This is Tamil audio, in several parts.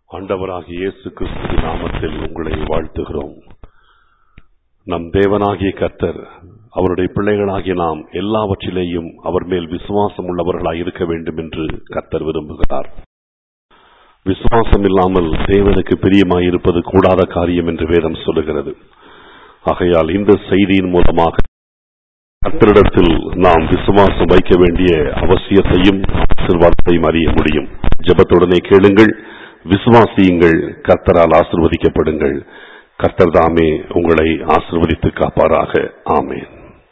ஆண்டவராகிய இயேசு கிறிஸ்துவின் நாமத்தில் உங்களை வாழ்த்துகிறோம் நம் தேவனாகிய கர்த்தர் அவருடைய பிள்ளைகளாகிய நாம் எல்லாவற்றிலேயும் அவர் மேல் விசுவாசம் உள்ளவர்களாய் இருக்க வேண்டும் என்று கர்த்தர் விரும்புகிறார் விசுவாசம் இல்லாமல் தேவனுக்கு பிரியமாய் இருப்பது கூடாத காரியம் என்று வேதம் சொல்லுகிறது ஆகையால் இந்த செய்தியின் மூலமாக கர்த்தரிடத்தில் நாம் விசுவாசம் வைக்க வேண்டிய அவசியத்தையும் ஆசீர்வாதத்தையும் அறிய முடியும் ஜெபத்துடனே கேளுங்கள் விசுவாசியுங்கள் கர்த்தரால் ஆசிர்வதிக்கப்படுங்கள் கர்த்தர் தாமே உங்களை ஆசிர்வதித்து காப்பாராக ஆமேன்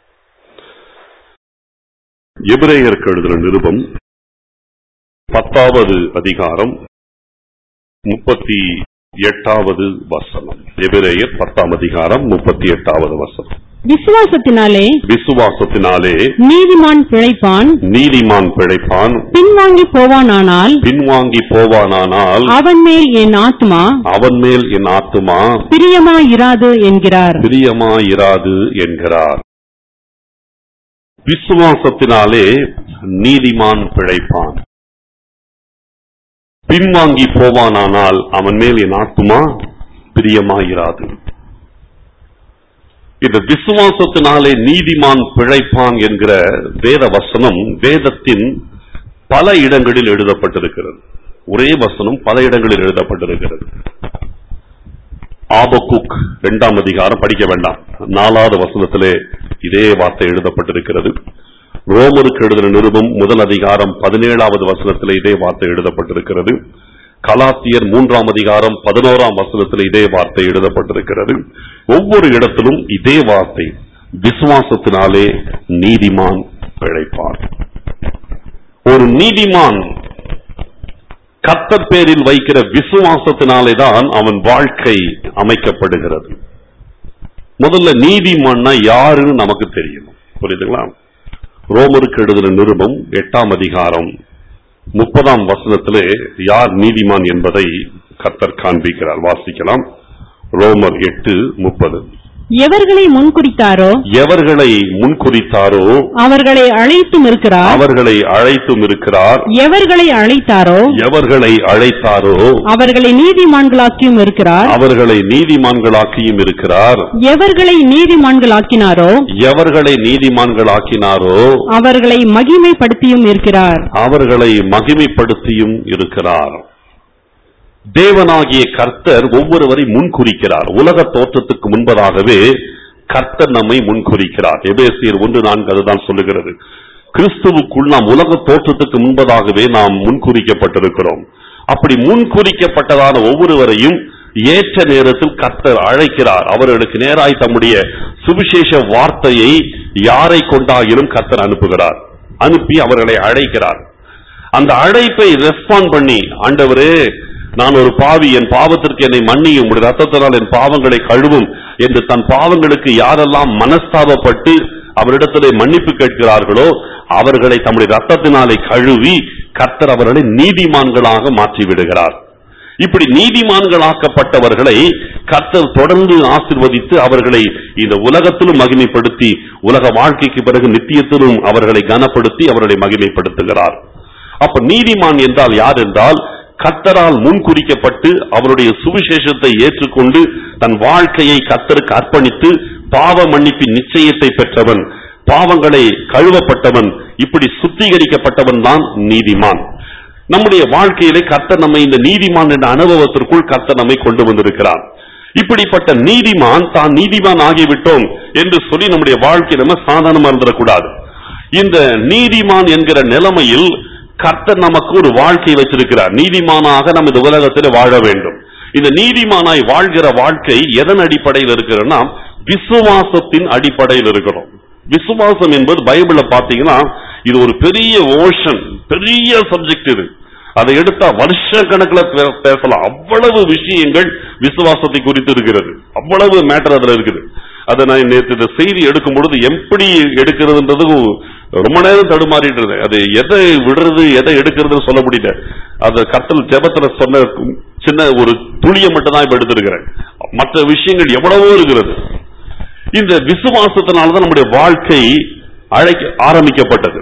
எபிரேயருக்கு எழுதின நிருபம் பத்தாவது அதிகாரம் முப்பத்தி எட்டாவது வசனம் எபிரேயர் பத்தாம் அதிகாரம் முப்பத்தி எட்டாவது வசனம் விசுவாசத்தினாலே விசுவாசத்தினாலே நீதிமான் பிழைப்பான் நீதிமான் பிழைப்பான் பின்வாங்கி போவானானால் பின்வாங்கி போவானானால் அவன் மேல் என் ஆத்மா அவன் மேல் என் ஆத்துமா பிரியமாயிராது என்கிறார் பிரியமாயிராது என்கிறார் விசுவாசத்தினாலே நீதிமான் பிழைப்பான் பின்வாங்கி போவானானால் அவன் மேல் என் ஆத்துமா பிரியமாயிராது இந்த விசுவாசத்தினாலே நீதிமான் பிழைப்பான் என்கிற வேத வசனம் வேதத்தின் பல இடங்களில் எழுதப்பட்டிருக்கிறது ஒரே வசனம் பல இடங்களில் எழுதப்பட்டிருக்கிறது ஆபக்குக் இரண்டாம் அதிகாரம் படிக்க வேண்டாம் நாலாவது வசனத்திலே இதே வார்த்தை எழுதப்பட்டிருக்கிறது ரோமருக்கு எழுதின நிருபம் முதல் அதிகாரம் பதினேழாவது வசனத்திலே இதே வார்த்தை எழுதப்பட்டிருக்கிறது கலாத்தியர் மூன்றாம் அதிகாரம் பதினோராம் வசனத்தில் இதே வார்த்தை எழுதப்பட்டிருக்கிறது ஒவ்வொரு இடத்திலும் இதே வார்த்தை விசுவாசத்தினாலே நீதிமான் பிழைப்பான் ஒரு நீதிமான் கத்தர் பேரில் வைக்கிற விசுவாசத்தினாலே தான் அவன் வாழ்க்கை அமைக்கப்படுகிறது முதல்ல நீதிமான்னா யாருன்னு நமக்கு தெரியும் புரியுதுங்களா ரோமருக்கு எழுதின நிருபம் எட்டாம் அதிகாரம் முப்பதாம் வசனத்திலே யார் நீதிமான் என்பதை கர்த்தர் காண்பிக்கிறார் வாசிக்கலாம் ரோமர் எட்டு முப்பது எவர்களை முன்குறித்தாரோ எவர்களை முன்குறித்தாரோ அவர்களை அழைத்தும் இருக்கிறார் அவர்களை அழைத்தும் இருக்கிறார் எவர்களை அழைத்தாரோ எவர்களை அழைத்தாரோ அவர்களை நீதிமான்களாக்கியும் இருக்கிறார் அவர்களை நீதிமான்களாக்கியும் இருக்கிறார் எவர்களை நீதிமான்களாக்கினாரோ எவர்களை நீதிமான்களாக்கினாரோ அவர்களை மகிமைப்படுத்தியும் இருக்கிறார் அவர்களை மகிமைப்படுத்தியும் இருக்கிறார் தேவனாகிய கர்த்தர் ஒவ்வொருவரை முன்குறிக்கிறார் உலக தோற்றத்துக்கு முன்பதாகவே கர்த்தர் நம்மை முன்குறிக்கிறார் எபேசியர் ஒன்று நான்கு அதுதான் சொல்லுகிறது கிறிஸ்துவுக்குள் நாம் உலக தோற்றத்துக்கு முன்பதாகவே நாம் முன்குறிக்கப்பட்டிருக்கிறோம் அப்படி முன்குறிக்கப்பட்டதான ஒவ்வொருவரையும் ஏற்ற நேரத்தில் கர்த்தர் அழைக்கிறார் அவர்களுக்கு நேராய் தம்முடைய சுவிசேஷ வார்த்தையை யாரை கொண்டாகிலும் கர்த்தர் அனுப்புகிறார் அனுப்பி அவர்களை அழைக்கிறார் அந்த அழைப்பை ரெஸ்பாண்ட் பண்ணி ஆண்டவரே நான் ஒரு பாவி என் பாவத்திற்கு என்னை மன்னியும் உடைய ரத்தத்தினால் என் பாவங்களை கழுவும் என்று தன் பாவங்களுக்கு யாரெல்லாம் மனஸ்தாபப்பட்டு அவரிடத்திலே மன்னிப்பு கேட்கிறார்களோ அவர்களை தம்முடைய ரத்தத்தினாலே கழுவி கர்த்தர் அவர்களை நீதிமான்களாக மாற்றி விடுகிறார் இப்படி நீதிமான்களாக்கப்பட்டவர்களை கர்த்தர் தொடர்ந்து ஆசிர்வதித்து அவர்களை இந்த உலகத்திலும் மகிமைப்படுத்தி உலக வாழ்க்கைக்கு பிறகு நித்தியத்திலும் அவர்களை கனப்படுத்தி அவர்களை மகிமைப்படுத்துகிறார் அப்ப நீதிமான் என்றால் யார் என்றால் கர்த்தரால் முன்குறிக்கப்பட்டு அவருடைய சுவிசேஷத்தை ஏற்றுக்கொண்டு தன் வாழ்க்கையை கர்த்தருக்கு அர்ப்பணித்து பாவ மன்னிப்பின் நிச்சயத்தை பெற்றவன் பாவங்களை கழுவப்பட்டவன் இப்படி சுத்திகரிக்கப்பட்டவன் தான் நீதிமான் நம்முடைய வாழ்க்கையிலே கர்த்தர் நம்மை இந்த நீதிமான் என்ற அனுபவத்திற்குள் கர்த்தர் நம்மை கொண்டு வந்திருக்கிறார் இப்படிப்பட்ட நீதிமான் தான் நீதிமான் ஆகிவிட்டோம் என்று சொல்லி நம்முடைய வாழ்க்கை நம்ம சாதாரணமா இருந்துடக்கூடாது இந்த நீதிமான் என்கிற நிலைமையில் கர்த்தர் நமக்கு ஒரு வாழ்க்கை வச்சிருக்கிறார் நீதிமானாக நம்ம இந்த உலகத்தில் வாழ வேண்டும் இந்த நீதிமானாய் வாழ்கிற வாழ்க்கை எதன் அடிப்படையில் இருக்கிறன்னா விசுவாசத்தின் அடிப்படையில் இருக்கிறோம் விசுவாசம் என்பது பைபிள்ல பாத்தீங்கன்னா இது ஒரு பெரிய ஓஷன் பெரிய சப்ஜெக்ட் இது அதை எடுத்தா வருஷ கணக்கில் பேசலாம் அவ்வளவு விஷயங்கள் விசுவாசத்தை குறித்து இருக்கிறது அவ்வளவு மேட்டர் அதுல இருக்குது அதை நான் நேற்று இந்த செய்தி எடுக்கும் பொழுது எப்படி எடுக்கிறதுன்றது ரொம்ப நேரம் தடுமாறிட்டு இருந்தேன் அது எதை விடுறது எதை எடுக்கிறதுன்னு சொல்ல முடியல அந்த கத்தல் ஜெபத்துல சொன்ன சின்ன ஒரு துளியை மட்டும் தான் இப்ப எடுத்திருக்கிறேன் மற்ற விஷயங்கள் எவ்வளவோ இருக்கிறது இந்த விசுவாசத்தினாலதான் நம்முடைய வாழ்க்கை அழைக்க ஆரம்பிக்கப்பட்டது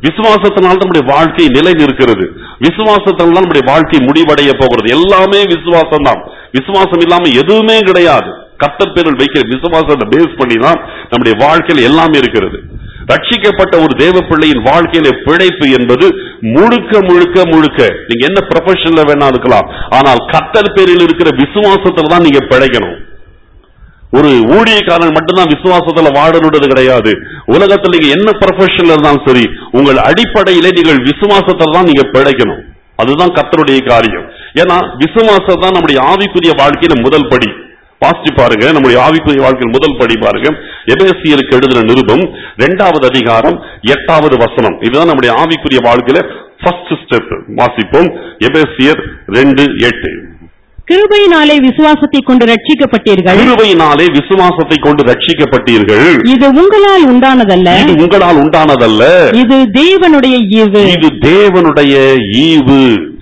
விசுவாசத்தினால் நம்முடைய வாழ்க்கை நிலை நிற்கிறது விசுவாசத்தினால் தான் நம்முடைய வாழ்க்கை முடிவடைய போகிறது எல்லாமே விசுவாசம் தான் விசுவாசம் இல்லாம எதுவுமே கிடையாது கர்த்தர் பேரில் வைக்கிற விசுவாசத்தை பேஸ் பண்ணி தான் நம்முடைய வாழ்க்கையில் எல்லாமே இருக்கிறது ரட்சிக்கப்பட்ட ஒரு தேவ பிள்ளையின் வாழ்க்கையில பிழைப்பு என்பது முழுக்க முழுக்க முழுக்க நீங்க என்ன ப்ரொஃபஷன்ல வேணா இருக்கலாம் ஆனால் கர்த்தர் பேரில் இருக்கிற விசுவாசத்துல தான் நீங்க பிழைக்கணும் ஒரு ஊழியக்காரன் மட்டும்தான் விசுவாசத்துல வாழணுன்றது கிடையாது உலகத்துல நீங்க என்ன ப்ரொஃபஷன்ல இருந்தாலும் சரி உங்கள் அடிப்படையிலே நீங்கள் விசுவாசத்துல தான் நீங்க பிழைக்கணும் அதுதான் கர்த்தருடைய காரியம் ஏன்னா விசுவாசம் தான் நம்முடைய ஆவிக்குரிய வாழ்க்கையில முதல் படி வாசிச்சு பாருங்க நம்முடைய ஆவிக்குரிய வாழ்க்கையில் முதல் படி பாருங்க எபேசியருக்கு எழுதின நிருபம் இரண்டாவது அதிகாரம் எட்டாவது வசனம் இதுதான் நம்முடைய ஆவிக்குரிய வாழ்க்கையில ஃபர்ஸ்ட் ஸ்டெப் வாசிப்போம் எபேசியர் ரெண்டு எட்டு கிருபையினாலே விசுவாசத்தை கொண்டு ரட்சிக்கப்பட்டீர்கள் கிருபையினாலே விசுவாசத்தை கொண்டு ரட்சிக்கப்பட்டீர்கள் இது உங்களால் உண்டானதல்ல இது உங்களால் உண்டானதல்ல இது தேவனுடைய ஈவு இது தேவனுடைய ஈவு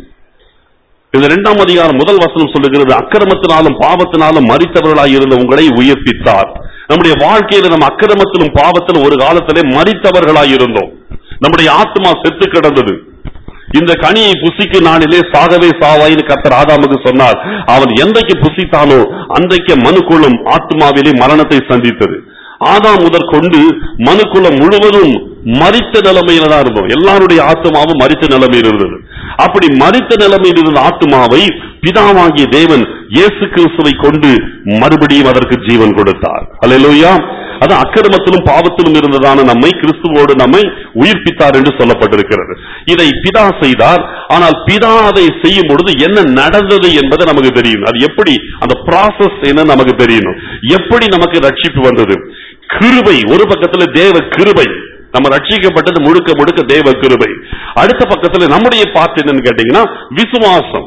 இந்த இரண்டாம் அதிகாரம் முதல் வசனம் சொல்லுகிறது அக்கிரமத்தினாலும் பாவத்தினாலும் மறித்தவர்களாய் இருந்த உங்களை உயிர்ப்பித்தார் நம்முடைய வாழ்க்கையில நம்ம அக்கிரமத்திலும் பாவத்திலும் ஒரு காலத்திலே மறித்தவர்களாய் இருந்தோம் நம்முடைய ஆத்மா செத்து கிடந்தது இந்த கனியை புசிக்கு நாளிலே சாகவே சாவாயின்னு கர்த்தர் ஆதாமுக்கு சொன்னார் அவன் எந்தைக்கு புசித்தானோ அன்றைக்கு மனுக்குளம் ஆத்மாவிலே மரணத்தை சந்தித்தது ஆதாம் முதற்கொண்டு மனுக்குளம் முழுவதும் மரித்த நிலைமையில தான் இருந்தோம் எல்லாருடைய ஆத்மாவும் மரித்த நிலைமையில் இருந்தது அப்படி மரித்த நிலைமையில் இருந்த ஆத்மாவை பிதாவாகிய தேவன் இயேசு கிறிஸ்துவை கொண்டு மறுபடியும் அதற்கு ஜீவன் கொடுத்தார் அல்லேலூயா அது அக்கிரமத்திலும் பாவத்திலும் இருந்ததான நம்மை கிறிஸ்துவோடு நம்மை உயிர்ப்பித்தார் என்று சொல்லப்பட்டிருக்கிறது இதை பிதா செய்தார் ஆனால் பிதா அதை செய்யும் பொழுது என்ன நடந்தது என்பது நமக்கு தெரியும் அது எப்படி அந்த ப்ராசஸ் என்ன நமக்கு தெரியணும் எப்படி நமக்கு ரட்சிப்பு வந்தது கிருபை ஒரு பக்கத்துல தேவ கிருபை நம்ம ரட்சிக்கப்பட்டது முழுக்க முழுக்க தேவ கிருபை அடுத்த பக்கத்துல நம்முடைய பார்ட் என்னன்னு கேட்டீங்கன்னா விசுவாசம்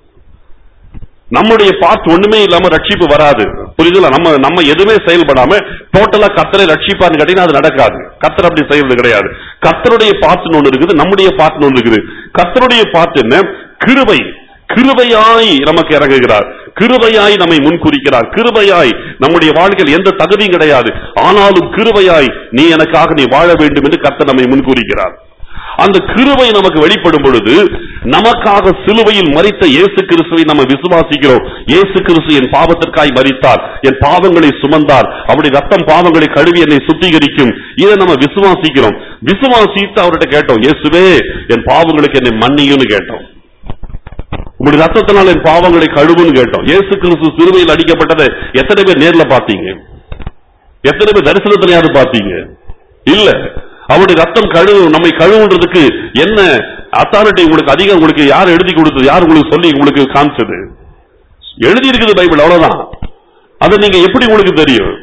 நம்முடைய பார்ட் ஒண்ணுமே இல்லாம ரட்சிப்பு வராது புரியுதுல நம்ம நம்ம எதுவுமே செயல்படாம டோட்டலா கத்தரை ரட்சிப்பான்னு கேட்டீங்கன்னா அது நடக்காது கத்தர் அப்படி செய்யறது கிடையாது கத்தருடைய பார்ட்னு ஒண்ணு இருக்குது நம்முடைய பார்ட்னு ஒண்ணு இருக்குது கத்தருடைய பார்ட் என்ன கிருபை கிருபையாய் நமக்கு இறங்குகிறார் கிருபையாய் நம்மை முன்குறிக்கிறார் கிருபையாய் நம்முடைய வாழ்க்கையில் எந்த தகுதியும் கிடையாது ஆனாலும் கிருபையாய் நீ எனக்காக நீ வாழ வேண்டும் என்று கர்த்தர் நம்மை முன்குறிக்கிறார் அந்த கிருபை நமக்கு வெளிப்படும் பொழுது நமக்காக சிலுவையில் மறித்த இயேசு கிறிஸ்துவை நம்ம விசுவாசிக்கிறோம் இயேசு கிறிஸ்து என் பாவத்திற்காய் மறித்தார் என் பாவங்களை சுமந்தார் அவருடைய ரத்தம் பாவங்களை கழுவி என்னை சுத்திகரிக்கும் இதை நம்ம விசுவாசிக்கிறோம் விசுவாசித்து அவர்கிட்ட கேட்டோம் இயேசுவே என் பாவங்களுக்கு என்னை மன்னியும்னு கேட்டோம் உங்களுடைய ரத்தத்தினால் என் பாவங்களை கழுவுன்னு கேட்டோம் இயேசு கிறிஸ்து சிலுவையில் அடிக்கப்பட்டதை எத்தனை பேர் நேர்ல பார்த்தீங்க எத்தனை பேர் தரிசனத்திலையாவது பார்த்தீங்க இல்ல அவருடைய ரத்தம் கழுவு நம்மை கழுவுன்றதுக்கு என்ன அத்தாரிட்டி உங்களுக்கு அதிகம் உங்களுக்கு யார் எழுதி கொடுத்தது யார் உங்களுக்கு சொல்லி உங்களுக்கு காமிச்சது எழுதி இருக்குது பைபிள் அவ்வளவுதான் அதை நீங்க எப்படி உங்களுக்கு தெரியும்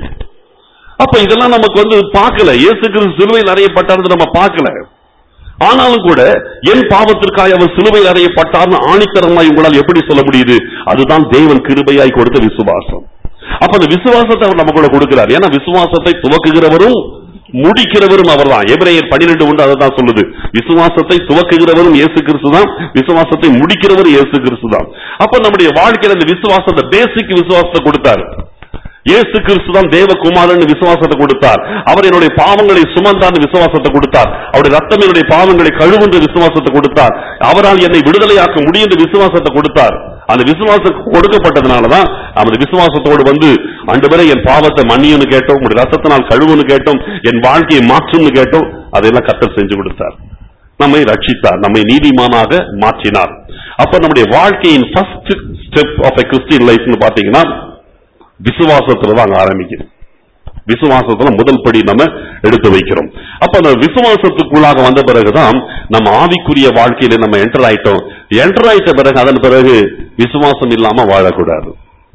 அப்ப இதெல்லாம் நமக்கு வந்து பார்க்கல இயேசு கிறிஸ்து சிலுவையில் அறையப்பட்டார்னு நம்ம பார்க்கல ஆனாலும் கூட என் பாவத்திற்காக அவர் சிலுவையில் அறையப்பட்டார்னு ஆணித்தரமாய் உங்களால் எப்படி சொல்ல முடியுது அதுதான் தேவன் கிருபையாய் கொடுத்த விசுவாசம் அப்ப அந்த விசுவாசத்தை அவர் நம்ம கூட கொடுக்கிறார் ஏன்னா விசுவாசத்தை துவக்குகிறவரும் முடிக்கிறவரும் அவர்தான் எபிரேயர் பன்னிரெண்டு ஒன்று அதை தான் சொல்லுது விசுவாசத்தை துவக்குகிறவரும் இயேசு கிறிஸ்து தான் விசுவாசத்தை முடிக்கிறவரும் இயேசு கிறிஸ்து தான் அப்ப நம்முடைய வாழ்க்கையில இந்த விசுவாசத்தை பேசிக் விசுவாசத்தை கொடுத்தாரு இயேசு கிறிஸ்து தான் தேவகுமாரன் விசுவாசத்தை கொடுத்தார் அவர் என்னுடைய பாவங்களை சுமந்தார் விசுவாசத்தை கொடுத்தார் அவருடைய ரத்தம் என்னுடைய பாவங்களை கழுவுன்ற விசுவாசத்தை கொடுத்தார் அவரால் என்னை விடுதலையாக்க முடியும் என்ற விசுவாசத்தை கொடுத்தார் அந்த விசுவாசம் கொடுக்கப்பட்டதுனாலதான் அந்த விசுவாசத்தோடு வந்து ஆண்டவரே என் பாவத்தை மன்னியும்னு கேட்டோம் உங்களுடைய ரத்தத்தினால் கழுவுன்னு கேட்டோம் என் வாழ்க்கையை மாற்றும்னு கேட்டோம் அதையெல்லாம் கத்தர் செஞ்சு கொடுத்தார் நம்மை ரட்சித்தார் நம்மை நீதிமானாக மாற்றினார் அப்ப நம்முடைய வாழ்க்கையின் first step of a Christian லைஃப்னு பாத்தீங்கன்னா விசுவாசத்துல தான் அங்க ஆரம்பிக்குது விசுவாசத்துல முதல் படி நம்ம எடுத்து வைக்கிறோம் அப்ப அந்த விசுவாசத்துக்குள்ளாக வந்த பிறகுதான் நம்ம ஆவிக்குரிய வாழ்க்கையில நம்ம என்டர் ஆயிட்டோம் என்டர் ஆயிட்ட பிறகு அதன் பிறகு விசுவாசம் இல்லாம வாழக்கூடாது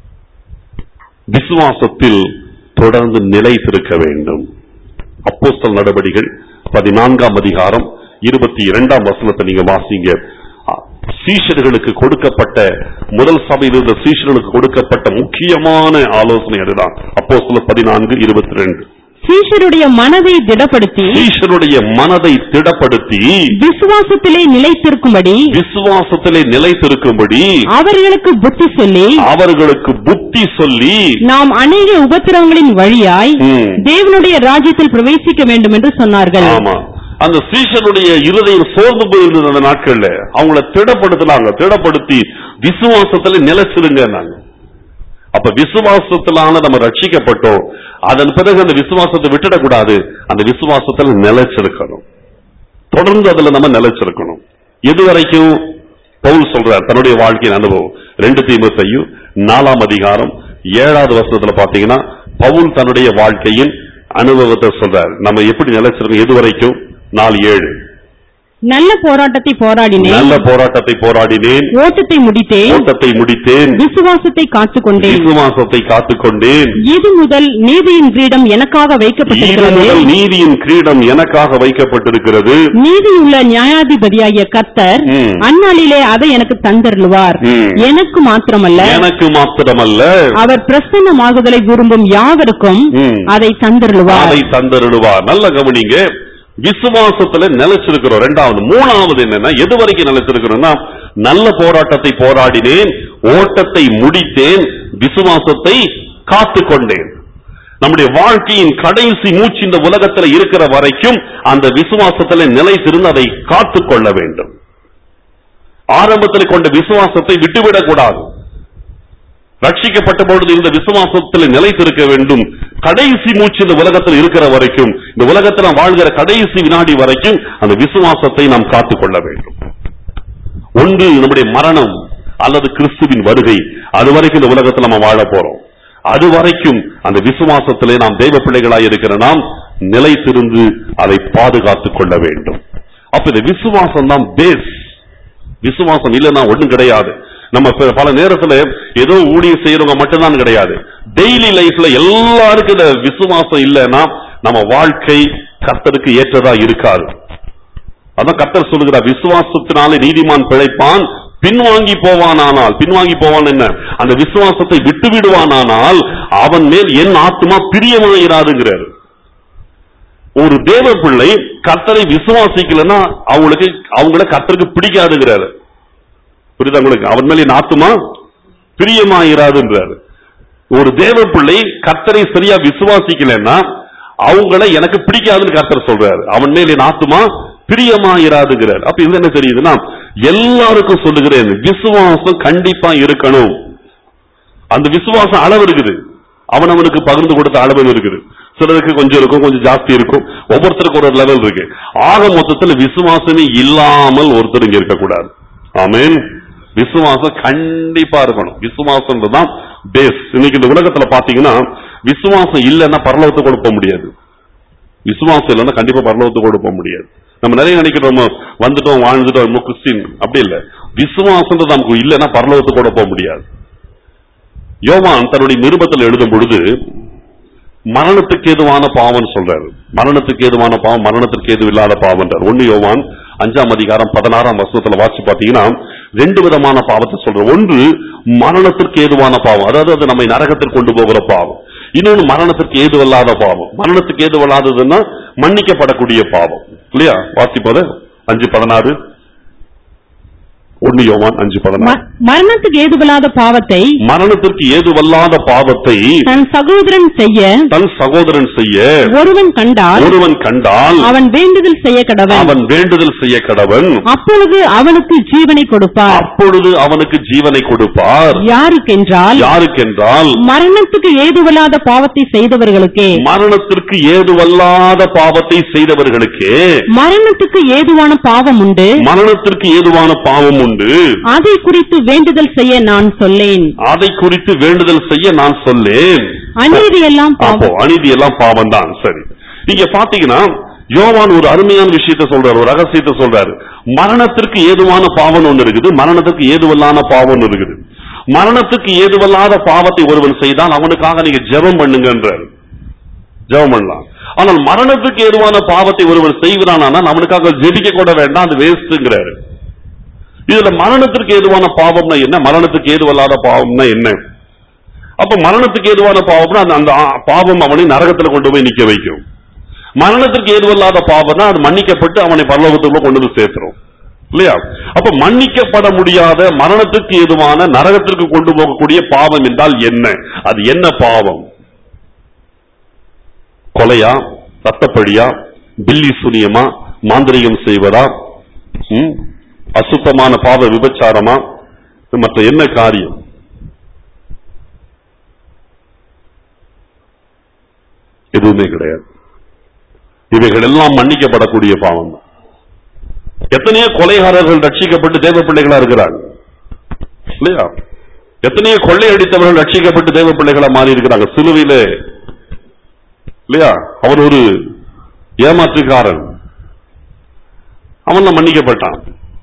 விசுவாசத்தில் தொடர்ந்து நிலைத்திருக்க வேண்டும் அப்போஸ்தல நடவடிகள் பதினான்காம் அதிகாரம் இருபத்தி இரண்டாம் வசனத்தை நீங்க வாசிங்க சீஷர்களுக்கு கொடுக்கப்பட்ட முதல் சபையில் இருந்த சீஷர்களுக்கு கொடுக்கப்பட்ட முக்கியமான ஆலோசனை அதுதான் அப்போ பதினான்கு இருபத்தி ரெண்டு சீஷருடைய மனதை திடப்படுத்தி சீஷருடைய மனதை திடப்படுத்தி விசுவாசத்திலே நிலைத்திருக்கும்படி விசுவாசத்திலே நிலைத்திருக்கும்படி அவர்களுக்கு புத்தி சொல்லி அவர்களுக்கு புத்தி சொல்லி நாம் அநேக உபத்திரவங்களின் வழியாய் ம். தேவனுடைய ராஜ்யத்தில் பிரவேசிக்க வேண்டும் என்று சொன்னார்கள் ஆமா அந்த சீஷனுடைய இருதயம் சோர்ந்து போயிருந்தது அந்த நாட்கள்ல அவங்கள திடப்படுத்தினாங்க திடப்படுத்தி விசுவாசத்துல நிலைச்சிருங்க நாங்க அப்ப விசுவாசத்திலான நம்ம ரட்சிக்கப்பட்டோம் அதன் பிறகு அந்த விசுவாசத்தை விட்டுடக்கூடாது அந்த விசுவாசத்துல நிலைச்சிருக்கணும் தொடர்ந்து அதுல நம்ம நிலைச்சிருக்கணும் எது வரைக்கும் பவுல் சொல்றார் தன்னுடைய வாழ்க்கையின் அனுபவம் ரெண்டு தீமத்தையும் நாலாம் அதிகாரம் ஏழாவது வருஷத்துல பாத்தீங்கன்னா பவுல் தன்னுடைய வாழ்க்கையின் அனுபவத்தை சொல்றார் நம்ம எப்படி நிலைச்சிருக்கோம் எது வரைக்கும் நாலு ஏழு நல்ல போராட்டத்தை போராடினேன் நல்ல போராட்டத்தை போராடினேன் ஓட்டத்தை முடித்தேன் ஓட்டத்தை முடித்தேன் விசுவாசத்தை காத்துக்கொண்டேன் விசுவாசத்தை காத்துக்கொண்டேன் இது முதல் நீதியின் கிரீடம் எனக்காக இது வைக்கப்பட்டிருக்கிறது முதல் நீதியின் கிரீடம் எனக்காக வைக்கப்பட்டிருக்கிறது நீதியுள்ள நியாயாதிபதியாகிய கர்த்தர் ம். அந்நாளிலே அதை எனக்கு தந்தருளுவார் ம். எனக்கு மாத்திரமல்ல எனக்கு மாத்திரமல்ல அவர் பிரசன்னமாகுதலை விரும்பும் யாவருக்கும் ம். அதை தந்தருளுவார் அதை தந்தருடுவார் நல்ல கவனிங்க விசுவாசத்துல நிலைச்சிருக்கிறோம் ரெண்டாவது மூணாவது என்னன்னா எது வரைக்கும் நிலைச்சிருக்கிறோம்னா நல்ல போராட்டத்தை போராடினேன் ஓட்டத்தை முடித்தேன் விசுவாசத்தை காத்துக்கொண்டேன் நம்முடைய வாழ்க்கையின் கடைசி மூச்சு இந்த உலகத்துல இருக்கிற வரைக்கும் அந்த விசுவாசத்துல நிலைத்திருந்து அதை காத்துக்கொள்ள வேண்டும் ஆரம்பத்தில் கொண்ட விசுவாசத்தை விட்டுவிடக் கூடாது ரட்சிக்கப்பட்ட பொழுது இந்த விசுவாசத்தில் நிலைத்திருக்க வேண்டும் கடைசி மூச்சு இந்த உலகத்தில் இருக்கிற வரைக்கும் இந்த உலகத்தில் நாம் வாழ்கிற கடைசி வினாடி வரைக்கும் அந்த விசுவாசத்தை நாம் காத்துக்கொள்ள வேண்டும் ஒன்று நம்முடைய மரணம் அல்லது கிறிஸ்துவின் வருகை அது வரைக்கும் இந்த உலகத்தில் நம்ம வாழ போறோம் அது வரைக்கும் அந்த விசுவாசத்திலே நாம் தெய்வ பிள்ளைகளாய் இருக்கிற நாம் நிலைத்திருந்து அதை பாதுகாத்துக் கொள்ள வேண்டும் அப்ப இந்த விசுவாசம் தான் பேஸ் விசுவாசம் இல்லைன்னா ஒண்ணும் கிடையாது நம்ம ப- பல நேரத்துல ஏதோ ஊழியம் செய்யறவங்க மட்டும்தான் கிடையாது டெய்லி லைஃப்ல எல்லாருக்கும் இந்த விசுவாசம் இல்லைன்னா நம்ம வாழ்க்கை கர்த்தருக்கு ஏற்றதா இருக்காது அதான் கர்த்தர் சொல்லுகிறார் விசுவாசத்தினாலே நீதிமான் பிழைப்பான் பின்வாங்கி போவானானால் பின்வாங்கி போவான் என்ன அந்த விசுவாசத்தை விட்டு விடுவானானால் அவன் மேல் என் ஆத்மா பிரியமாயிராதுங்கிறார் ஒரு தேவ பிள்ளை கர்த்தரை விசுவாசிக்கலன்னா அவங்களுக்கு அவங்கள கர்த்தருக்கு பிடிக்காதுங்கிறாரு புரியுதா உங்களுக்கு அவன் மேல என் ஆத்துமா பிரியமாயிராதுன்றாரு ஒரு தேவ பிள்ளை கர்த்தரை சரியா விசுவாசிக்கலன்னா அவங்கள எனக்கு பிடிக்காதுன்னு கர்த்தர் சொல்றாரு அவன் மேல் என் ஆத்துமா பிரியமாயிராதுங்கிறார் அப்ப இது என்ன தெரியுதுன்னா எல்லாருக்கும் சொல்லுகிறேன் விசுவாசம் கண்டிப்பா இருக்கணும் அந்த விசுவாசம் அளவு இருக்குது அவனவனுக்கு பகிர்ந்து கொடுத்த அளவு இருக்குது சிலருக்கு கொஞ்சம் இருக்கும் கொஞ்சம் ஜாஸ்தி இருக்கும் ஒவ்வொருத்தருக்கும் ஒரு லெவல் இருக்கு ஆக மொத்தத்தில் விசுவாசமே இல்லாமல் ஒருத்தர் இங்க இருக்கக்கூடாது ஆமென் விசுவாசம் கண்டிப்பா இருக்கணும் விசுவாசம் தான் பேஸ் இன்னைக்கு இந்த உலகத்துல பாத்தீங்கன்னா விசுவாசம் இல்லைன்னா பரலோகத்துக்கு கூட போக முடியாது விசுவாசம் இல்லைன்னா கண்டிப்பா பரலோகத்துக்கு கூட போக முடியாது நம்ம நிறைய நினைக்கிறோம் நம்ம வந்துட்டோம் வாழ்ந்துட்டோம் நம்ம கிறிஸ்டின் அப்படி இல்ல விசுவாசம் நமக்கு இல்லைன்னா பரலோகத்துக்கு கூட போக முடியாது யோவான் தன்னுடைய நிருபத்தில் எழுதும் பொழுது மரணத்துக்கு ஏதுவான பாவம் சொல்றாரு மரணத்துக்கு ஏதுவான பாவம் மரணத்திற்கு ஏது இல்லாத பாவம்ன்றார் ஒன்னு யோவான் அஞ்சாம் அதிகாரம் பதினாறாம் வசனத்துல வாசி பாத்தீங்கன்னா ரெண்டு விதமான பாவத்தை சொல்ற ஒன்று மரணத்திற்கு ஏதுவான பாவம் அதாவது அது நம்மை நரகத்திற்கு கொண்டு போகிற பாவம் இன்னொன்னு மரணத்திற்கு ஏதுவல்லாத பாவம் மரணத்துக்கு ஏதுவல்லாததுன்னா மன்னிக்கப்படக்கூடிய பாவம் இல்லையா வாசிப்பது அஞ்சு பதினாறு ஒன்னு யோவான் அஞ்சு பதினாறு ம- மரணத்துக்கு ஏதுவல்லாத பாவத்தை மரணத்திற்கு ஏதுவல்லாத பாவத்தை தன் சகோதரன் செய்ய தன் சகோதரன் செய்ய ஒருவன் கண்டால் ஒருவன் கண்டால் அவன் வேண்டுதல் செய்ய கடவன் அவன் வேண்டுதல் செய்ய கடவன் அப்பொழுது அவனுக்கு ஜீவனை கொடுப்பார் அப்பொழுது அவனுக்கு ஜீவனை கொடுப்பார் யாருக்கென்றால் யாருக்கென்றால் மரணத்துக்கு ஏதுவல்லாத பாவத்தை செய்தவர்களுக்கே மரணத்திற்கு ஏதுவல்லாத பாவத்தை செய்தவர்களுக்கே மரணத்துக்கு ஏதுவான பாவம் உண்டு மரணத்திற்கு ஏதுவான பாவம் உண்டு அதை குறித்து வேண்டுதல் செய்ய நான் சொல்லேன் அதை குறித்து வேண்டுதல் செய்ய நான் சொல்லேன் அநீதி எல்லாம் அப்போ பாவம் அநீதி எல்லாம் பாவம் தான் சரி இங்க பாத்தீங்கன்னா யோவான் ஒரு அருமையான விஷயத்தை சொல்றாரு ஒரு ரகசியத்தை சொல்றாரு மரணத்திற்கு ஏதுவான பாவம் ஒன்று இருக்குது மரணத்திற்கு ஏதுவல்லான பாவம் ஒன்று இருக்குது மரணத்துக்கு ஏதுவல்லாத பாவத்தை ஒருவன் செய்தால் அவனுக்காக நீங்க ஜெபம் பண்ணுங்கன்றாரு ஜெபம் பண்ணலாம் ஆனால் மரணத்துக்கு ஏதுவான பாவத்தை ஒருவன் செய்கிறானா அவனுக்காக ஜெபிக்க கூட வேண்டாம் அது வேஸ்ட்ங்கிறாரு இதுல மரணத்திற்கு ஏதுவான பாவம்னா என்ன மரணத்துக்கு ஏதுவல்லாத பாவம்னா என்ன அப்ப மரணத்துக்கு ஏதுவான பாவம்னா அந்த- அந்த ஆ- பாவம் அவனை நரகத்துல கொண்டு போய் நிக்க வைக்கும் மரணத்திற்கு ஏதுவல்லாத பாவம்னா அது மன்னிக்கப்பட்டு அவனை பரலோகத்துக்குள்ள கொண்டு வந்து சேர்த்துரும் இல்லையா அப்ப மன்னிக்கப்பட முடியாத மரணத்துக்கு ஏதுவான நரகத்திற்கு கொண்டு போகக்கூடிய பாவம் என்றால் என்ன அது என்ன பாவம் கொலையா ரத்தப்பழியா பில்லி சுனியமா மாந்திரிகம் செய்வதா ம்? அசுத்தமான பாவ விபச்சாரமா மற்ற என்ன காரியம் எதுவுமே கிடையாது இவைகள் எல்லாம் மன்னிக்கப்படக்கூடிய பாவம் தான் எத்தனையோ கொலைகாரர்கள் ரட்சிக்கப்பட்டு தேவ பிள்ளைகளா இருக்கிறாங்க இல்லையா எத்தனையோ கொள்ளையடித்தவர்கள் ரட்சிக்கப்பட்டு தேவ பிள்ளைகளா மாறி இருக்கிறாங்க சிலுவையிலே இல்லையா அவன் ஒரு ஏமாற்றுக்காரன் அவன் தான் மன்னிக்கப்பட்டான்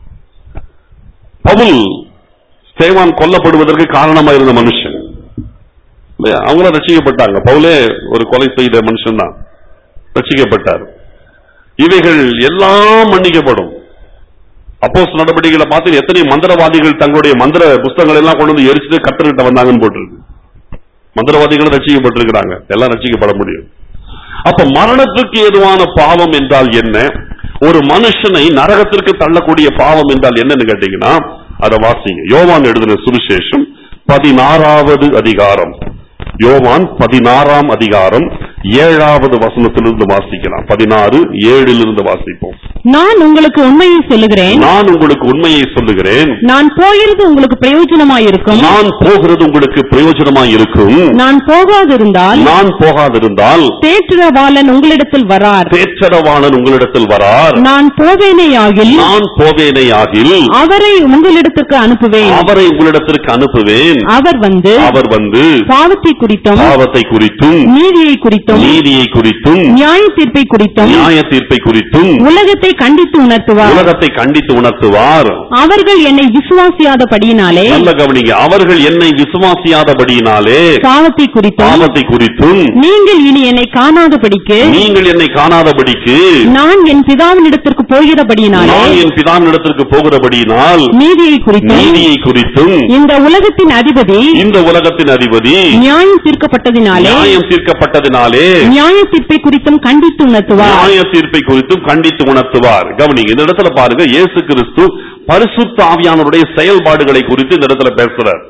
பவுல் சேவான் கொல்லப்படுவதற்கு காரணமா இருந்த மனுஷன் இல்லையா அவங்களும் ரட்சிக்கப்பட்டாங்க பவுலே ஒரு கொலை செய்த மனுஷன் தான் ரட்சிக்கப்பட்டார் இவைகள் எல்லாம் மன்னிக்கப்படும் அப்போஸ் நடவடிக்கைகளை பார்த்து எத்தனை மந்திரவாதிகள் தங்களுடைய மந்திர புஸ்தகங்கள் எல்லாம் கொண்டு வந்து எரிச்சுட்டு கத்தர்கிட்ட வந்தாங்கன்னு போட்டிருக்கு மந்திரவாதிகளும் ரட்சிக்கப்பட்டிருக்கிறாங்க எல்லாம் ரட்சிக்கப்பட முடியும் அப்ப மரணத்துக்கு ஏதுவான பாவம் என்றால் என்ன ஒரு மனுஷனை நரகத்திற்கு தள்ளக்கூடிய பாவம் என்றால் என்னன்னு கேட்டீங்கன்னா அதை வாசிங்க யோவான் எழுதின சுவிசேஷம் பதினாறாவது அதிகாரம் யோவான் பதினாறாம் அதிகாரம் ஏழாவது வசனத்திலிருந்து வாசிக்கலாம் பதினாறு ஏழிலிருந்து வாசிப்போம் நான் உங்களுக்கு உண்மையை சொல்லுகிறேன் நான் உங்களுக்கு உண்மையை சொல்லுகிறேன் நான் போகிறது உங்களுக்கு பிரயோஜனமாயிருக்கும் நான் போகிறது உங்களுக்கு பிரயோஜனமாய் இருக்கும் நான் போகாதிருந்தால் நான் போகாதிருந்தால் தேற்றவாளன் உங்களிடத்தில் வரார் பேச்சரவாளன் உங்களிடத்தில் வரார் நான் போவேனேயாகில் நான் போவேனையாகில் அவரை உங்களிடத்திற்கு அனுப்புவேன் அவரை உங்களிடத்திற்கு அனுப்புவேன் அவர் வந்து அவர் வந்து பாவத்தை குறித்தும் பாவத்தை குறித்தும் நீதியை குறித்தும் நீதியை குறித்தும் நியாய தீர்ப்பை குறித்தும் நியாய தீர்ப்பை குறித்தும் உலகத்தை கண்டித்து உணர்த்துவார் உலகத்தை கண்டித்து உணர்த்துவார் அவர்கள் என்னை விசுவாசியாதபடியினாலே நல்ல கவனிங்க அவர்கள் என்னை விசுவாசியாதபடியினாலே பாவத்தை குறித்தும் பாவத்தை குறித்தும் நீங்கள் இனி என்னை காணாதபடிக்கு நீங்கள் என்னை காணாதபடிக்கு நான் என் பிதாவினிடத்திற்கு போகிறபடியினாலே நான் என் பிதானிடத்திற்கு போகிறபடியினால் நீதியை குறித்தும் நீதியை குறித்தும் இந்த உலகத்தின் அதிபதி இந்த உலகத்தின் அதிபதி நியாயம் தீர்க்கப்பட்டதினாலே நியாயம் தீர்க்கப்பட்டதினாலே நியாய தீர்ப்பை குறித்தும் கண்டித்து உணர்த்துவார் நியாய தீர்ப்பை குறித்தும் கண்டித்து உணர்த்துவார் கவனிங்க இந்த இடத்துல பாருங்க இயேசு கிறிஸ்து பரிசுத்த ஆவியானவருடைய செயல்பாடுகளை குறித்து இந்த இடத்துல பேசுறார்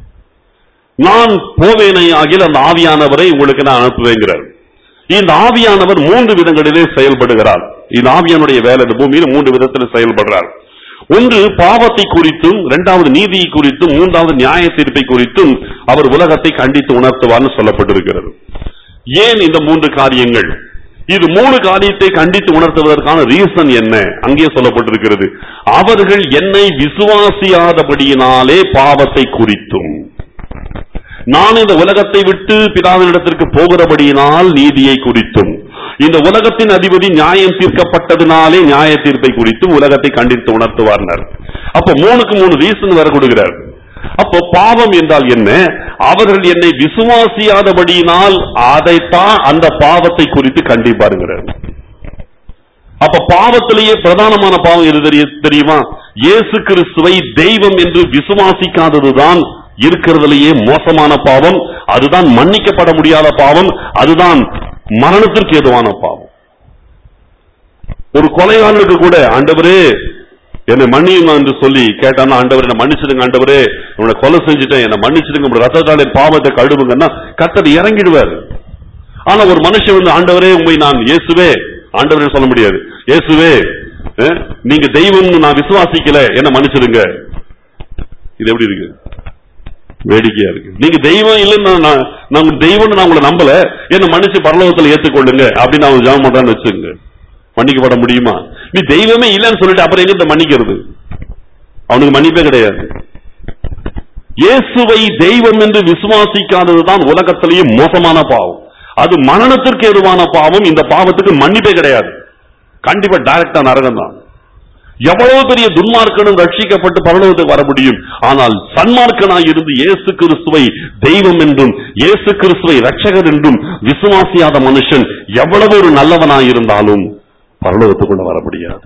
நான் போவேனை ஆகிய அந்த ஆவியானவரை உங்களுக்கு நான் அனுப்புவேங்கிறார் இந்த ஆவியானவர் மூன்று விதங்களிலே செயல்படுகிறார் இந்த ஆவியானுடைய வேலை இந்த பூமியில் மூன்று விதத்தில் செயல்படுறார் ஒன்று பாவத்தை குறித்தும் இரண்டாவது நீதியை குறித்தும் மூன்றாவது நியாய தீர்ப்பை குறித்தும் அவர் உலகத்தை கண்டித்து உணர்த்துவார்னு சொல்லப்பட்டிருக்கிறது ஏன் இந்த மூன்று காரியங்கள் இது மூணு காரியத்தை கண்டித்து உணர்த்துவதற்கான ரீசன் என்ன அங்கே சொல்லப்பட்டிருக்கிறது அவர்கள் என்னை விசுவாசியாதபடியினாலே பாவத்தை குறித்தும் நான் இந்த உலகத்தை விட்டு பிதாவினிடத்திற்கு போகிறபடியினால் நீதியை குறித்தும் இந்த உலகத்தின் அதிபதி நியாயம் தீர்க்கப்பட்டதினாலே நியாய தீர்ப்பை குறித்தும் உலகத்தை கண்டித்து உணர்த்துவார்னர் அப்ப மூணுக்கு மூணு ரீசன் வர கொடுக்கிறார் அப்போ பாவம் என்றால் என்ன அவர்கள் என்னை விசுவாசியாதபடியினால் அதைத்தான் அந்த பாவத்தை குறித்து கண்டிப்பாருங்கிறார் அப்ப பாவத்திலேயே பிரதானமான பாவம் எது தெரிய- தெரியுமா இயேசு கிறிஸ்துவை தெய்வம் என்று விசுவாசிக்காததுதான் இருக்கிறதுலேயே மோசமான பாவம் அதுதான் மன்னிக்கப்பட முடியாத பாவம் அதுதான் மரணத்திற்கு ஏதுவான பாவம் ஒரு கொலைகாரனுக்கு கூட ஆண்டவரே என்னை மன்னியுங்க என்று சொல்லி கேட்டானா ஆண்டவர் என்ன மன்னிச்சிடுங்க ஆண்டவரே உன்னை கொலை செஞ்சுட்டேன் என்னை மன்னிச்சிடுங்க உங்க ரத்தத்தாலே பாவத்தை கழுவுங்கன்னா கத்தர் இறங்கிடுவார் ஆனா ஒரு மனுஷன் வந்து ஆண்டவரே உண்மை நான் இயேசுவே ஆண்டவரே சொல்ல முடியாது இயேசுவே அஹ், நீங்க தெய்வம்னு நான் விசுவாசிக்கல என்ன மன்னிச்சிடுங்க இது எப்படி இருக்கு வேடிக்கையா இருக்கு நீங்க தெய்வம் இல்லைன்னு நான் நான் நான் தெய்வம்னு நான் உங்களை நம்பல என்ன மன்னிச்சு பரலோகத்துல ஏத்துக்கொள்ளுங்க அப்படின்னு அவன் ஜெபம் பண்றான்னு வச்சுங்க மன்னிக்கப்பட முடியுமா நீ தெய்வமே இல்லைன்னு சொல்லிட்டு அப்புறம் எங்க மன்னிக்கிறது அவனுக்கு மன்னிப்பே கிடையாது இயேசுவை தெய்வம் என்று விசுவாசிக்காததுதான் உலகத்திலேயே மோசமான பாவம் அது மரணத்திற்கு எதுவான பாவம் இந்த பாவத்துக்கு மன்னிப்பே கிடையாது கண்டிப்பா டைரக்டா நரகம் தான் எவ்வளவு பெரிய துன்மார்க்கனும் ரட்சிக்கப்பட்டு பரலோகத்துக்கு வர முடியும் ஆனால் சன்மார்க்கனாய் இருந்து இயேசு கிறிஸ்துவை தெய்வம் என்றும் இயேசு கிறிஸ்துவை ரட்சகர் என்றும் விசுவாசியாத மனுஷன் எவ்வளவு ஒரு நல்லவனாய் இருந்தாலும் பரலோகத்துக்குள்ள வர முடியாது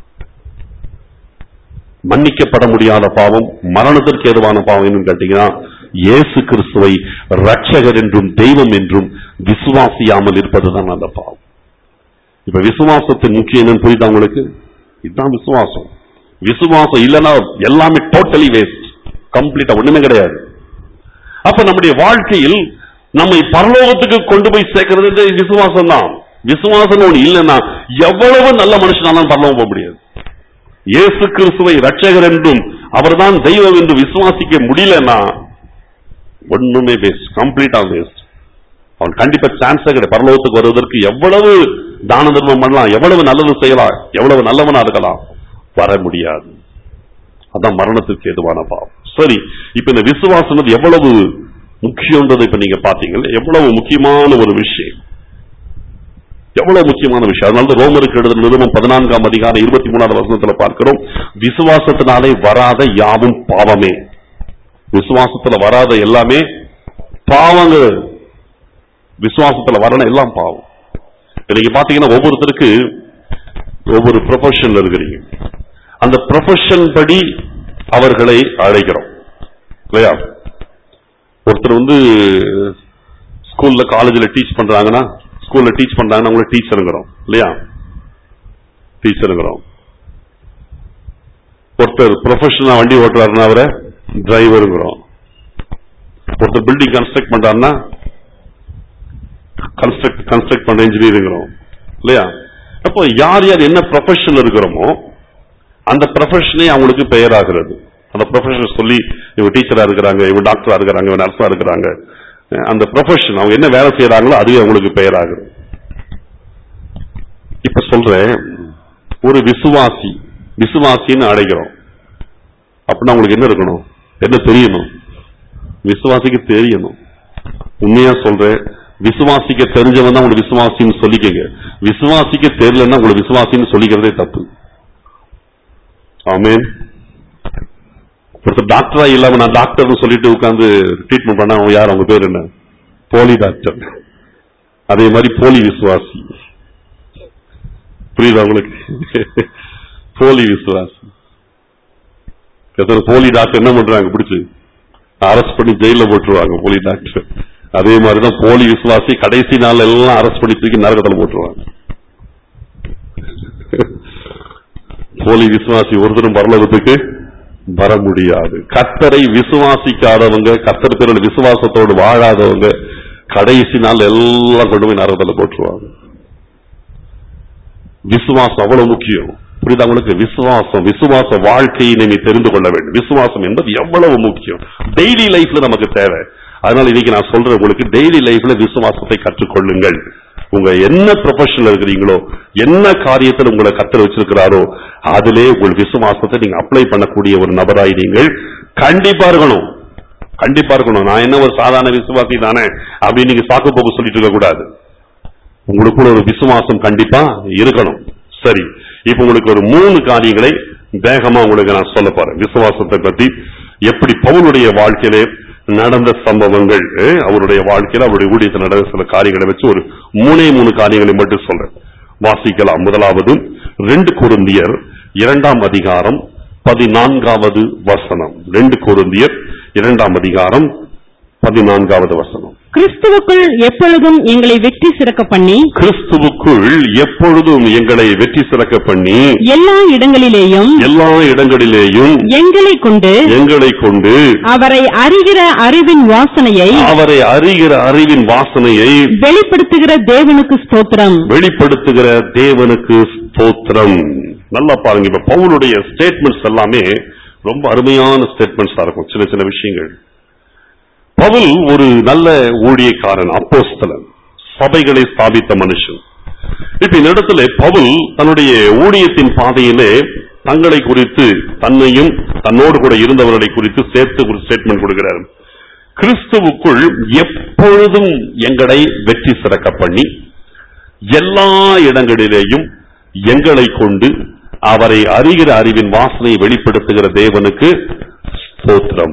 மன்னிக்கப்பட முடியாத பாவம் மரணத்திற்கு ஏதுவான பாவம் என்னன்னு கேட்டீங்கன்னா இயேசு கிறிஸ்துவை ரட்சகர் என்றும் தெய்வம் என்றும் விசுவாசியாமல் இருப்பதுதான் அந்த பாவம் இப்ப விசுவாசத்தின் முக்கியம் என்னன்னு புரியுதா உங்களுக்கு இதுதான் விசுவாசம் விசுவாசம் இல்லைன்னா எல்லாமே டோட்டலி வேஸ்ட் கம்ப்ளீட்டா ஒண்ணுமே கிடையாது அப்ப நம்முடைய வாழ்க்கையில் நம்மை பரலோகத்துக்கு கொண்டு போய் சேர்க்கிறது விசுவாசம் தான் விசுவாசம் ஒண்ணு இல்லைன்னா எவ்வளவு நல்ல மனுஷனாலும் பரலோகம் போக முடியாது இயேசு கிறிஸ்துவை ரட்சகர் என்றும் அவர்தான் தெய்வம் என்று விசுவாசிக்க முடியலன்னா ஒண்ணுமே வேஸ்ட் கம்ப்ளீட்டா வேஸ்ட் அவன் கண்டிப்பா சான்ஸே கிடையாது பரலோகத்துக்கு வருவதற்கு எவ்வளவு தான தர்மம் பண்ணலாம் எவ்வளவு நல்லது செய்யலாம் எவ்வளவு நல்லவனா இருக்கலாம் வர முடியாது அதான் மரணத்திற்கு ஏதுவான பாவம் சரி இப்ப இந்த விசுவாசம் எவ்வளவு முக்கியன்றதை இப்ப நீங்க பாத்தீங்கல்ல எவ்வளவு முக்கியமான ஒரு விஷயம் எவ்வளவு முக்கியமான விஷயம் அதனால தான் ரோமருக்கு எழுதின நிருபம் பதினான்காம் அதிகாரம் இருபத்தி மூணாவது வசனத்துல பார்க்கிறோம் விசுவாசத்தினாலே வராத யாவும் பாவமே விசுவாசத்துல வராத எல்லாமே பாவங்கள் விசுவாசத்துல வரணும் எல்லாம் பாவம் இன்னைக்கு பாத்தீங்கன்னா ஒவ்வொருத்தருக்கு ஒவ்வொரு ப்ரொஃபஷன்ல இருக்கிறீங்க அந்த ப்ரொஃபஷன் படி அவர்களை அழைக்கிறோம் இல்லையா ஒருத்தர் வந்து ஸ்கூல்ல காலேஜ்ல டீச் பண்றாங்கன்னா ஸ்கூல்ல டீச் பண்றாங்கன்னா அவங்கள டீச்சருங்கிறோம் இல்லையா டீச்சருங்கிறோம் ஒருத்தர் ப்ரொஃபஷனலா வண்டி ஓட்டுறாருன்னா அவரை டிரைவருங்கிறோம் ஒருத்தர் பில்டிங் கன்ஸ்ட்ரக்ட் பண்றாருன்னா கன்ஸ்ட்ரக்ட் கன்ஸ்ட்ரக்ட் பண்ற இன்ஜினியருங்கிறோம் இல்லையா அப்போ யார் யார் என்ன ப்ரொஃபஷன் இருக்கிறோமோ அந்த ப்ரொஃபஷனே அவங்களுக்கு பெயராகிறது அந்த ப்ரொஃபஷன் சொல்லி இவங்க டீச்சரா இருக்கிறாங்க இவங்க டாக்டரா இருக்கிறாங்க இவங்க நர்ஸா இருக்கிறாங்க அஹ் அந்த ப்ரொஃபஷன் அவங்க என்ன வேலை செய்யறாங்களோ அதுவே அவங்களுக்கு பெயராகுது இப்ப சொல்றேன் ஒரு விசுவாசி விசுவாசின்னு அழைக்கிறோம் அப்படின்னா அவங்களுக்கு என்ன இருக்கணும் என்ன தெரியணும் விசுவாசிக்கு தெரியணும் உண்மையா சொல்றேன் விசுவாசிக்க தெரிஞ்சவன் தான் உங்களுக்கு விசுவாசின்னு சொல்லிக்கங்க விசுவாசிக்க தெரியலன்னா உங்களுக்கு விசுவாசின்னு சொல்லிக்கிறதே தப்பு ஆமென் ஒருத்தர் டாக்டரா இல்லாம நான் டாக்டர்னு சொல்லிட்டு உட்கார்ந்து ட்ரீட்மெண்ட் பண்ணா அவங்க யார் அவங்க பேர் என்ன போலி டாக்டர் அதே மாதிரி போலி விசுவாசி புரியுதா உங்களுக்கு போலி விசுவாசி எத்தனை போலி டாக்டர் என்ன பண்றாங்க பிடிச்சு அரெஸ்ட் பண்ணி ஜெயில போட்டுருவாங்க போலி டாக்டர் அதே மாதிரிதான் போலி விசுவாசி கடைசி நாள் எல்லாம் அரெஸ்ட் பண்ணி தூக்கி நரகத்துல போட்டுருவாங்க போலி விசுவாசி ஒருத்தரும் பரலோகத்துக்கு வர முடியாது கர்த்தரை விசுவாசிக்காதவங்க கர்த்தர் பேரோட விசுவாசத்தோடு வாழாதவங்க கடைசி நாள் எல்லாம் கொண்டு போய் நரகத்துல போட்டுருவாங்க விசுவாசம் அவ்வளவு முக்கியம் புரியுதா உங்களுக்கு விசுவாசம் விசுவாச வாழ்க்கையை நீங்க தெரிந்து கொள்ள வேண்டும் விசுவாசம் என்பது எவ்வளவு முக்கியம் டெய்லி லைஃப்ல நமக்கு தேவை அதனால இன்னைக்கு நான் சொல்றேன் உங்களுக்கு டெய்லி லைஃப்ல விசுவாசத்தை கற்றுக்கொள்ளுங்கள் உங்க என்ன ப்ரொஃபஷன்ல இருக்கிறீங்களோ என்ன காரியத்தில் உங்களை கத்தர் வச்சிருக்கிறாரோ அதிலே உங்கள் விசுவாசத்தை நீங்க அப்ளை பண்ணக்கூடிய ஒரு நபராய் நீங்கள் கண்டிப்பா இருக்கணும் கண்டிப்பா இருக்கணும் நான் என்ன ஒரு சாதாரண விசுவாசி தானே அப்படின்னு நீங்க சாக்கு போக்கு சொல்லிட்டு இருக்க கூடாது உங்களுக்குள்ள ஒரு விசுவாசம் கண்டிப்பா இருக்கணும் சரி இப்ப உங்களுக்கு ஒரு மூணு காரியங்களை வேகமா உங்களுக்கு நான் சொல்ல போறேன் விசுவாசத்தை பத்தி எப்படி பவுலுடைய வாழ்க்கையிலே நடந்த சம்பவங்கள் அஹ், அவருடைய வாழ்க்கையில அவருடைய ஊழியத்தில் நடந்த சில காரியங்களை வச்சு ஒரு மூணே மூணு காரியங்களை மட்டும் சொல்றேன் வாசிக்கலாம் முதலாவது ரெண்டு குருந்தியர் இரண்டாம் அதிகாரம் பதினான்காவது வசனம் ரெண்டு குருந்தியர் இரண்டாம் அதிகாரம் பதினான்காவது வசனம் கிறிஸ்துவுக்குள் எப்பொழுதும் எங்களை வெற்றி சிறக்க பண்ணி கிறிஸ்துவுக்குள் எப்பொழுதும் எங்களை வெற்றி சிறக்க பண்ணி எல்லா இடங்களிலேயும் எல்லா இடங்களிலேயும் எங்களை கொண்டு எங்களை கொண்டு அவரை அறிகிற அறிவின் வாசனையை அவரை அறிகிற அறிவின் வாசனையை வெளிப்படுத்துகிற தேவனுக்கு ஸ்தோத்திரம் வெளிப்படுத்துகிற தேவனுக்கு ஸ்தோத்திரம் நல்லா பாருங்க இப்ப பவுலுடைய ஸ்டேட்மெண்ட்ஸ் எல்லாமே ரொம்ப அருமையான ஸ்டேட்மெண்ட்ஸா இருக்கும் சின்ன சின்ன விஷயங்கள் பவுல் ஒரு நல்ல ஊழியக்காரன் அப்போஸ்தலன் சபைகளை ஸ்தாபித்த மனுஷன் இப்ப இந்த இடத்துல பவுல் தன்னுடைய ஊழியத்தின் பாதையிலே தங்களை குறித்து தன்னையும் தன்னோடு கூட இருந்தவர்களை குறித்து சேர்த்து ஒரு ஸ்டேட்மெண்ட் கொடுக்கிறார் கிறிஸ்துவுக்குள் எப்பொழுதும் எங்களை வெற்றி சிறக்க பண்ணி எல்லா இடங்களிலேயும் எங்களை கொண்டு அவரை அறிகிற அறிவின் வாசனையை வெளிப்படுத்துகிற தேவனுக்கு ஸ்தோத்திரம்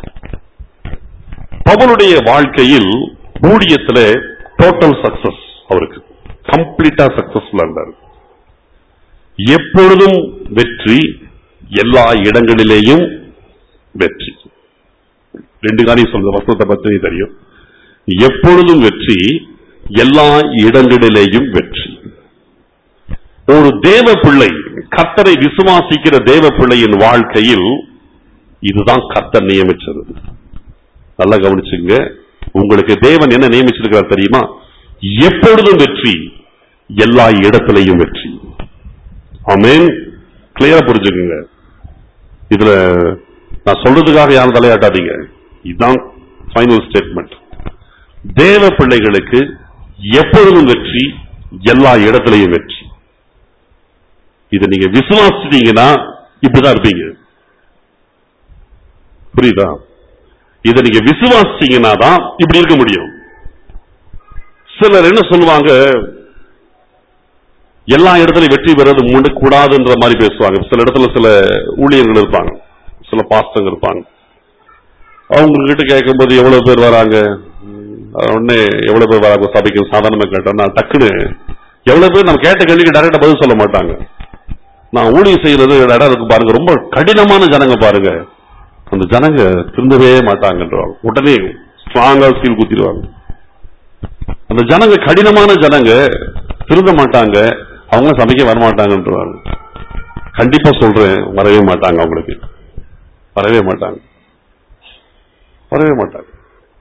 பவுலுடைய வாழ்க்கையில் ஊழியத்துல டோட்டல் சக்சஸ் அவருக்கு கம்ப்ளீட்டா சக்சஸ்ஃபுல்லா இருந்தார் எப்பொழுதும் வெற்றி எல்லா இடங்களிலேயும் வெற்றி ரெண்டு காரியம் சொல்ற வசனத்தை பத்தி தெரியும் எப்பொழுதும் வெற்றி எல்லா இடங்களிலேயும் வெற்றி ஒரு தேவ பிள்ளை கர்த்தரை விசுவாசிக்கிற தேவ பிள்ளையின் வாழ்க்கையில் இதுதான் கர்த்தர் நியமிச்சது நல்லா கவனிச்சுங்க உங்களுக்கு தேவன் என்ன நியமிச்சிருக்கிறார் தெரியுமா எப்பொழுதும் வெற்றி எல்லா இடத்திலையும் வெற்றி ஆமென் கிளியரா புரிஞ்சுக்குங்க இதுல நான் சொல்றதுக்காக யாரும் தலையாட்டாதீங்க இதுதான் ஃபைனல் ஸ்டேட்மெண்ட் தேவ பிள்ளைகளுக்கு எப்பொழுதும் வெற்றி எல்லா இடத்திலையும் வெற்றி இதை நீங்க விசுவாசிட்டீங்கன்னா இப்படிதான் இருப்பீங்க புரியுதா இதை நீங்க விசுவாசிச்சீங்கன்னா தான் இப்படி இருக்க முடியும் சிலர் என்ன சொல்லுவாங்க எல்லா இடத்துலயும் வெற்றி பெறது முன்ன கூடாதுன்ற மாதிரி பேசுவாங்க சில இடத்துல சில ஊழியர்கள் இருப்பாங்க சில பாஸ்டங்க இருப்பாங்க அவங்க கிட்ட கேட்கும்போது எவ்வளவு பேர் வராங்க ம், உடனே எவ்வளவு பேர் வராங்க சபைக்கு சாதாரணமா கேட்டோம் நான் டக்குன்னு எவ்வளவு பேர் நம்ம கேட்ட கேள்விக்கு டைரக்டா பதில் சொல்ல மாட்டாங்க நான் ஊழியம் செய்யறது இடம் இருக்கு பாருங்க ரொம்ப கடினமான ஜனங்க பாருங்க அந்த ஜனங்க திருந்தவே மாட்டாங்கன்றவாங்க உடனே ஸ்ட்ராங்கா ஸ்கீல் குத்திடுவாங்க அந்த ஜனங்க கடினமான ஜனங்க திருந்த மாட்டாங்க அவங்க சபைக்கு வர மாட்டாங்கன்றவாங்க கண்டிப்பா சொல்றேன் வரவே மாட்டாங்க அவங்களுக்கு வரவே மாட்டாங்க வரவே மாட்டாங்க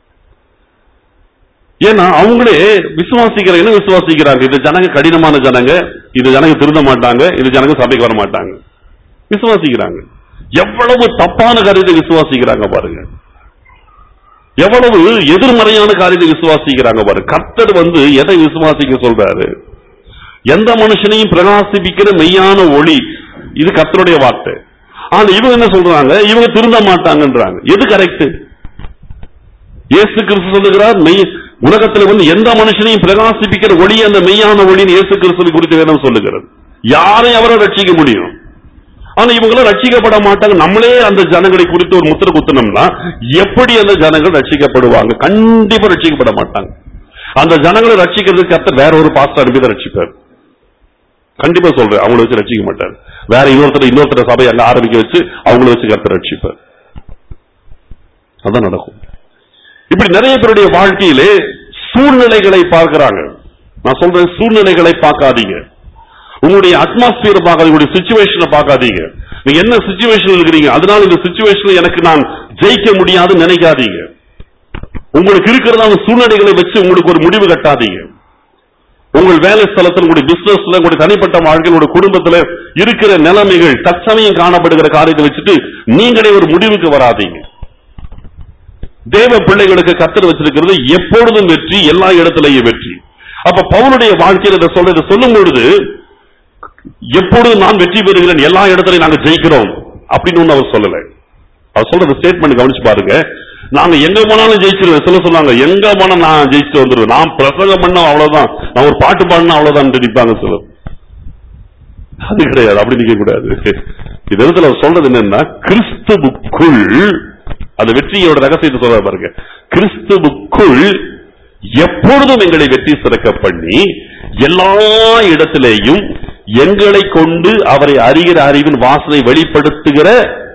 ஏன்னா அவங்களே விசுவாசிக்கிற என்ன விசுவாசிக்கிறாங்க இது ஜனங்க கடினமான ஜனங்க இது ஜனங்க திருந்த மாட்டாங்க இது ஜனங்க சபைக்கு வர மாட்டாங்க விசுவாசிக்கிறாங்க எவ்வளவு தப்பான காரியத்தை விசுவாசிக்கிறாங்க பாருங்க எவ்வளவு எதிர்மறையான காரியத்தை விசுவாசிக்கிறாங்க பாருங்க கர்த்தர் வந்து எதை விசுவாசிக்க சொல்றாரு எந்த மனுஷனையும் பிரகாசிப்பிக்கிற மெய்யான ஒளி இது கர்த்தருடைய வார்த்தை ஆனா இவங்க என்ன சொல்றாங்க இவங்க திருந்த மாட்டாங்கன்றாங்க எது கரெக்ட் இயேசு கிறிஸ்து சொல்லுகிறார் மெய் உலகத்துல வந்து எந்த மனுஷனையும் பிரகாசிப்பிக்கிற ஒளி அந்த மெய்யான ஒளின்னு இயேசு கிறிஸ்து குறித்து வேதம் சொல்லுகிறது யாரையும் அவரை ரட்சிக்க முடியும் ஆனா இவங்களும் ரட்சிக்கப்பட மாட்டாங்க நம்மளே அந்த ஜனங்களை குறித்து ஒரு முத்திர குத்தனம்னா எப்படி அந்த ஜனங்கள் ரட்சிக்கப்படுவாங்க கண்டிப்பா ரட்சிக்கப்பட மாட்டாங்க அந்த ஜனங்களை ரட்சிக்கிறதுக்கு கர்த்தர் வேற ஒரு பாஸ்டர் அனுப்பி தான் ரட்சிப்பார் கண்டிப்பா சொல்றேன் அவங்கள வச்சு ரட்சிக்க மாட்டார் வேற இன்னொருத்தர் இன்னொருத்தர் சபை அங்க ஆரம்பிக்க வச்சு அவங்கள வச்சு கர்த்தர் ரட்சிப்பார் அதான் நடக்கும் இப்படி நிறைய பேருடைய வாழ்க்கையிலே சூழ்நிலைகளை பார்க்கிறாங்க நான் சொல்றேன் சூழ்நிலைகளை பார்க்காதீங்க உங்களுடைய அட்மாஸ்பியர் பார்க்காதீங்க உங்களுடைய சுச்சுவேஷனை பார்க்காதீங்க நீங்க என்ன சுச்சுவேஷன் இருக்கிறீங்க அதனால இந்த சுச்சுவேஷன்ல எனக்கு நான் ஜெயிக்க முடியாதுன்னு நினைக்காதீங்க உங்களுக்கு இருக்கிறதான சூழ்நிலைகளை வச்சு உங்களுக்கு ஒரு முடிவு கட்டாதீங்க உங்கள் வேலை ஸ்தலத்தில் உங்களுடைய பிசினஸ்ல உங்களுடைய தனிப்பட்ட வாழ்க்கையில் உங்களுடைய குடும்பத்துல இருக்கிற நிலைமைகள் தற்சமயம் காணப்படுகிற காரியத்தை வச்சுட்டு நீங்களே ஒரு முடிவுக்கு வராதீங்க தேவ பிள்ளைகளுக்கு கத்தர் வச்சிருக்கிறது எப்பொழுதும் வெற்றி எல்லா இடத்திலேயும் வெற்றி அப்ப பவுனுடைய வாழ்க்கையில் இதை சொல்ற இதை சொல்லும் பொழுது எப்பொழுதும் நான் வெற்றி பெறுகிறேன் எல்லா இடத்துலயும் நாங்க ஜெயிக்கிறோம் அப்படின்னு ஒண்ணு அவர் சொல்லல அவர் சொல்ற ஸ்டேட்மெண்ட் கவனிச்சு பாருங்க நாங்க எங்க போனாலும் ஜெயிச்சிருவேன் சொல்ல சொன்னாங்க எங்க போனா நான் ஜெயிச்சுட்டு வந்துருவேன் நான் பிரசங்கம் பண்ண அவ்வளவுதான் நான் ஒரு பாட்டு பாடினா அவ்வளவுதான் நினைப்பாங்க சிலர் அது கிடையாது அப்படி நிக்க கூடாது இந்த இடத்துல அவர் சொல்றது என்னன்னா கிறிஸ்துவுக்குள் அந்த வெற்றியோட ரகசியத்தை சொல்ற பாருங்க கிறிஸ்துவுக்குள் எப்பொழுதும் எங்களை வெற்றி சிறக்க பண்ணி எல்லா இடத்திலேயும் எங்களை கொண்டு அவரை அறிகிற அறிவின் வாசனை வெளிப்படுத்துகிற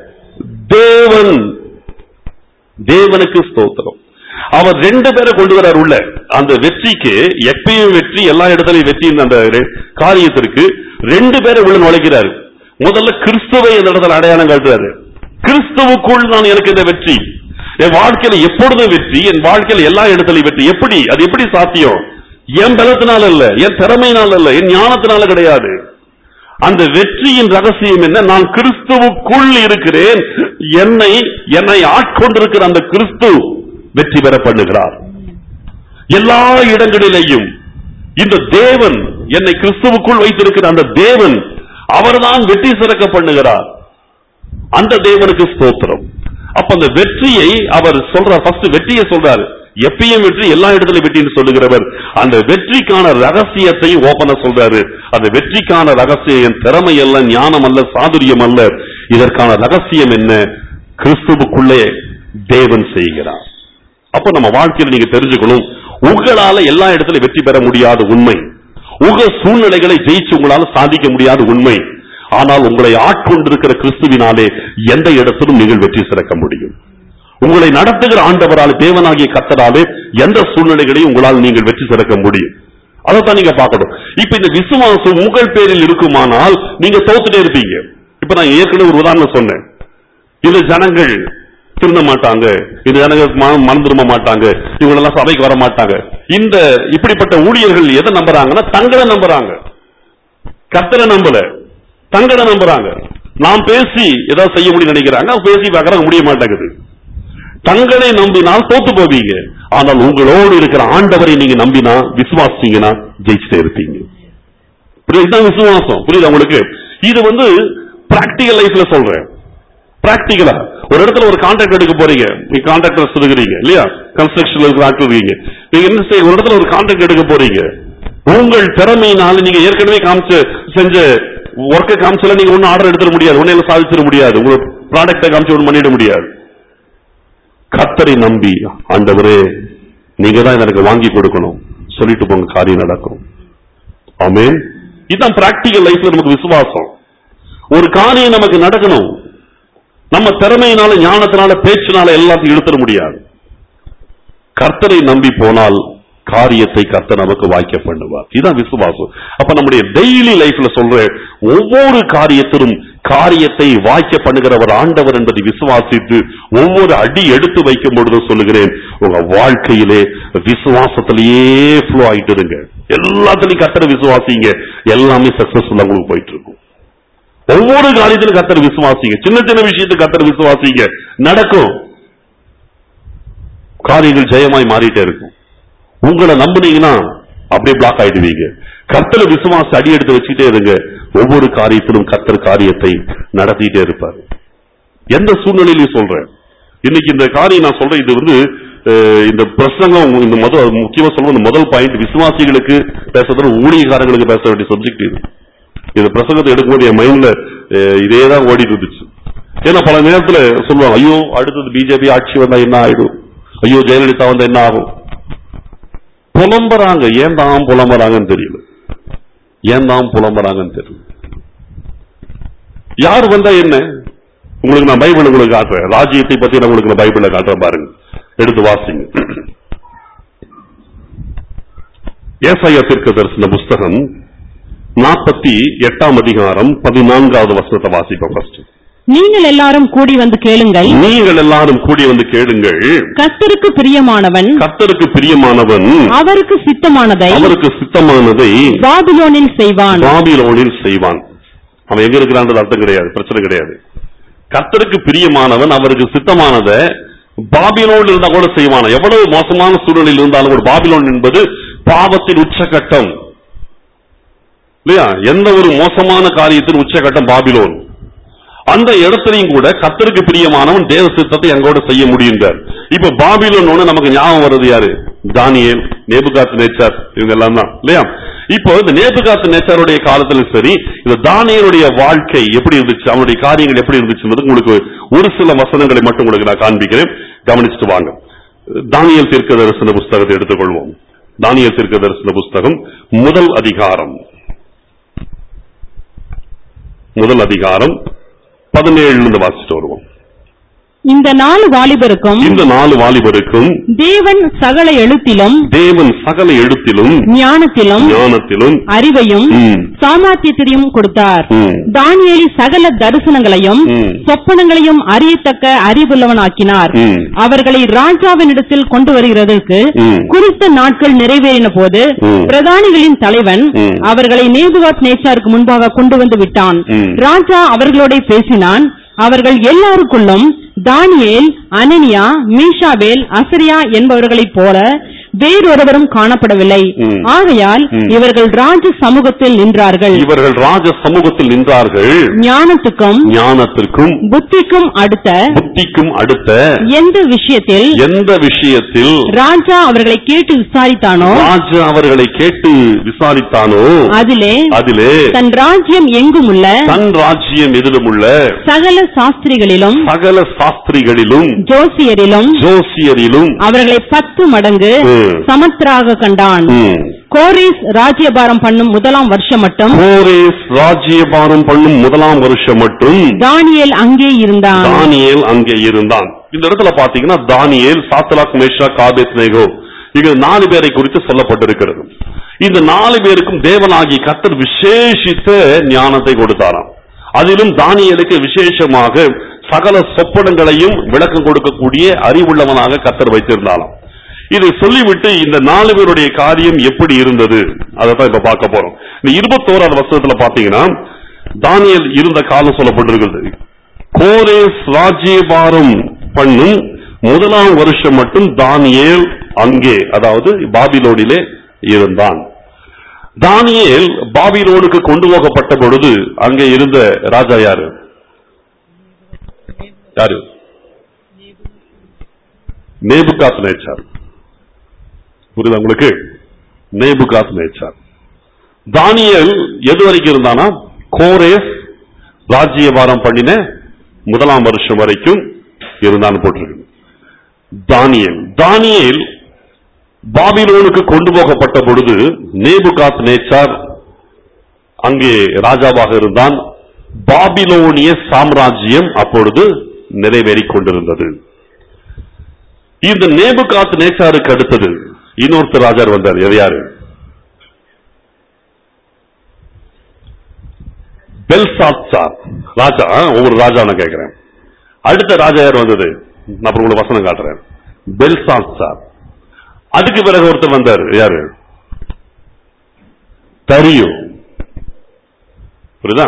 தேவன் தேவனுக்கு ஸ்தோத்திரம் அவர் ரெண்டு பேரை கொண்டு வரார் உள்ள அந்த வெற்றிக்கு எப்பயும் வெற்றி எல்லா இடத்துலயும் வெற்றி அந்த ரெ- காரியத்திற்கு ரெண்டு பேரை உள்ள நுழைக்கிறாரு முதல்ல கிறிஸ்துவை இந்த இடத்துல அடையாளம் காட்டுறாரு கிறிஸ்துவுக்குள் நான் எனக்கு இந்த வெற்றி என் வாழ்க்கையில எப்பொழுதும் வெற்றி என் வாழ்க்கையில எல்லா இடத்துலயும் வெற்றி எப்படி அது எப்படி சாத்தியம் என் பலத்தினால அல்ல என் திறமையினால அல்ல என் ஞானத்தினால கிடையாது அந்த வெற்றியின் ரகசியம் என்ன நான் கிறிஸ்துவுக்குள் இருக்கிறேன் என்னை என்னை ஆட்கொண்டிருக்கிற அந்த கிறிஸ்து வெற்றி பெற பண்ணுகிறார் எல்லா இடங்களிலேயும் இந்த தேவன் என்னை கிறிஸ்துவுக்குள் வைத்திருக்கிற அந்த தேவன் அவர்தான் வெற்றி சிறக்க பண்ணுகிறார் அந்த தேவனுக்கு ஸ்தோத்திரம் அப்ப அந்த வெற்றியை அவர் சொல்றார் ஃபர்ஸ்ட் வெற்றியை சொல்றாரு எப்பயும் வெற்றி எல்லா இடத்துலயும் வெற்றின்னு சொல்லுகிறவர் அந்த வெற்றிக்கான ரகசியத்தை ஓபன சொல்றாரு அந்த வெற்றிக்கான ரகசியம் என் திறமை அல்ல ஞானம் அல்ல சாதுரியம் அல்ல இதற்கான ரகசியம் என்ன கிறிஸ்துவுக்குள்ளே தேவன் செய்கிறார் அப்ப நம்ம வாழ்க்கையில நீங்க தெரிஞ்சுக்கணும் உங்களால எல்லா இடத்துலயும் வெற்றி பெற முடியாத உண்மை உங்க சூழ்நிலைகளை ஜெயிச்சு உங்களால சாதிக்க முடியாத உண்மை ஆனால் உங்களை ஆட்கொண்டிருக்கிற கிறிஸ்துவினாலே எந்த இடத்திலும் நீங்கள் வெற்றி சிறக்க முடியும் உங்களை நடத்துகிற ஆண்டவரால் தேவனாகிய கத்தராலே எந்த சூழ்நிலைகளையும் உங்களால் நீங்கள் வெற்றி சிறக்க முடியும் அதைத்தான் நீங்க பார்க்கணும் இப்ப இந்த விசுவாசம் உங்கள் பேரில் இருக்குமானால் நீங்க தோத்துட்டே இருப்பீங்க இப்ப நான் ஏற்கனவே ஒரு உதாரணம் சொன்னேன் இந்த ஜனங்கள் திருந்த மாட்டாங்க இந்த ஜனங்க மனம் மனம் திரும்ப மாட்டாங்க இவங்க எல்லாம் சபைக்கு வர மாட்டாங்க இந்த இப்படிப்பட்ட ஊழியர்கள் எதை நம்புறாங்கன்னா தங்களை நம்புறாங்க கர்த்தரை நம்பல தங்களை நம்புறாங்க நாம் பேசி ஏதாவது செய்ய முடியும் நினைக்கிறாங்க அவங்க பேசி பார்க்கறாங்க முடிய மாட்டேங்குது தங்களை நம்பினால் தோத்து போவீங்க ஆனால் உங்களோடு இருக்கிற ஆண்டவரை நீங்க நம்பினா விசுவாசிங்கன்னா ஜெயிச்சுட்டே இருப்பீங்க புரியுது? இதுதான் விசுவாசம் புரியுது உங்களுக்கு இது வந்து பிராக்டிகல் லைஃப்ல சொல்றேன் பிராக்டிகலா ஒரு இடத்துல ஒரு கான்ட்ராக்ட் எடுக்க போறீங்க நீங்க கான்ட்ராக்டர் இருக்கிறீங்க இல்லையா கன்ஸ்ட்ரக்ஷன்ல இருக்கிற ஆட்கள் இருக்கீங்க நீங்க என்ன செய்ய ஒரு இடத்துல ஒரு கான்ட்ராக்ட் எடுக்க போறீங்க உங்கள் திறமையினால நீங்க ஏற்கனவே காமிச்ச செஞ்ச ஒர்க்கை காமிச்சல நீங்க ஒன்னும் ஆர்டர் எடுத்துட முடியாது ஒன்னும் சாதிச்சிட முடியாது உங்க ப்ராடக்டை காமிச்சு ஒன்றும் பண்ணிட முடியாது கத்தரை நம்பி ஆண்டவரே நீங்க தான் இதை எனக்கு வாங்கி கொடுக்கணும் சொல்லிட்டு போங்க காரியம் நடக்கும் ஆமென் இதுதான் பிராக்டிகல் லைஃப்ல நமக்கு விசுவாசம் ஒரு காரியம் நமக்கு நடக்கணும் நம்ம திறமையினால ஞானத்தினால பேச்சினால எல்லாத்தையும் இழுத்துட முடியாது கர்த்தரை நம்பி போனால் காரியத்தை கர்த்தர் நமக்கு வாய்க்க பண்ணுவார் இதுதான் விசுவாசம் அப்ப நம்முடைய டெய்லி லைஃப்ல சொல்ற ஒவ்வொரு காரியத்திலும் காரியத்தை வாய்க்க பண்ணுகிறவர் ஆண்டவர் என்பதை விசுவாசித்து ஒவ்வொரு அடி எடுத்து வைக்கும் பொழுது சொல்லுகிறேன் உங்க வாழ்க்கையிலே விசுவாசத்திலேயே ஃப்ளோ ஆயிட்டு இருங்க எல்லாத்துலயும் கர்த்தரை விசுவாசிங்க எல்லாமே சக்சஸ்ஃபுல்லா உங்களுக்கு போயிட்டு இருக்கும் ஒவ்வொரு காரியத்திலும் கர்த்தர் விசுவாசிங்க சின்ன சின்ன விஷயத்துக்கு கர்த்தர் விசுவாசிங்க நடக்கும் காரியங்கள் ஜெயமாய் மாறிட்டே இருக்கும் உங்களை நம்புனீங்கன்னா அப்படியே பிளாக் ஆயிடுவீங்க கர்த்தரை விசுவாச அடி எடுத்து வச்சுக்கிட்டே இருங்க ஒவ்வொரு காரியத்திலும் கர்த்தர் காரியத்தை நடத்திட்டே இருப்பார் எந்த சூழ்நிலையிலையும் சொல்றேன் இன்னைக்கு இந்த காரியம் நான் சொல்றேன் இது வந்து அஹ், இந்த பிரசங்கம் இந்த முதல் முக்கியமா சொல்ற இந்த முதல் பாயிண்ட் விசுவாசிகளுக்கு பேசுறது ஊழியக்காரங்களுக்கு பேச வேண்டிய சப்ஜெக்ட் இது இந்த பிரசங்கத்தை எடுக்கும்போது என் மைண்ட்ல இதே தான் ஓடிட்டு இருந்துச்சு ஏன்னா பல நேரத்துல சொல்லுவாங்க ஐயோ அடுத்தது பிஜேபி ஆட்சி வந்தா என்ன ஆயிடும் ஐயோ ஜெயலலிதா வந்தா என்ன ஆகும் புலம்புறாங்க ஏன் தான் புலம்புறாங்கன்னு தெரியல ஏன் தான் புலம்புறாங்கன்னு தெரியல யார் வந்தா என்ன உங்களுக்கு நான் பைபிள் உங்களுக்கு காட்டுறேன் ராஜ்யத்தை பத்தி நான் உங்களுக்கு நான் பைபிள்ல காட்டுறேன் பாருங்க எடுத்து வாசிங்க ஏசாயா தீர்க்க தரிசன புஸ்தகம் நாற்பத்தி எட்டாம் அதிகாரம் பதினான்காவது வசனத்தை வாசிப்போம் ஃபர்ஸ்ட் நீங்கள் எல்லாரும் கூடி வந்து கேளுங்கள் நீங்கள் எல்லாரும் கூடி வந்து கேளுங்கள் கர்த்தருக்கு பிரியமானவன் கர்த்தருக்கு பிரியமானவன் அவருக்கு சித்தமானதை அவருக்கு சித்தமானதை பாபிலோனில் செய்வான் பாபிலோனில் செய்வான் அவன் எங்க இருக்கிறான்றது அர்த்தம் கிடையாது பிரச்சனை கிடையாது கர்த்தருக்கு பிரியமானவன் அவருக்கு சித்தமானதை பாபிலோன் இருந்தா கூட செய்வான் எவ்வளவு மோசமான சூழ்நிலையில் இருந்தாலும் கூட பாபிலோன் என்பது பாவத்தின் உச்சகட்டம் இல்லையா எந்த ஒரு மோசமான காரியத்தின் உச்சகட்டம் பாபிலோன் அந்த இடத்துலயும் கூட கர்த்தருக்கு பிரியமானவன் தேவ சித்தத்தை எங்கோட செய்ய முடியுங்கிறார் இப்ப பாபிலோன் ஒண்ணு நமக்கு ஞாபகம் வருது யாரு தானியேல் நேபுகாத் நேச்சார் இவங்க எல்லாம் தான் இல்லையா இப்போ இந்த நேபுகாத் நேச்சாருடைய காலத்துல சரி இந்த தானியலுடைய வாழ்க்கை எப்படி இருந்துச்சு அவனுடைய காரியங்கள் எப்படி இருந்துச்சுன்றது உங்களுக்கு ஒரு சில வசனங்களை மட்டும் உங்களுக்கு நான் காண்பிக்கிறேன் கவனிச்சுட்டு வாங்க தானியல் தீர்க்க தரிசன புஸ்தகத்தை எடுத்துக்கொள்வோம் தானியல் தீர்க்க தரிசன புஸ்தகம் முதல் அதிகாரம் முதல் அதிகாரம் பதினேழுல இருந்து வாசிச்சுட்டு வருவோம் இந்த நாலு வாலிபருக்கும் இந்த நாலு வாலிபருக்கும் தேவன் சகல எழுத்திலும் தேவன் சகல எழுத்திலும் ஞானத்திலும் ஞானத்திலும் அறிவையும் ம், சாமர்த்தியத்தையும் கொடுத்தார் ம், தானியேலி சகல தரிசனங்களையும் ம். சொப்பனங்களையும் அறியத்தக்க அறிவுள்ளவனாக்கினார் ம், அவர்களை ராஜாவினிடத்தில் கொண்டு வருகிறதற்கு ம். குறித்த நாட்கள் நிறைவேறின போது ம். பிரதானிகளின் தலைவன் ம். அவர்களை நேபுகாத் நேச்சாருக்கு முன்பாக கொண்டு வந்து விட்டான் ம். ராஜா அவர்களோட பேசினான் அவர்கள் எல்லாருக்குள்ளும் தானியேல் அனனியா மீஷாபேல் அசரியா என்பவர்களைப் போல வேறொருவரும் காணப்படவில்லை ம். ஆகையால் ம். இவர்கள் ராஜ சமூகத்தில் நின்றார்கள் இவர்கள் ராஜ சமூகத்தில் நின்றார்கள் ஞானத்துக்கும் ஞானத்திற்கும் புத்திக்கும் அடுத்த புத்திக்கும் அடுத்த எந்த விஷயத்தில் எந்த விஷயத்தில் ராஜா அவர்களை கேட்டு விசாரித்தானோ ராஜா அவர்களை கேட்டு விசாரித்தானோ அதிலே அதிலே தன் ராஜ்யம் எங்கும் உள்ள தன் ராஜ்யம் எதிலும் உள்ள சகல சாஸ்திரிகளிலும் சகல சாஸ்திரிகளிலும் ஜோசியரிலும் ஜோசியரிலும் அவர்களை பத்து மடங்கு ம். சமத்ராக கண்டான் ம், கோரேஸ் ராஜ்யபாரம் பண்ணும் முதலாம் வருஷம் மட்டும் கோரேஸ் ராஜ்யபாரம் பண்ணும் முதலாம் வருஷம் மட்டும் தானியேல் அங்கே இருந்தான் தானியேல் அங்கே இருந்தான் இந்த இடத்துல பாத்தீங்கன்னா தானியேல் சாத்தலாக் மேஷா காபேத் நேகோ இங்க நாலு பேரை குறித்து சொல்லப்பட்டிருக்கிறது இந்த நாலு பேருக்கும் தேவனாகி கர்த்தர் விசேஷித்த ஞானத்தை கொடுத்தாராம் அதிலும் தானியேலுக்கு விசேஷமாக சகல சொப்பனங்களையும் விளக்கம் கொடுக்கக்கூடிய அறிவுள்ளவனாக கர்த்தர் வைத்திருந்தாராம் இதை சொல்லிவிட்டு இந்த நாலு பேருடைய காரியம் எப்படி இருந்தது அதை தான் இப்ப பார்க்க போறோம் இந்த இருபத்தோராவது வருஷத்துல பாத்தீங்கன்னா தானியேல் இருந்த காலம் சொல்லப்பட்டிருக்கிறது கோரேஸ் ராஜ்யபாரம் பண்ணும் முதலாம் வருஷம் மட்டும் தானியேல் அங்கே அதாவது பாபிலோனிலே இருந்தான் தானியேல் பாபிலோனுக்கு கொண்டு போகப்பட்ட பொழுது அங்கே இருந்த ராஜா யாரு யாரு நேபுகாத் நேச்சார் புரியுதா உங்களுக்கு நேபுகாத் நேச்சார் தானியேல் எது வரைக்கும் இருந்தானா கோரேஸ் ராஜ்யபாரம் பண்ணின முதலாம் வருஷம் வரைக்கும் இருந்தான்னு போட்டிருக்கு தானியேல் தானியேல் பாபிலோனுக்கு கொண்டு போகப்பட்ட பொழுது நேபுகாத் நேச்சார் அங்கே ராஜாவாக இருந்தான் பாபிலோனிய சாம்ராஜ்யம் அப்பொழுது நிறைவேறிக் கொண்டிருந்தது இந்த நேபுகாத் நேச்சாருக்கு அடுத்தது இன்னொருத்தர் ராஜார் வந்தார் எது யாரு பெல்சாத்சார் ராஜா ஒவ்வொரு ராஜா நான் கேட்கிறேன் அடுத்த ராஜா யார் வந்தது நான் அப்புறம் உங்களுக்கு வசனம் காட்டுறேன் பெல்சாத்சார் அதுக்கு பிறகு ஒருத்தர் வந்தார் யாரு தரியு புரியுதா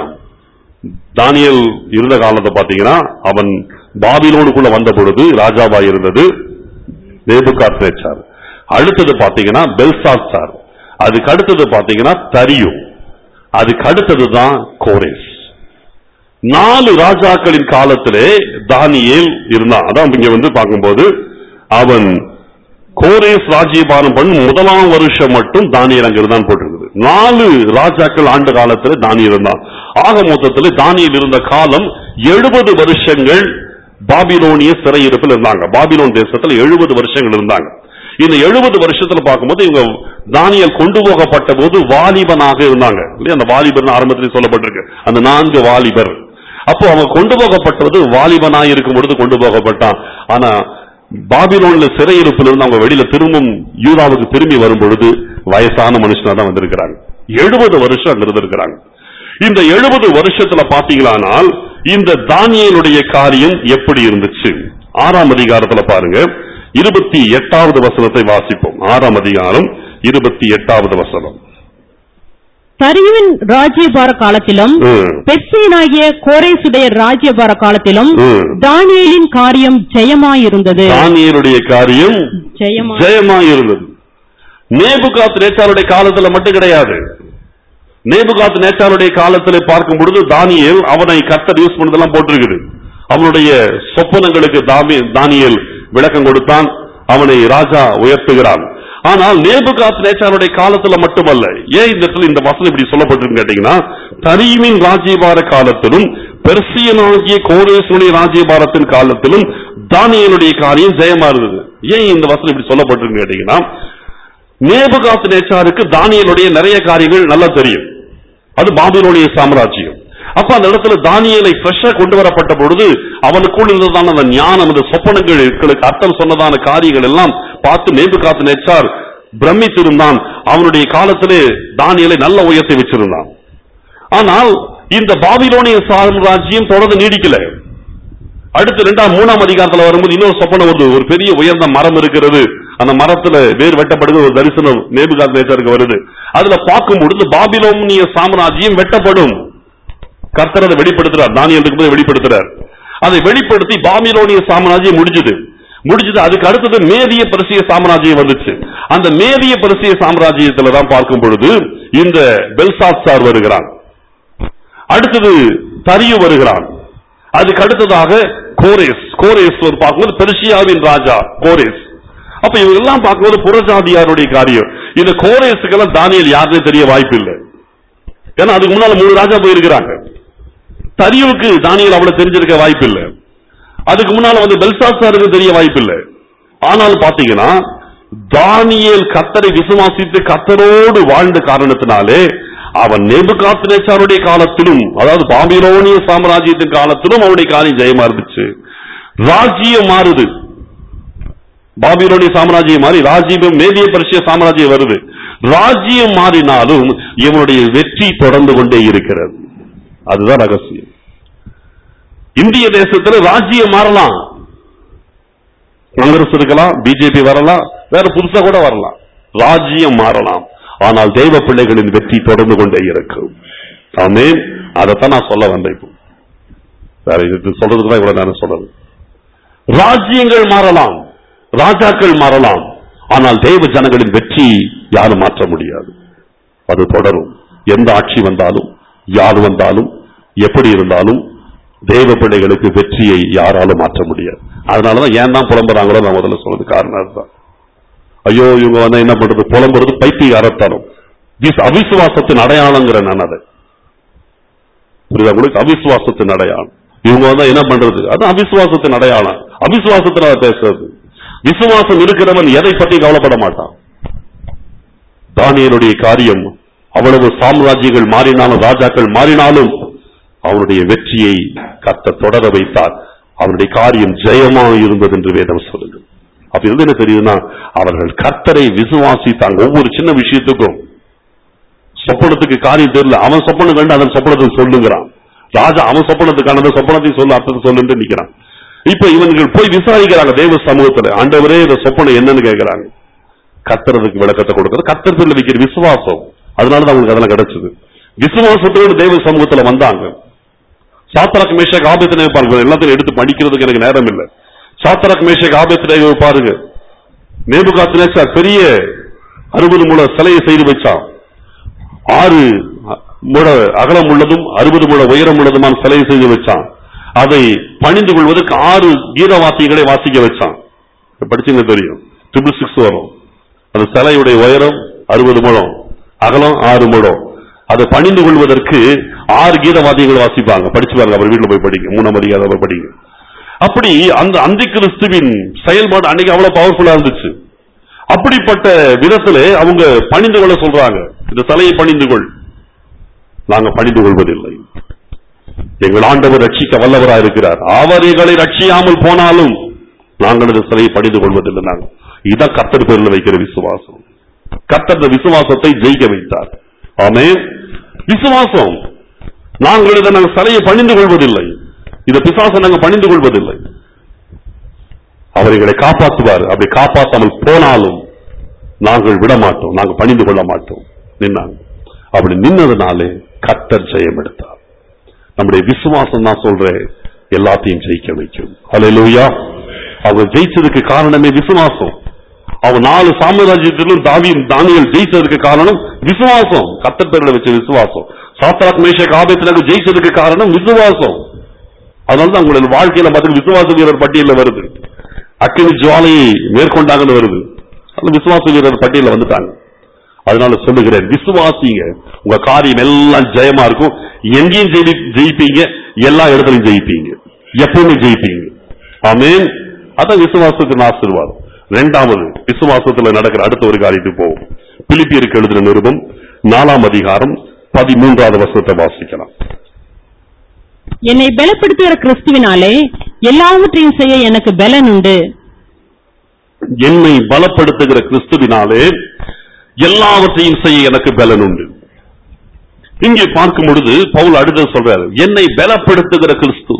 தானியல் இருந்த காலத்தை பாத்தீங்கன்னா அவன் பாபிலோனுக்குள்ள வந்த பொழுது ராஜாவா இருந்தது நேபுகாத் நேச்சார் அடுத்தது பாத்தீங்கன்னா பெல்சாத்சார் அதுக்கு அடுத்தது பாத்தீங்கன்னா தரியு அதுக்கு அடுத்தது தான் கோரேஸ் நாலு ராஜாக்களின் காலத்திலே தானியேல் இருந்தான் அதான் இங்க வந்து பார்க்கும்போது அவன் கோரேஸ் ராஜ்யபாரம் பண்ணும் முதலாம் வருஷம் மட்டும் தானியல் அங்க இருந்தான் போட்டிருக்குது நாலு ராஜாக்கள் ஆண்டு காலத்துல தானியல் இருந்தான் ஆக மொத்தத்துல தானியல் இருந்த காலம் எழுபது வருஷங்கள் பாபிலோனிய சிறையிருப்பில் இருந்தாங்க பாபிலோன் தேசத்துல எழுபது வருஷங்கள் இருந்தாங்க இந்த எழுபது வருஷத்துல பார்க்கும்போது இவங்க தானியல் கொண்டு போகப்பட்ட போது வாலிபனாக இருந்தாங்க இல்லையா அந்த வாலிபர் ஆரம்பத்தில் சொல்லப்பட்டிருக்கு அந்த நான்கு வாலிபர் அப்போ அவங்க கொண்டு போகப்பட்டது வாலிபனாய் இருக்கும் பொழுது கொண்டு போகப்பட்டான் ஆனா பாபிலோன்ல சிறையிருப்பிலிருந்து அவங்க வெளியில திரும்பும் யூதாவுக்கு திரும்பி வரும் பொழுது வயசான மனுஷனா தான் வந்திருக்கிறாங்க எழுபது வருஷம் அங்க இருந்திருக்கிறாங்க இந்த எழுபது வருஷத்துல பாத்தீங்களானால் இந்த தானியலுடைய காரியம் எப்படி இருந்துச்சு ஆறாம் அதிகாரத்துல பாருங்க இருபத்தி எட்டாவது வசனத்தை வாசிப்போம் ஆறாம் அதிகாரம் இருபத்தி எட்டாவது வசனம் தரியுவின் ராஜ்யபார காலத்திலும் ம், பெர்சியனாகிய கோரேசுடைய ராஜ்யபார காலத்திலும் ம். தானியேலின் காரியம் ஜெயமாயிருந்தது தானியேலுடைய காரியம் ஜெயமா ஜெயமா இருந்தது நேபுகாத் நேச்சாருடைய காலத்துல மட்டும் கிடையாது நேபுகாத் நேச்சாருடைய காலத்துல பார்க்கும் பொழுது தானியேல் அவனை கர்த்தர் யூஸ் பண்ணதெல்லாம் போட்டிருக்குது அவனுடைய சொப்பனங்களுக்கு தாமி தானியேல் விளக்கம் கொடுத்தான் அவனை ராஜா உயர்த்துகிறான் ஆனால் நேபுகாத் நேச்சாருடைய காலத்துல மட்டுமல்ல ஏன் இந்த இடத்துல இந்த வசனம் இப்படி சொல்லப்பட்டிருக்கு கேட்டீங்கன்னா தரீமின் ராஜ்யபார காலத்திலும் பெர்சியனாகிய கோரேசனுடைய ராஜ்யபாரத்தின் காலத்திலும் தானியேலுடைய காரியம் ஜெயமா இருந்தது ஏன் இந்த வசனம் இப்படி சொல்லப்பட்டிருக்கு கேட்டீங்கன்னா நேபுகாத் நேச்சாருக்கு தானியலுடைய நிறைய காரியங்கள் நல்லா தெரியும் அது பாபிலோனிய சாம்ராஜ்யம் அப்ப அந்த இடத்துல தானியலை ஃப்ரெஷ்ஷா கொண்டு வரப்பட்ட பொழுது அவனுக்குள் இருந்ததான அந்த ஞானம் அந்த சொப்பனங்களுக்கு அர்த்தம் சொன்னதான காரியங்கள் எல்லாம் பார்த்து நேபுகாத் நேச்சார் பிரமித்திருந்தான் அவனுடைய காலத்திலே தானியலை நல்ல உயர்த்தி வச்சிருந்தான் ஆனால் இந்த பாபிலோனிய சாம்ராஜ்யம் தொடர்ந்து நீடிக்கல அடுத்து ரெண்டாம் மூணாம் அதிகாரத்துல வரும்போது இன்னொரு சொப்பனம் வருது ஒரு பெரிய உயர்ந்த மரம் இருக்கிறது அந்த மரத்துல வேர் வெட்டப்படுகிற ஒரு தரிசனம் நேபுகாத் நேச்சருக்கு வருது அதுல பார்க்கும் பொழுது பாபிலோனிய சாம்ராஜ்யம் வெட்டப்படும் கர்த்தர் அதை வெளிப்படுத்துறார் தானியலுக்கு போய் வெளிப்படுத்துறார் அதை வெளிப்படுத்தி பாபிலோனிய சாம்ராஜ்யம் முடிஞ்சது முடிஞ்சது அதுக்கு அடுத்தது மேதிய பரிசிய சாம்ராஜ்யம் வந்துச்சு அந்த மேதிய பரிசிய சாம்ராஜ்யத்துல தான் பார்க்கும் பொழுது இந்த பெல்சாத்சார் வருகிறான் அடுத்தது தரியு வருகிறான் அதுக்கு அடுத்ததாக கோரேஸ் கோரேஸ் ஒரு பார்க்கும்போது பெர்ஷியாவின் ராஜா கோரேஸ் அப்ப இவங்க எல்லாம் பார்க்கும்போது புறஜாதியாருடைய காரியம் இந்த கோரேஸுக்கெல்லாம் தானியல் யாருன்னே தெரிய வாய்ப்பு இல்லை ஏன்னா அதுக்கு முன்னால மூணு ராஜா போயிருக்கிறாங்க தரியுவுக்கு தானியல் அவ்வளவு தெரிஞ்சிருக்க வாய்ப்பு இல்லை அதுக்கு முன்னால வந்து பெல்சாசாருக்கு தெரிய வாய்ப்பு இல்லை ஆனால் பாத்தீங்கன்னா தானியேல் கத்தரை விசுவாசித்து கத்தரோடு வாழ்ந்த காரணத்தினாலே அவன் நெபுகாத் நேச்சாருடைய காலத்திலும் அதாவது பாபிலோனிய சாம்ராஜ்யத்தின் காலத்திலும் அவனுடைய காரியம் ஜெயமா இருந்துச்சு ராஜ்யம் மாறுது பாபிலோனிய சாம்ராஜ்யம் மாறி ராஜ்யம் மேதிய பரிசிய சாம்ராஜ்யம் வருது ராஜ்யம் மாறினாலும் இவனுடைய வெற்றி தொடர்ந்து கொண்டே இருக்கிறது அதுதான் ரகசியம் இந்திய தேசத்துல ராஜ்யம் மாறலாம் காங்கிரஸ் இருக்கலாம் பிஜேபி வரலாம் வேற புதுசா கூட வரலாம் ராஜ்யம் மாறலாம் ஆனால் தெய்வ பிள்ளைகளின் வெற்றி தொடர்ந்து கொண்டே இருக்கும் ஆமென் அதைத்தான் நான் சொல்ல வந்தேன் இப்போ வேற இது சொல்றதுக்கு தான் இவ்வளவு நேரம் சொல்றது ராஜ்யங்கள் மாறலாம் ராஜாக்கள் மாறலாம் ஆனால் தெய்வ ஜனங்களின் வெற்றி யாரும் மாற்ற முடியாது அது தொடரும் எந்த ஆட்சி வந்தாலும் யார் வந்தாலும் எப்படி இருந்தாலும் தேவ பிள்ளைகளுக்கு வெற்றியை யாராலும் மாற்ற முடியாது அதனாலதான் ஏன் தான் புலம்புறாங்களோ நான் முதல்ல சொல்றது காரணம் அதுதான் ஐயோ இவங்க வந்து என்ன பண்றது புலம்புறது பைத்தியகாரத்தனம் விஸ்- அவிசுவாசத்தின் அடையாளங்கிற நான் அதை புரியுதா உங்களுக்கு அவிசுவாசத்தின் அடையாளம் இவங்க வந்து என்ன பண்றது அது அவிசுவாசத்தின் அடையாளம் அவிசுவாசத்தினால பேசுறது விசுவாசம் இருக்கிறவன் எதை பற்றி கவலைப்பட மாட்டான் தானியலுடைய காரியம் அவ்வளவு சாம்ராஜ்யங்கள் மாறினாலும் ராஜாக்கள் மாறினாலும் அவனுடைய வெற்றியை கத்த தொடர வைத்தார் அவனுடைய காரியம் ஜெயமாக இருந்தது என்று வேதம் சொல்லுது அப்ப இருந்து என்ன தெரியுதுன்னா அவர்கள் கர்த்தரை விசுவாசித்தாங்க ஒவ்வொரு சின்ன விஷயத்துக்கும் சொப்பனத்துக்கு காரியம் தெரியல அவன் சொப்பனம் கண்டு அதன் சொப்பனத்தை சொல்லுங்கிறான் ராஜா அவன் சொப்பனத்துக்கான சொப்பனத்தை சொல்ல அர்த்தத்தை சொல்லுன்னு நிக்கிறான் இப்ப இவர்கள் போய் விசாரிக்கிறாங்க தேவ சமூகத்துல ஆண்டவரே இந்த சொப்பனம் என்னன்னு கேக்குறாங்க கத்துறதுக்கு விளக்கத்தை கொடுக்கறது கத்தத்தில் வைக்கிற விசுவாசம் அதனாலதான் அவங்களுக்கு அதெல்லாம் கிடைச்சது விசுவாசத்தோடு தேவ சமூகத்துல வந்தாங்க சாத்தரக் மேஷக் ஆபத்தினை பாருங்க எல்லாத்தையும் எடுத்து படிக்கிறதுக்கு எனக்கு நேரம் இல்லை சாத்தரக் மேஷக் ஆபத்தினை பாருங்க நேபுகாத்தினேசர் பெரிய அறுபது முழ சிலையை செய்து வச்சான் ஆறு முழ அகலம் உள்ளதும் அறுபது முழ உயரம் உள்ளதுமான சிலையை செய்து வச்சான் அதை பணிந்து கொள்வதற்கு ஆறு கீத வாத்தியங்களை வாசிக்க வச்சான் படிச்சுங்க தெரியும் ட்ரிபிள் சிக்ஸ் வரும் அந்த சிலையுடைய உயரம் அறுபது முழம் அகலம் ஆறு முழம் அதை பணிந்து கொள்வதற்கு ஆறு கீத வாத்தியங்கள் வாசிப்பாங்க படிச்சு பாருங்க அவர் வீட்டுல போய் படிங்க மூணாம் அதிகாரம் போய் படிங்க அப்படி அந்த அந்தி கிறிஸ்துவின் செயல்பாடு அன்னைக்கு அவ்வளவு பவர்ஃபுல்லா இருந்துச்சு அப்படிப்பட்ட விதத்துல அவங்க பணிந்து கொள்ள சொல்றாங்க இந்த சிலையை பணிந்து கொள் நாங்க பணிந்து கொள்வதில்லை எங்கள் ஆண்டவர் ரட்சிக்க வல்லவராய் இருக்கிறார் அவர் எங்களை ரட்சியாமல் போனாலும் நாங்கள் இந்த சிலையை பணிந்து கொள்வதில்லை நாங்கள் இதான் கத்தர் பேர்ல வைக்கிற விசுவாசம் கத்தர் இந்த விசுவாசத்தை ஜெயிக்க வைத்தார் ஆமே விசுவாசம் நாங்கள் இதை நாங்கள் சிலையை பணிந்து கொள்வதில்லை இந்த பிசாசம் நாங்கள் பணிந்து கொள்வதில்லை அவர் எங்களை காப்பாற்றுவார் அப்படி காப்பாற்றாமல் போனாலும் நாங்கள் விட மாட்டோம் நாங்கள் பணிந்து கொள்ள மாட்டோம் நின்னாங்க அப்படி நின்னதுனாலே கத்தர் ஜெயம் எடுத்தார் நம்முடைய விசுவாசம் தான் சொல்றேன் எல்லாத்தையும் ஜெயிக்க வைக்கும் ஹalleluya அவங்க ஜெயிச்சதுக்கு காரணமே விசுவாசம் அவன் நாலு சாம்ராஜ்யத்திலும் தாவியும் தானியல் ஜெயிச்சதுக்கு காரணம் விசுவாசம் கத்தர் பேர்ல வச்ச விசுவாசம் சாத்ராக் மேஷக் ஆபத்தினருக்கு ஜெயிச்சதுக்கு காரணம் விசுவாசம் அதனாலதான் உங்களோட வாழ்க்கையில பார்த்து விசுவாச வீரர் பட்டியலில் வருது அக்கினி ஜுவாலையை மேற்கொண்டாங்கன்னு வருது அந்த விசுவாச வீரர் பட்டியலில் வந்துட்டாங்க அதனால சொல்லுகிறேன் விசுவாசிங்க உங்க காரியம் எல்லாம் ஜெயமா இருக்கும் எங்கேயும் ஜெயி ஜெயிப்பீங்க எல்லா இடத்துலயும் ஜெயிப்பீங்க எப்பவுமே ஜெயிப்பீங்க ஆமென் அதான் விசுவாசத்தின் ஆசீர்வாதம் இரண்டாவது விசுவாசத்துல நடக்கிற அடுத்த ஒரு காரியத்துக்கு போவோம் பிலிப்பியருக்கு எழுதின நிருபம் நாலாம் அதிகாரம் பதிமூன்றாவது வசனத்தை வாசிக்கலாம் என்னை பலப்படுத்துகிற கிறிஸ்துவினாலே எல்லாவற்றையும் செய்ய எனக்கு பலன் உண்டு என்னை பலப்படுத்துகிற கிறிஸ்துவினாலே எல்லாவற்றையும் செய்ய எனக்கு பலன் உண்டு இங்கே பார்க்கும் பொழுது பவுல் அடுத்து சொல்றாரு என்னை பலப்படுத்துகிற கிறிஸ்து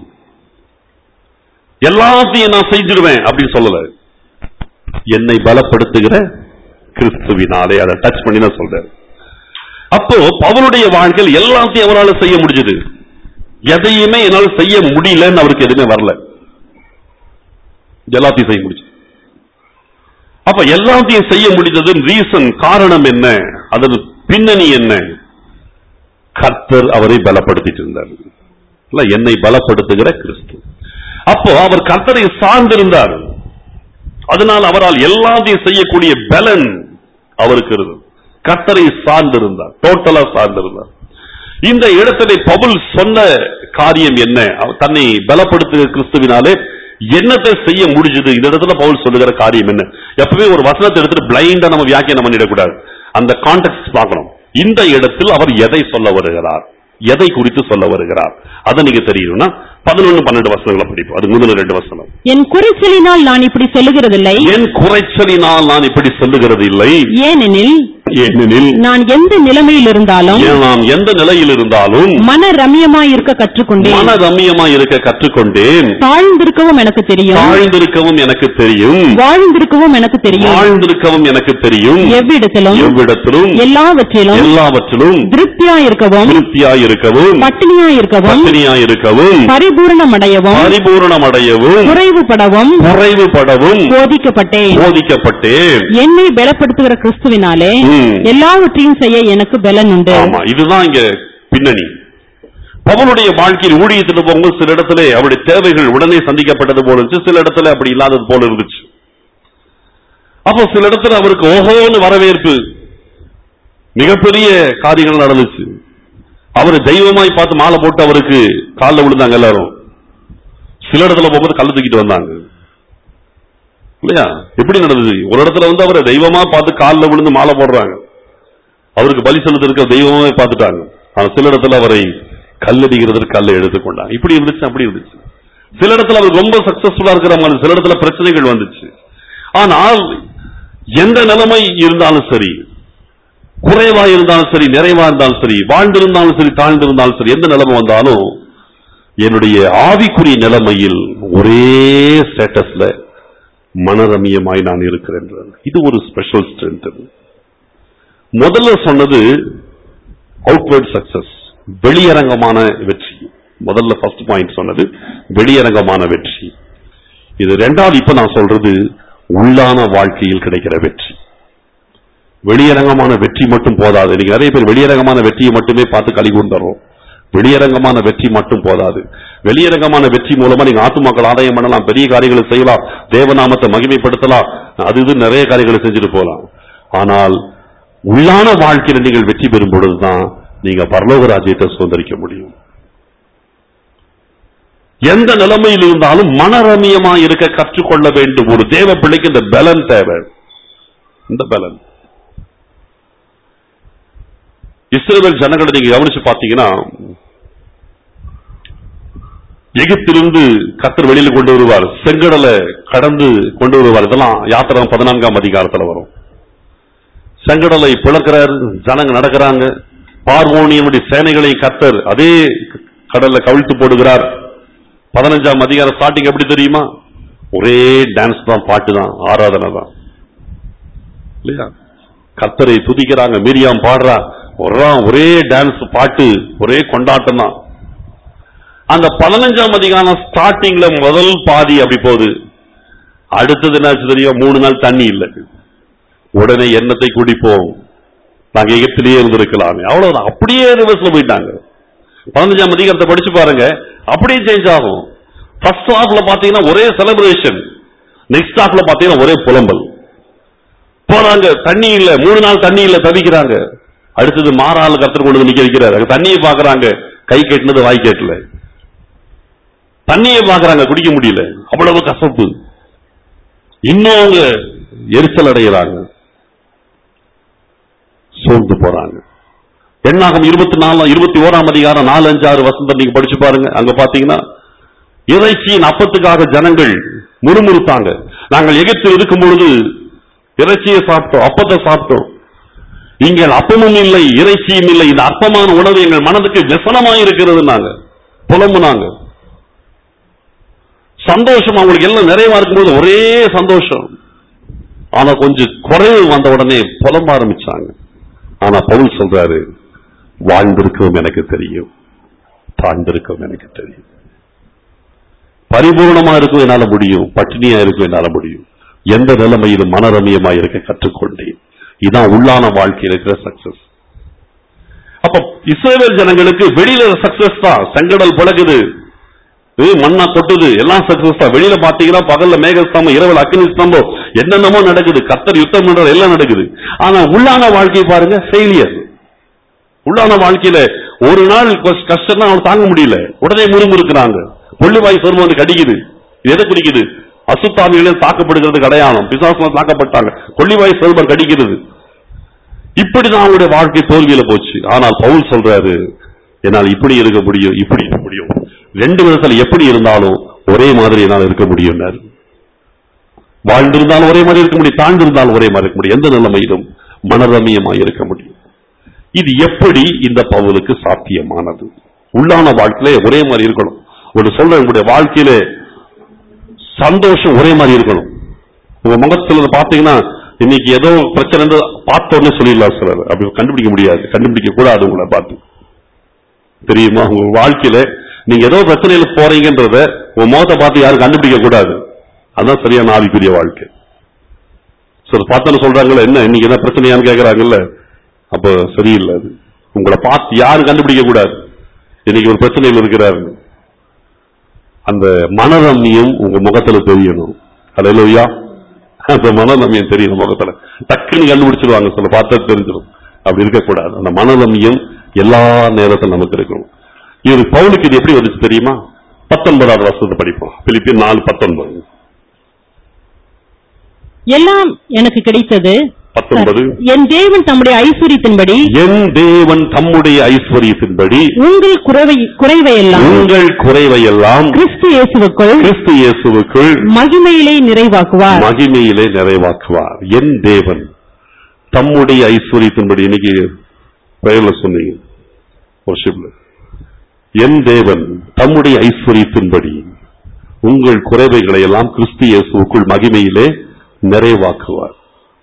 எல்லாத்தையும் நான் செஞ்சிடுவேன் அப்படின்னு சொல்லல என்னை பலப்படுத்துகிற கிறிஸ்துவினாலே அதை டச் பண்ணி தான் சொல்றாரு அப்போ பவுலுடைய வாழ்க்கையில் எல்லாத்தையும் அவரால் செய்ய முடிஞ்சது எதையுமே என்னால் செய்ய முடியலன்னு அவருக்கு எதுவுமே வரல எல்லாத்தையும் செய்ய முடிஞ்சது அப்ப எல்லாத்தையும் செய்ய முடிந்தது ரீசன் காரணம் என்ன அதன் பின்னணி என்ன கர்த்தர் அவரை பலப்படுத்திட்டு இருந்தார் இல்ல, என்னை பலப்படுத்துகிற கிறிஸ்து அப்போ அவர் கர்த்தரை சார்ந்திருந்தார் அதனால் அவரால் எல்லாத்தையும் செய்யக்கூடிய பலன் அவருக்கு இருந்தது கர்த்தரை சார்ந்திருந்தார் டோட்டலா சார்ந்திருந்தார் இந்த இடத்திலே பவுல் சொன்ன காரியம் என்ன அவர் தன்னை பலப்படுத்துகிற கிறிஸ்துவினாலே என்னத்தை செய்ய முடிஞ்சது இந்த இடத்துல பவுல் சொல்லுகிற காரியம் என்ன எப்பவே ஒரு வசனத்தை எடுத்துட்டு பிளைண்டா நம்ம வியாக்கியானம் பண்ணிடக்கூடாது அந்த கான்டெக்ட் பார்க்கணும் இந்த இடத்தில் அவர் எதை சொல்ல வருகிறார் எதை குறித்து சொல்ல வருகிறார் அதை நீங்க தெரியணும்னா பதினொன்னு பன்னெண்டு வசனங்களை படிப்போம் அது முதல்ல ரெண்டு வசனம் என் குறைச்சலினால் நான் இப்படி சொல்லுகிறதில்லை என் குறைச்சலினால் நான் இப்படி சொல்லுகிறது இல்லை ஏனெனில் ஏனெனில் நான் எந்த நிலைமையில் இருந்தாலும் ஏன் நாம் எந்த நிலையில் இருந்தாலும் மன ரம்யமாய் இருக்க கற்றுக்கொண்டேன் மன ரம்மியமா இருக்க கற்றுக்கொண்டேன் தாழ்ந்திருக்கவும் எனக்கு தெரியும் தாழ்ந்திருக்கவும் எனக்கு தெரியும் வாழ்ந்திருக்கவும் எனக்கு தெரியும் வாழ்ந்திருக்கவும் எனக்கு தெரியும் எவ்விடத்திலும் எவ்விடத்திலும் எல்லாவற்றிலும் எல்லாவற்றிலும் திருப்தியா இருக்கவும் திருப்தியாய் இருக்கவும் பட்டினியா இருக்கவும் பத்தினியாய் இருக்கவும் பரிபூரணமடையவும் பரிபூரணமடையவும் குறைவுபடவும் குறைவுபடவும் போதிக்கப்பட்டேன் போதிக்கப்பட்டேன் என்னை பலப்படுத்துகிற கிறிஸ்துவினாலே ம். எல்லாவற்றையும் செய்ய எனக்கு பலன் உண்டு ஆமா இதுதான் இங்க பின்னணி பவுலுடைய வாழ்க்கையில் ஊழியத்தில் போகும்போது சில இடத்துல அவருடைய தேவைகள் உடனே சந்திக்கப்பட்டது போல இருந்துச்சு சில இடத்துல அப்படி இல்லாதது போல இருந்துச்சு அப்போ சில இடத்துல அவருக்கு ஓஹோன்னு வரவேற்பு மிகப்பெரிய காரியங்கள் நடந்துச்சு அவரை தெய்வமாய் பார்த்து மாலை போட்டு அவருக்கு காலில் விழுந்தாங்க எல்லாரும் சில இடத்துல போகும்போது கல்லு தூக்கிட்டு வந்தாங்க இல்லையா எப்படி நடந்தது ஒரு இடத்துல வந்து அவரை தெய்வமா பார்த்து காலில் விழுந்து மாலை போடுறாங்க அவருக்கு பலி செலுத்திருக்க தெய்வமே பார்த்துட்டாங்க ஆனா சில இடத்துல அவரை கல்லடிக்கிறதற்கு கல்லை எடுத்துக்கொண்டாங்க இப்படி இருந்துச்சு அப்படி இருந்துச்சு சில இடத்துல அவர் ரொம்ப சக்சஸ்ஃபுல்லா இருக்கிற மாதிரி சில இடத்துல பிரச்சனைகள் வந்துச்சு ஆனால் எந்த நிலைமை இருந்தாலும் சரி குறைவா இருந்தாலும் சரி நிறைவா இருந்தாலும் சரி வாழ்ந்திருந்தாலும் சரி தாழ்ந்திருந்தாலும் சரி எந்த நிலைமை வந்தாலும் என்னுடைய ஆவிக்குரிய நிலைமையில் ஒரே ஸ்டேட்டஸ்ல மனரமியமாய் நான் இருக்கிறேன் இது ஒரு ஸ்பெஷல் ஸ்ட்ரென்த் முதல்ல சொன்னது அவுட்வர்ட் சக்சஸ் வெளியரங்கமான வெற்றி முதல்ல ஃபர்ஸ்ட் பாயிண்ட் சொன்னது வெளியரங்கமான வெற்றி இது ரெண்டாவது இப்ப நான் சொல்றது உள்ளான வாழ்க்கையில் கிடைக்கிற வெற்றி வெளியரங்கமான வெற்றி மட்டும் போதாது இன்னைக்கு நிறைய பேர் வெளியரங்கமான வெற்றியை மட்டுமே பார்த்து கழி கொண்டுறோம் வெளியரங்கமான வெற்றி மட்டும் போதாது வெளியரங்கமான வெற்றி மூலமா நீங்க ஆத்துமாக்கள் ஆதாயம் பண்ணலாம் பெரிய காரியங்களை செய்யலாம் தேவநாமத்தை மகிமைப்படுத்தலாம் அது இது நிறைய காரியங்களை செஞ்சுட்டு போலாம் ஆனால் உள்ளான வாழ்க்கையில நீங்கள் வெற்றி பெறும் பொழுதுதான் நீங்க பரலோக ராஜ்யத்தை சுதந்திரிக்க முடியும் எந்த நிலைமையில் இருந்தாலும் மனரமியமா இருக்க கற்றுக்கொள்ள வேண்டும் ஒரு தேவ பிள்ளைக்கு இந்த பலன் தேவை இந்த பலன் இஸ்ரேல் ஜனங்களை நீங்க கவனிச்சு பாத்தீங்கன்னா எகிப்திலிருந்து கத்தர் வெளியில கொண்டு வருவார் செங்கடலை கடந்து கொண்டு வருவார் இதெல்லாம் யாத்திரம் பதினான்காம் அதிகாரத்துல வரும் செங்கடலை பிளக்கிறார் ஜனங்க நடக்கிறாங்க பார்வோனியனுடைய சேனைகளை கத்தர் அதே கடல்ல கவிழ்த்து போடுகிறார் பதினஞ்சாம் அதிகாரம் ஸ்டார்டிங் எப்படி தெரியுமா ஒரே டான்ஸ் தான் பாட்டு தான் ஆராதனை தான் இல்லையா கத்தரை துதிக்கிறாங்க மீரியாம் பாடுறா ஒரா ஒரே டான்ஸ் பாட்டு ஒரே கொண்டாட்டம் தான் அந்த பதினஞ்சாம் அதிகாரம் ஸ்டார்டிங்ல முதல் பாதி அப்படி போகுது அடுத்தது என்னாச்சு தெரியும் மூணு நாள் தண்ணி இல்லை உடனே எண்ணத்தை குடிப்போம் நாங்க எகிப்திலேயே இருந்திருக்கலாமே அவ்வளவுதான் அப்படியே ரிவர்ஸ்ல போயிட்டாங்க பதினஞ்சாம் அதிகாரத்தை படிச்சு பாருங்க அப்படியே சேஞ்ச் ஆகும் ஃபர்ஸ்ட் ஹாஃப்ல பாத்தீங்கன்னா ஒரே செலிப்ரேஷன் நெக்ஸ்ட் ஹாஃப்ல பாத்தீங்கன்னா ஒரே புலம்பல் போறாங்க தண்ணி இல்ல மூணு நாள் தண்ணி இல்ல தவிக்கிறாங்க அடுத்தது மாறாள் கத்தர் கொண்டு வந்து நிக்க வைக்கிறாரு அங்க தண்ணியை பாக்குறாங்க கை கட்டினது வாய் கேட்டல தண்ணியை பாக்குறாங்க குடிக்க முடியல அவ்வளவு கசப்பு இன்னும் அவங்க எரிச்சல் அடைகிறாங்க சோர்ந்து போறாங்க எண்ணாகம் இருபத்தி நாலாம் இருபத்தி ஓராம் அதிகாரம் நாலு அஞ்சு ஆறு வசந்தம் நீங்க படிச்சு பாருங்க அங்க பாத்தீங்கன்னா இறைச்சியின் அப்பத்துக்காக ஜனங்கள் முறுமுறுத்தாங்க நாங்கள் எகிப்தில் இருக்கும் பொழுது இறைச்சியை சாப்பிட்டோம் அப்பத்தை சாப்பிட்டோம் இங்கே அப்பமும் இல்லை இறைச்சியும் இல்லை இந்த அற்பமான உணவு எங்கள் மனதுக்கு விசனமாய் இருக்கிறது நாங்க புலம்புனாங்க சந்தோஷம் அவங்களுக்கு எல்லாம் நிறைவா இருக்கும்போது ஒரே சந்தோஷம் ஆனா கொஞ்சம் குறைவு வந்த உடனே புலம்ப ஆரம்பிச்சாங்க ஆனா பவுல் சொல்றாரு வாழ்ந்திருக்கவும் எனக்கு தெரியும் தாழ்ந்திருக்கவும் எனக்கு தெரியும் பரிபூர்ணமா இருக்கும் என்னால முடியும் பட்டினியா இருக்கும் என்னால முடியும் எந்த நிலைமையிலும் மனரமியமா இருக்க கற்றுக்கொண்டேன் இதான் உள்ளான வாழ்க்கையில் இருக்கிற சக்சஸ் அப்ப இஸ்ரேல் ஜனங்களுக்கு வெளியில சக்சஸ் தான் செங்கடல் பழகுது இது மண்ணா கொட்டுது எல்லாம் சக்சஸ் தான் வெளியில பாத்தீங்கன்னா பகல்ல மேகஸ்தம்பம் இரவில் அக்னி ஸ்தம்பம் என்னென்னமோ நடக்குது கத்தர் யுத்தம் பண்றது எல்லாம் நடக்குது ஆனா உள்ளான வாழ்க்கையை பாருங்க ஃபெயிலியர் உள்ளான வாழ்க்கையில ஒரு நாள் கஷ்ட- கஷ்டம்னா அவங்க தாங்க முடியல உடனே முறுமுறுக்கிறாங்க கொள்ளுவாய் சொரும வந்து கடிக்குது இது எதை குறிக்குது அசுத்தாமிகளும் தாக்கப்படுகிறதுக்கு அடையாளம் பிசாசுலாம் தாக்கப்பட்டாங்க கொள்ளிவாய் செல்வம் கடிக்கிறது இப்படிதான் அவங்களுடைய வாழ்க்கை தோல்வியில போச்சு ஆனால் பவுல் சொல்றாரு என்னால் இப்படி இருக்க முடியும் இப்படி இருக்க முடியும் ரெண்டு விதத்துல எப்படி இருந்தாலும் ஒரே மாதிரி என்னால் இருக்க முடியும் வாழ்ந்திருந்தாலும் ஒரே மாதிரி இருக்க முடியும் தாழ்ந்திருந்தாலும் ஒரே மாதிரி இருக்க முடியும் எந்த நிலைமையிலும் மனரமியமாய் இருக்க முடியும் இது எப்படி இந்த பவுலுக்கு சாத்தியமானது உள்ளான வாழ்க்கையில ஒரே மாதிரி இருக்கணும் ஒரு சொல்ற உங்களுடைய வாழ்க்கையில சந்தோஷம் ஒரே மாதிரி இருக்கணும் உங்க முகத்துல பாத்தீங்கன்னா இன்னைக்கு ஏதோ பிரச்சனை பார்த்த உடனே சொல்லிடலாம் சிலர் அப்படி கண்டுபிடிக்க முடியாது கண்டுபிடிக்க கூடாது உங்களை பார்த்து தெரியுமா உங்க வாழ்க்கையில நீங்க ஏதோ பிரச்சனையில போறீங்கன்றத உங்க முகத்தை பார்த்து யாரும் கண்டுபிடிக்க கூடாது அதான் சரியான ஆவிக்குரிய வாழ்க்கை சில பார்த்தோன்னு சொல்றாங்கல்ல என்ன இன்னைக்கு என்ன பிரச்சனையான்னு கேக்குறாங்கல்ல அப்ப சரியில்லை அது உங்களை பார்த்து யாரும் கண்டுபிடிக்க கூடாது இன்னைக்கு ஒரு பிரச்சனையில் இருக்கிறாரு அந்த மனரம்யம் உங்க முகத்துல தெரியணும் அலையிலோயா அந்த மனநமியம் தெரியணும் முகத்துல டக்குன்னு கண்டுபிடிச்சிருவாங்க சில பார்த்தா தெரிஞ்சிடும் அப்படி இருக்கக்கூடாது அந்த மனநமியம் எல்லா நேரத்திலும் நமக்கு இருக்கணும் இவர் பவுலுக்கு இது எப்படி வந்துச்சு தெரியுமா பத்தொன்பதாவது வருஷத்தை படிப்போம் பிலிப்பியன் நாலு பத்தொன்பது எல்லாம் எனக்கு கிடைத்தது பத்தொன்பது என் தேவன் தம்முடைய ஐஸ்வர்யத்தின்படி என் தேவன் தம்முடைய ஐஸ்வர்யத்தின்படி உங்கள் குறைவை குறைவையெல்லாம் உங்கள் குறைவையெல்லாம் கிறிஸ்து இயேசுவுக்குள் கிறிஸ்து இயேசுவுக்குள் மகிமையிலே நிறைவாக்குவார் மகிமையிலே நிறைவாக்குவார் என் தேவன் தம்முடைய ஐஸ்வர்யத்தின்படி இன்னைக்கு பெயர்ல சொன்னீங்க worshipல. என் தேவன் தம்முடைய ஐஸ்வர்யத்தின்படி உங்கள் குறைவைகளை எல்லாம் கிறிஸ்து இயேசுவுக்குள் மகிமையிலே நிறைவாக்குவார்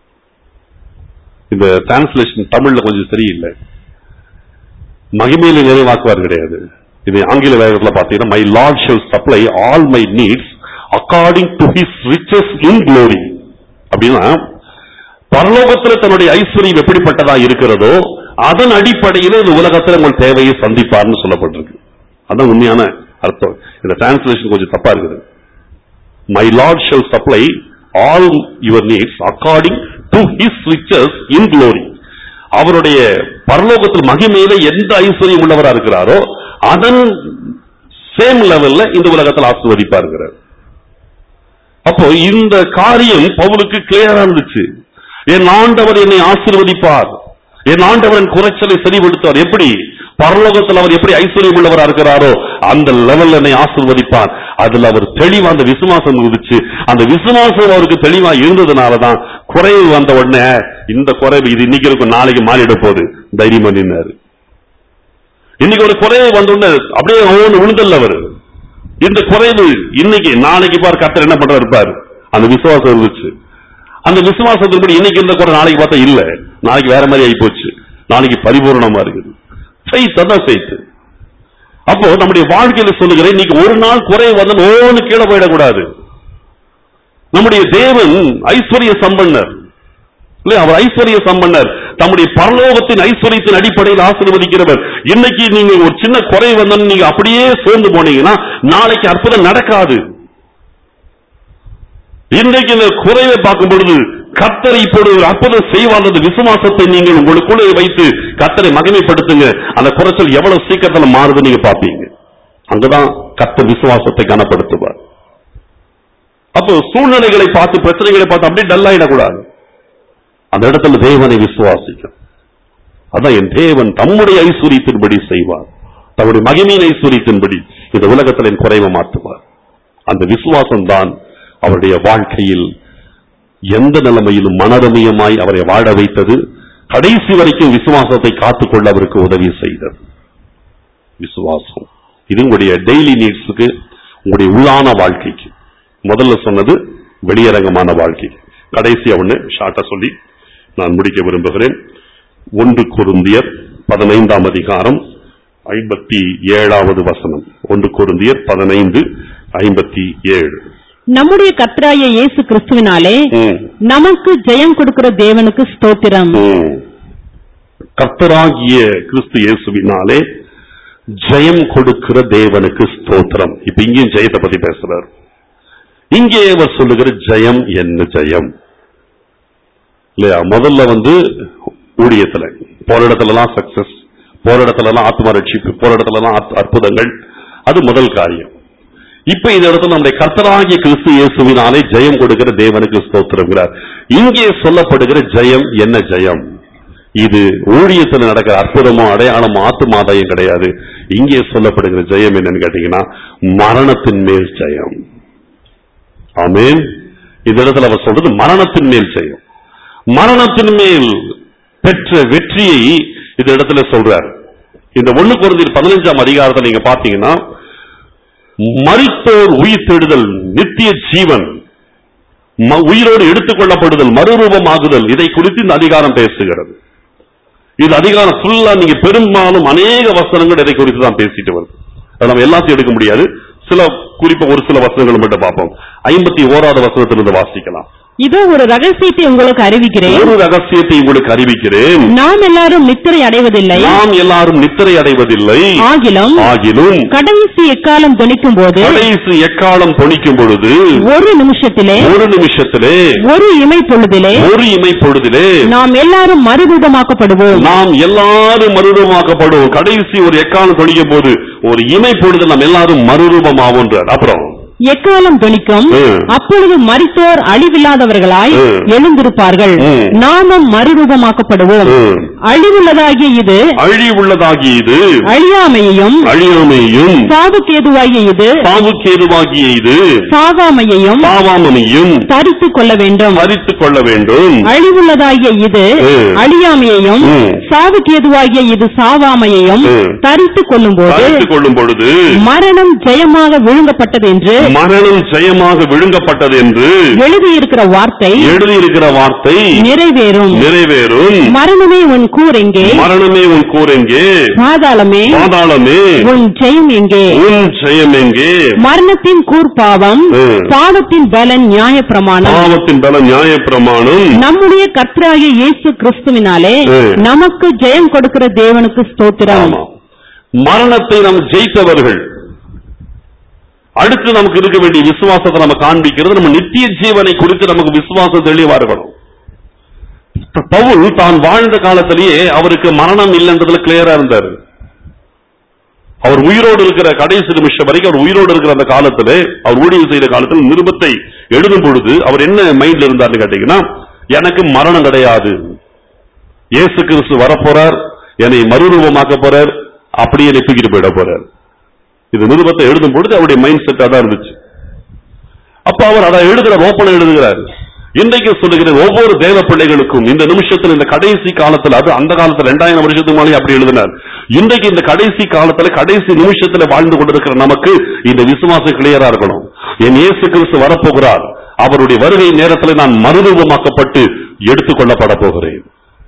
இந்த டிரான்ஸ்லேஷன் தமிழ்ல கொஞ்சம் சரியில்லை மகிமையில நிறைவாக்குவார் கிடையாது இது ஆங்கில வேகத்துல பாத்தீங்கன்னா my Lord shall supply all my needs according to his riches in glory அப்படின்னா பரலோகத்துல தன்னுடைய ஐஸ்வர்யம் எப்படிப்பட்டதா இருக்கிறதோ அதன் அடிப்படையில் இந்த உலகத்துல உங்கள் தேவையை சந்திப்பார்னு சொல்லப்பட்டிருக்கு அதான் உண்மையான அர்த்தம் இந்த டிரான்ஸ்லேஷன் கொஞ்சம் தப்பா இருக்குது my Lord shall supply all your needs according to his riches in glory அவருடைய பரலோகத்தில் மகிமையில எந்த ஐஸ்வர்யம் உள்ளவரா இருக்கிறாரோ அதன் சேம் லெவல்ல இந்த உலகத்தில் ஆசிர்வதிப்பாருங்கிறார் அப்போ இந்த காரியம் பவுலுக்கு கிளியரா இருந்துச்சு என் ஆண்டவர் என்னை ஆசீர்வதிப்பார் என் ஆண்டவர் என் குறைச்சலை சரிபடுத்துவார் எப்படி பரலோகத்தில் அவர் எப்படி ஐஸ்வர்யம் உள்ளவரா இருக்கிறாரோ அந்த லெவல்ல என்னை ஆசீர்வதிப்பார் அதுல அவர் தெளிவா அந்த விசுவாசம் இருந்துச்சு அந்த விசுவாசம் அவருக்கு தெளிவா இருந்ததுனாலதான் குறைவு வந்த உடனே இந்த குறைவு இது இன்னைக்கு இருக்கும் நாளைக்கு மாறிட போகுது தைரியமா நின்னாரு இன்னைக்கு ஒரு குறைவு வந்த உடனே அப்படியே அவனு விழுந்தல்ல அவரு இந்த குறைவு இன்னைக்கு நாளைக்கு பார் கர்த்தர் என்ன பண்றாரு பாரு அந்த விசுவாசம் இருந்துச்சு அந்த விசுவாசத்தின்படி இன்னைக்கு இருந்த குறை நாளைக்கு பார்த்தா இல்ல நாளைக்கு வேற மாதிரி ஆகி போச்சு நாளைக்கு பரிபூர்ணமா இருக்குது ஃபெய்த் அதான் ஃபெய்த் அப்போ நம்முடைய வாழ்க்கையில சொல்லுகிறேன் இன்னைக்கு ஒரு நாள் குறை வந்து ஓன்னு கீழே போயிடக்கூடாது நம்முடைய தேவன் ஐஸ்வர்ய சம்பன்னர் இல்ல அவர் ஐஸ்வர்ய சம்பன்னர் தம்முடைய பரலோகத்தின் ஐஸ்வர்யத்தின் அடிப்படையில் ஆசீர்வதிக்கிறவர் இன்னைக்கு நீங்க ஒரு சின்ன குறை வந்தோன்னு நீங்க அப்படியே சோர்ந்து போனீங்கன்னா நாளைக்கு அற்புதம் நடக்காது இன்றைக்கு இந்த குறைவை பார்க்கும் பொழுது கத்தரை இப்பொழுது ஒரு அற்புதம் செய்வார் என்ற விசுவாசத்தை நீங்கள் உங்களுக்குள்ளே வைத்து கத்தரை மகிமைப்படுத்துங்க அந்த குறைச்சல் எவ்வளவு சீக்கிரத்துல மாறுது நீங்க பாப்பீங்க அங்கதான் கத்தர் விசுவாசத்தை கனப்படுத்துவார் அப்போ சூழ்நிலைகளை பார்த்து பிரச்சனைகளை பார்த்து அப்படியே டல் ஆயிடக்கூடாது அந்த இடத்துல தேவனை விசுவாசிக்கும் அதான் என் தேவன் தம்முடைய ஐஸ்வர்யத்தின்படி செய்வார் தம்முடைய மகிமையின் ஐஸ்வர்யத்தின்படி இந்த உலகத்தில் என் குறைவை மாற்றுவார் அந்த விசுவாசம் தான் அவருடைய வாழ்க்கையில் எந்த நிலைமையிலும் மனரமியமாய் அவரை வாழ வைத்தது கடைசி வரைக்கும் விசுவாசத்தை காத்துக்கொள்ள அவருக்கு உதவி செய்தது விசுவாசம் இது உங்களுடைய டெய்லி நீட்ஸுக்கு உங்களுடைய உள்ளான வாழ்க்கைக்கு முதல்ல சொன்னது வெளியரங்கமான வாழ்க்கை கடைசியா ஒண்ணு ஷார்ட்டா சொல்லி நான் முடிக்க விரும்புகிறேன் ஒன்று குருந்தியர் பதினைந்தாம் அதிகாரம் ஐம்பத்தி ஏழாவது வசனம் ஒன்று குருந்தியர் பதினைந்து ஐம்பத்தி ஏழு நம்முடைய கர்த்தராகிய இயேசு கிறிஸ்துவினாலே ம், நமக்கு ஜெயம் கொடுக்கிற தேவனுக்கு ஸ்தோத்திரம் ம். கர்த்தராகிய கிறிஸ்து இயேசுவினாலே ஜெயம் கொடுக்கிற தேவனுக்கு ஸ்தோத்திரம் இப்ப இங்கேயும் ஜெயத்தை பத்தி பேசுறார் இங்கே அவர் சொல்லுகிற ஜெயம் என்ன ஜெயம் இல்லையா முதல்ல வந்து ஊழியத்துல போற இடத்துல எல்லாம் சக்சஸ் போற இடத்துல எல்லாம் ஆத்ம ரட்சிப்பு போற இடத்துல எல்லாம் அற்ப- அற்புதங்கள் அது முதல் காரியம் இப்ப இந்த இடத்துல நம்முடைய கர்த்தராகிய கிறிஸ்து இயேசுவினாலே ஜெயம் கொடுக்கிற தேவனுக்கு ஸ்தோத்திரங்கிறார் இங்கே சொல்லப்படுகிற ஜெயம் என்ன ஜெயம் இது ஊழியத்தில் நடக்கிற அற்புதமோ அடையாளமோ ஆத்துமாதாயம் கிடையாது இங்கே சொல்லப்படுகிற ஜெயம் என்னன்னு கேட்டீங்கன்னா மரணத்தின் மேல் ஜெயம் ஆமென் இந்த இடத்துல அவர் சொல்றது மரணத்தின் மேல் ஜெயம் மரணத்தின் மேல் பெற்ற வெற்றியை இந்த இடத்துல சொல்றார் இந்த ஒண்ணு குறைந்தர் பதினஞ்சாம் அதிகாரத்தை நீங்க பாத்தீங்கன்னா மரித்தோர் உயிர் தேடுதல் நித்திய ஜீவன் ம- உயிரோடு எடுத்துக்கொள்ளப்படுதல் மறுரூபமாகுதல் இதை குறித்து இந்த அதிகாரம் பேசுகிறது இது அதிகாரம் ஃபுல்லா நீங்க பெரும்பாலும் அநேக வசனங்கள் இதை குறித்து தான் பேசிட்டு வருது அது நம்ம எல்லாத்தையும் எடுக்க முடியாது சில குறிப்பா ஒரு சில வசனங்கள் மட்டும் பார்ப்போம் ஐம்பத்தி ஓராவது வசனத்திலிருந்து வாசிக்கலாம் இதோ ஒரு ரகசியத்தை உங்களுக்கு அறிவிக்கிறேன் ஒரு ரகசியத்தை உங்களுக்கு அறிவிக்கிறேன் நாம் எல்லாரும் நித்திரை அடைவதில்லை நாம் எல்லாரும் நித்திரை அடைவதில்லை ஆகிலும் ஆகிலும் கடைசி எக்காலம் தொனிக்கும் போது கடைசி எக்காலம் தொனிக்கும் பொழுது ஒரு நிமிஷத்திலே ஒரு நிமிஷத்திலே ஒரு இமை பொழுதிலே ஒரு இமை பொழுதிலே நாம் எல்லாரும் மறுரூபமாக்கப்படுவோம் நாம் எல்லாரும் மறுரூபமாக்கப்படுவோம் கடைசி ஒரு எக்காலம் தொனிக்கும் போது ஒரு இமை பொழுது நாம் எல்லாரும் மறுரூபமாவோன்றார் அப்புறம் எக்காலம் தொனிக்கும் ம். அப்பொழுது மரித்தோர் அழிவில்லாதவர்களாய் ம். எழுந்திருப்பார்கள் ம். நாமும் மறுரூபமாக்கப்படுவோம் ம். அழிவுள்ளதாகிய இது அழிவுள்ளதாகிய இது அழியாமையையும் அழியாமையும் சாவுக்கேதுவாகிய இது சாவுக்கேதுவாகிய இது சாகாமையையும் சாவாமனையும் தரித்துக் கொள்ள வேண்டும் பறித்துக் கொள்ள வேண்டும் அழிவுள்ளதாகிய இது ம். அழியாமையையும் ம். சாவுக்கேதுவாகிய இது சாவாமையையும் ம். தரித்துக் கொள்ளும் போது பறித்துக் கொள்ளும் பொழுது மரணம் ஜெயமாக விழுங்கப்பட்டது என்று மரணம் ஜெயமாக விழுங்கப்பட்டது என்று எழுதியிருக்கிற வார்த்தை எழுதியிருக்கிற வார்த்தை நிறைவேறும் நிறைவேறும் மரணமே உன் கூர் எங்கே மரணமே உன் கூர் எங்கே பாதாளமே பாதாளமே உன் ஜெயம் எங்கே உன் ஜெயம் எங்கே மரணத்தின் கூர் பாவம் ம். பாவத்தின் பலன் நியாய பிரமாணம் பாவத்தின் பல நியாய பிரமாணம் நம்முடைய கர்த்தராகிய இயேசு கிறிஸ்துவினாலே ம். நமக்கு ஜெயம் கொடுக்கிற தேவனுக்கு ஸ்தோத்திரம் ஆமா. மரணத்தை நாம் ஜெயித்தவர்கள் அடுத்து நமக்கு இருக்க வேண்டிய விசுவாசத்தை நம்ம காண்பிக்கிறது நம்ம நித்திய ஜீவனை குறித்து நமக்கு விசுவாசம் தெளிவா இருக்கணும் பவுல் தான் வாழ்ந்த காலத்திலேயே அவருக்கு மரணம் இல்லைன்றதுல கிளியரா இருந்தார் அவர் உயிரோடு இருக்கிற கடைசி நிமிஷம் வரைக்கும் அவர் உயிரோடு இருக்கிற அந்த காலத்திலே அவர் ஊழியம் செய்த காலத்தில் நிருபத்தை எழுதும் பொழுது அவர் என்ன மைண்ட்ல இருந்தார்னு கேட்டீங்கன்னா எனக்கு மரணம் கிடையாது இயேசு கிறிஸ்து வரப்போறார் என்னை மறுரூபமாக்க போறார் அப்படியே என்னை தூக்கிட்டு போயிட போறார் இது நிருபத்தை எழுதும் பொழுது அவருடைய மைண்ட் செட் அதான் இருந்துச்சு அப்ப அவர் அதை எழுதுறார் ஓப்பன் எழுதுகிறார் இன்றைக்கு சொல்லுகிற ஒவ்வொரு தேவ பிள்ளைகளுக்கும் இந்த நிமிஷத்துல இந்த கடைசி காலத்துல அது அந்த காலத்துல ரெண்டாயிரம் வருஷத்துக்கு மேலே அப்படி எழுதினார் இன்றைக்கு இந்த கடைசி காலத்துல கடைசி நிமிஷத்துல வாழ்ந்து கொண்டிருக்கிற நமக்கு இந்த விசுவாசம் கிளியரா இருக்கணும் என் இயேசு கிறிஸ்து வரப்போகிறார் அவருடைய வருகை நேரத்தில் நான் மறுரூபமாக்கப்பட்டு எடுத்துக்கொள்ளப்பட போகிறேன்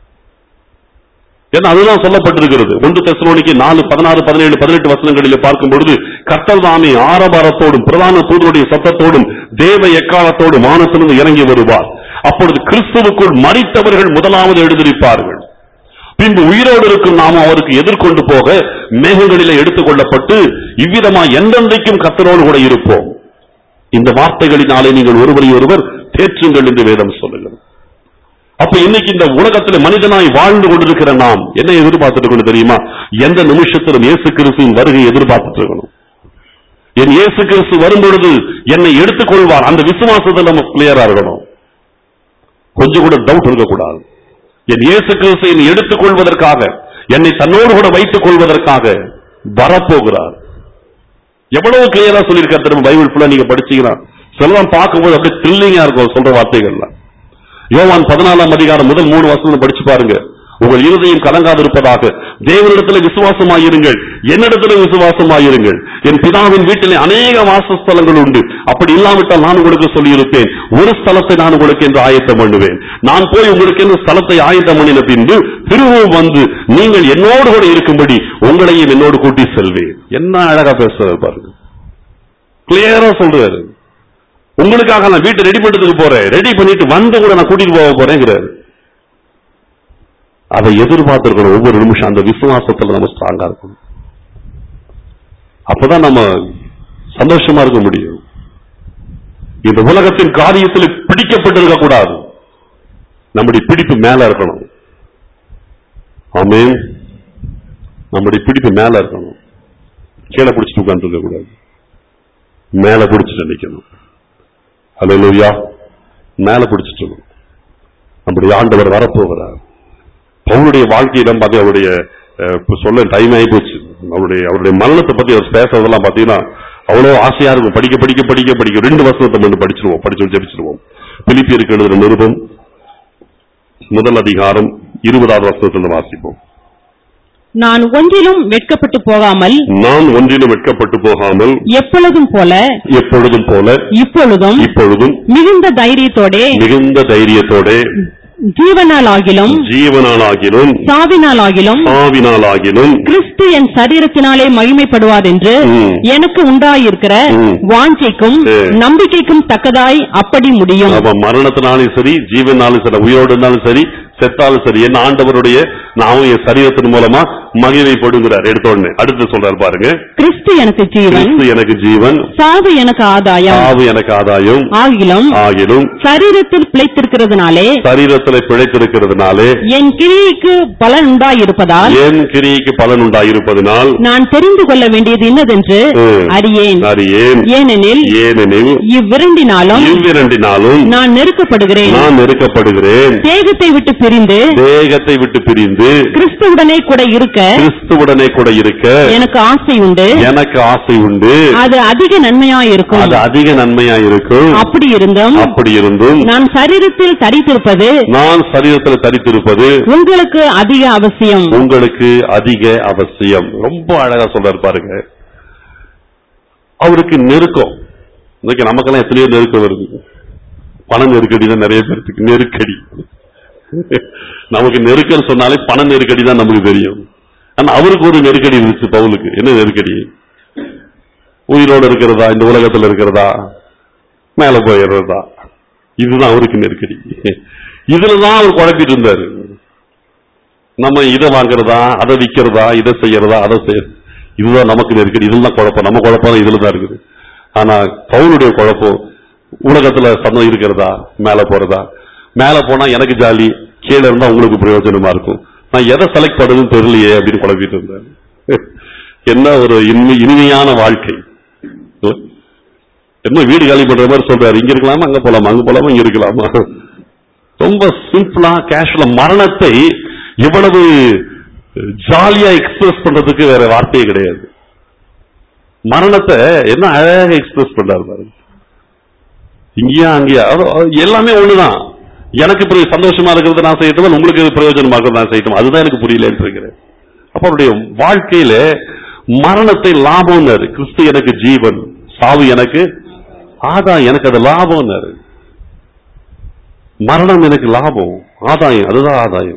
ஏன்னா அதுதான் சொல்லப்பட்டிருக்கிறது ஒன்று தெசலோனிக்கு நாலு பதினாறு பதினேழு பதினெட்டு வசனங்களில் பார்க்கும் பொழுது கர்த்தர் தாமே ஆரவாரத்தோடும் பிரதான தூதருடைய சத்தத்தோடும் தேவ எக்காலத்தோடும் வானத்திலிருந்து இறங்கி வருவார் அப்பொழுது கிறிஸ்துவுக்குள் மறித்தவர்கள் முதலாவது எழுந்திருப்பார்கள் பின்பு உயிரோடு இருக்கும் நாம் அவருக்கு எதிர்கொண்டு போக மேகங்களிலே எடுத்துக் கொள்ளப்பட்டு இவ்விதமா எந்தெந்தைக்கும் கர்த்தரோடு கூட இருப்போம் இந்த வார்த்தைகளினாலே நீங்கள் ஒருவரை ஒருவர் தேற்றுங்கள் என்று வேதம் சொல்லுகிறது அப்ப இன்னைக்கு இந்த உலகத்துல மனிதனாய் வாழ்ந்து கொண்டிருக்கிற நாம் என்ன எதிர்பார்த்துட்டு இருக்கணும் தெரியுமா எந்த நிமிஷத்திலும் இயேசு கிறிஸ்துவின் வருகை எதிர்பார்த்துட்டு இருக்கணும் என் இயேசு கிறிஸ்து வரும் பொழுது என்னை எடுத்துக்கொள்வார் அந்த விசுவாசத்தை நம்ம கிளியரா இருக்கணும் கொஞ்சம் கூட டவுட் இருக்கக்கூடாது என் இயேசு கிறிஸ்து என்னை எடுத்துக்கொள்வதற்காக என்னை தன்னோடு கூட வைத்துக் கொள்வதற்காக வரப்போகிறார் எவ்வளவு கிளியரா சொல்லியிருக்காரு திரும்ப பைபிள் ஃபுல்லா நீங்க படிச்சீங்கன்னா சிலதான் பார்க்கும்போது அப்படியே த்ரில்லிங்கா இருக்கும் அவர் சொல்ற வார்த்தைகள்லாம் யோவான் பதினாலாம் அதிகாரம் முதல் மூணு வசனம் படிச்சு பாருங்க உங்கள் இருதயம் கலங்காதிருப்பதாக தேவனிடத்துல விசுவாசமாயிருங்கள் என்னிடத்துல விசுவாசமாயிருங்கள் என் பிதாவின் வீட்டிலே அநேக வாசஸ்தலங்கள் உண்டு அப்படி இல்லாவிட்டால் நான் உங்களுக்கு சொல்லியிருப்பேன் ஒரு ஸ்தலத்தை நான் உங்களுக்கு என்று ஆயத்தம் பண்ணுவேன் நான் போய் உங்களுக்கு என்று ஸ்தலத்தை ஆயத்தம் பண்ணின பின்பு திரும்பவும் வந்து நீங்கள் என்னோடு கூட இருக்கும்படி உங்களையும் என்னோடு கூட்டி செல்வேன் என்ன அழகா பேசுறாரு பாருங்க கிளியரா சொல்றாரு உங்களுக்காக நான் வீட்டை ரெடி பண்றதுக்கு போறேன் ரெடி பண்ணிட்டு வந்து கூட நான் கூட்டிட்டு போக போறேங்கிறாரு அதை எதிர்பார்த்திருக்கணும் ஒவ்வொரு நிமிஷம் அந்த விசுவாசத்துல நம்ம ஸ்ட்ராங்கா இருக்கணும் அப்பதான் நம்ம சந்தோஷமா இருக்க முடியும் இந்த உலகத்தின் காரியத்தில் பிடிக்கப்பட்டிருக்க கூடாது நம்முடைய பிடிப்பு மேல இருக்கணும் ஆமென் நம்முடைய பிடிப்பு மேல இருக்கணும் கீழே பிடிச்சிட்டு உட்கார்ந்து இருக்க கூடாது மேல பிடிச்சிட்டு நிக்கணும் அல்லேலூயா மேல பிடிச்சிட்டு இருக்கணும். நம்முடைய ஆண்டவர் வரப்போகிறார் பவுலுடைய வாழ்க்கையிடம் பார்த்து அவருடைய அஹ், இப்ப சொல்ல டைம் ஆகி போச்சு அவருடைய அவருடைய மரணத்தை பத்தி அவர் பேசுறதெல்லாம் பாத்தீங்கன்னா அவ்வளவு ஆசையா இருக்கும் படிக்க படிக்க படிக்க படிக்க ரெண்டு வருஷத்தை மட்டும் படிச்சிருவோம் படிச்சு ஜெபிச்சிருவோம் பிலிப்பியருக்கு எழுதுற நிருபம் முதல் அதிகாரம் இருபதாவது வருஷத்துல வாசிப்போம் நான் ஒன்றிலும் வெட்கப்பட்டு போகாமல் நான் ஒன்றிலும் வெட்கப்பட்டு போகாமல் எப்பொழுதும் போல எப்பொழுதும் போல இப்பொழுதும் இப்பொழுதும் மிகுந்த தைரியத்தோடே மிகுந்த தைரியத்தோட ஜீவனாலாகிலும் ஜீவனாலாகிலும் சாவினாலாகிலும் ஆவினாலாகிலும் கிறிஸ்து என் சரீரத்தினாலே மகிமைப்படுவார் என்று ம். எனக்கு உண்டாயிருக்கிற ம். வாஞ்சைக்கும் ம். நம்பிக்கைக்கும் தக்கதாய் அப்படி முடியும் அவன் மரணத்தினாலும் சரி ஜீவனாலும் சரி உயிரோடு இருந்தாலும் சரி செத்தாலும் சரி என்ன ஆண்டவருடைய நாமும் என் சரீரத்தின் மூலமா மகிமைப்படுங்கிறார் எடுத்த உடனே அடுத்து சொல்றாரு பாருங்க கிறிஸ்து எனக்கு ஜீவன் கிறிஸ்து எனக்கு ஜீவன் சாவு எனக்கு ஆதாயம் சாவு எனக்கு ஆதாயம் ஆகிலும் ஆகிலும் சரீரத்தில் பிழைத்திருக்கிறதுனாலே சரீரத்துல பிழைத்திருக்கிறதுனாலே என் கிரியைக்கு பலன் உண்டாயிருப்பதால் என் கிரிக்கு பலன் உண்டாயிருப்பதனால் நான் தெரிந்து கொள்ள வேண்டியது இன்னதென்று ம். அறியேன் அறியேன் ஏனெனில் ஏனெனில் இவ்விரண்டினாலும் இவ்விரண்டினாலும் நான் நெருக்கப்படுகிறேன் நான் நெருக்கப்படுகிறேன் தேகத்தை விட்டு பிரிந்து தேகத்தை விட்டு பிரிந்து கிறிஸ்துவுடனே கூட இருக்க கிறிஸ்துவுடனே கூட இருக்க எனக்கு ஆசை உண்டு எனக்கு ஆசை உண்டு அது அதிக நன்மையாயிருக்கும் அது அதிக நன்மையா இருக்கும் அப்படி இருந்தும் அப்படி இருந்தும் நான் சரீரத்தில் தரித்திருப்பது நான் சரீரத்தில் தரித்திருப்பது உங்களுக்கு அதிக அவசியம் உங்களுக்கு அதிக அவசியம் ரொம்ப அழகா சொல்றாரு பாருங்க அவருக்கு நெருக்கம் இன்னைக்கு நமக்கெல்லாம் எத்தனையோ நெருக்கம் வருது பண நெருக்கடி தான் நிறைய பேருக்கு நெருக்கடி நமக்கு நெருக்கடி சொன்னாலே பண நெருக்கடி தான் நமக்கு தெரியும் ஆனா அவருக்கு ஒரு நெருக்கடி இருந்துச்சு பவுலுக்கு என்ன நெருக்கடி உயிரோடு இருக்கிறதா இந்த உலகத்துல இருக்கிறதா மேல போயிடுறதா இதுதான் அவருக்கு நெருக்கடி இதுலதான் அவர் குழப்பிட்டு இருந்தாரு நம்ம இதை வாங்குறதா அதை விக்கிறதா இதை செய்யறதா அதை செய்ய இதுதான் நமக்கு நெருக்கடி இதெல்லாம் குழப்பம் நம்ம குழப்பம் இதுல தான் இருக்குது ஆனா பவுனுடைய குழப்பம் உலகத்துல சந்தம் இருக்கிறதா மேல போறதா மேல போனா எனக்கு ஜாலி கீழே இருந்தா உங்களுக்கு பிரயோஜனமா இருக்கும் நான் எதை செலக்ட் பண்ணுறதுன்னு தெரியலையே அப்படின்னு குழப்பிட்டு இருந்தேன் என்ன ஒரு இனிமை இனிமையான வாழ்க்கை என்ன வீடு காலி பண்ற மாதிரி சொல்றாரு இங்க இருக்கலாமா அங்க போலாமா அங்க போலாமா இங்க இருக்கலாமா ரொம்ப சிம்பிளா கேஷுவலா மரணத்தை இவ்வளவு ஜாலியா எக்ஸ்பிரஸ் பண்றதுக்கு வேற வார்த்தையே கிடையாது மரணத்தை என்ன அழகாக எக்ஸ்பிரஸ் பண்றாரு பாருங்க இங்கேயா அங்கேயா அது- அது எல்லாமே ஒண்ணுதான் எனக்கு இப்படி சந்தோஷமா இருக்கிறது நான் செய்யட்டும் உங்களுக்கு இது பிரயோஜனமா இருக்கிறது நான் செய்யட்டும் அதுதான் எனக்கு புரியலன்னு இருக்கிறேன் அப்ப அவருடைய வாழ்க்கையில மரணத்தை லாபம்னாரு கிறிஸ்து எனக்கு ஜீவன் சாவு எனக்கு ஆதாயம் எனக்கு அது லாபம்னாரு மரணம் எனக்கு லாபம் ஆதாயம் அதுதான் ஆதாயம்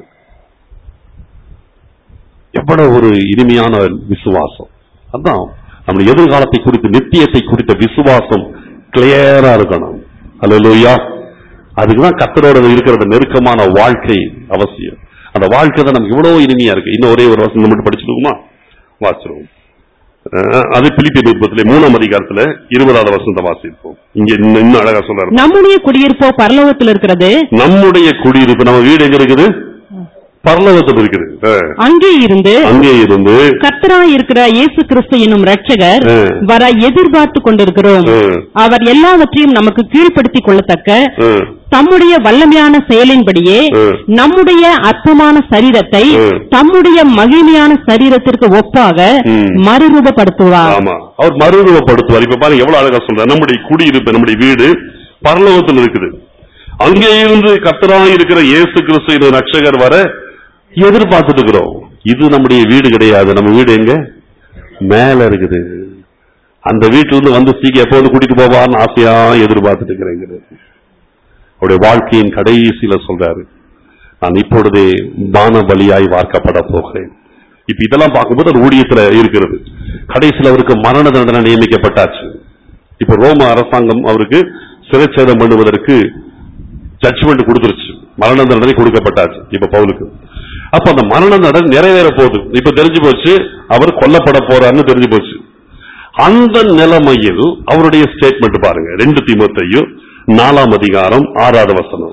எவ்வளவு ஒரு இனிமையான விசுவாசம் அதான் நம்ம எதிர்காலத்தை குறித்து நித்தியத்தை குறித்த விசுவாசம் கிளியரா இருக்கணும் அல்லா அதுக்குதான் கத்தரோட இருக்கிற நெருக்கமான வாழ்க்கை அவசியம் அந்த வாழ்க்கை தான் நமக்கு இவ்வளவு இனிமையா இருக்கு இன்னும் ஒரே ஒரு வசனம் மட்டும் படிச்சிருக்குமா வாசிருவோம் அஹ், அது பிலிப்பி நிருபத்திலே மூணாம் அதிகாரத்துல இருபதாவது வசனத்தை வாசிப்போம் இங்க இன்னும் இன்னும் அழகா சொல்றாரு நம்முடைய குடியிருப்போ பரலோகத்தில் இருக்கிறது நம்முடைய குடியிருப்பு நம்ம வீடு எங்க இருக்குது பரலோகத்தில் இருக்குது அஹ், அங்கே இருந்து அங்கே இருந்து கர்த்தராய் இருக்கிற இயேசு கிறிஸ்து என்னும் ரட்சகர் ம். வர எதிர்பார்த்து கொண்டிருக்கிறோம் ம். அவர் எல்லாவற்றையும் நமக்கு கீழ்ப்படுத்திக் கொள்ளத்தக்க அஹ், தம்முடைய வல்லமையான செயலின்படியே ம். நம்முடைய அற்பமான சரீரத்தை ம். தம்முடைய மகிமையான சரீரத்திற்கு ஒப்பாக ம். மறுரூபப்படுத்துவார் ஆமா அவர் மறுரூபப்படுத்துவார் இப்ப பாருங்க எவ்வளவு அழகா சொல்றார் நம்முடைய குடியிருப்பு நம்முடைய வீடு பரலோகத்தில் இருக்குது அங்கே இருந்து கத்தராய் இருக்கிற இயேசு கிறிஸ்து ரட்சகர் வர எதிர்பார்த்துட்டு இருக்கிறோம் இது நம்முடைய வீடு கிடையாது நம்ம வீடு எங்க மேல இருக்குது அந்த வீட்டுல இருந்து வந்து சீக்கிரம் எப்போ வந்து கூட்டிட்டு போவார்னு ஆசையா எதிர்பார்த்துட்டு இருக்கிறேங்கிறது அவருடைய வாழ்க்கையின் கடைசியில சொல்றாரு நான் இப்பொழுதே பான பலியாய் வார்க்கப்பட போகிறேன் இப்ப இதெல்லாம் பார்க்கும்போது அது ஊழியத்துல இருக்கிறது கடைசியில் அவருக்கு மரண தண்டனை நியமிக்கப்பட்டாச்சு இப்ப ரோம அரசாங்கம் அவருக்கு சிறைச்சேதம் பண்ணுவதற்கு ஜட்ஜ்மெண்ட் கொடுத்துருச்சு மரண தண்டனை கொடுக்கப்பட்டாச்சு இப்ப பவுலுக்கு அப்ப அந்த மரண தண்டனை நிறைவேற போகுது இப்ப தெரிஞ்சு போச்சு அவர் கொல்லப்பட போறாருன்னு தெரிஞ்சு போச்சு அந்த நிலைமையில் அவருடைய ஸ்டேட்மெண்ட் பாருங்க ரெண்டு தீமத்தையும் நாலாம் அதிகாரம் ஆறாவது வசனம்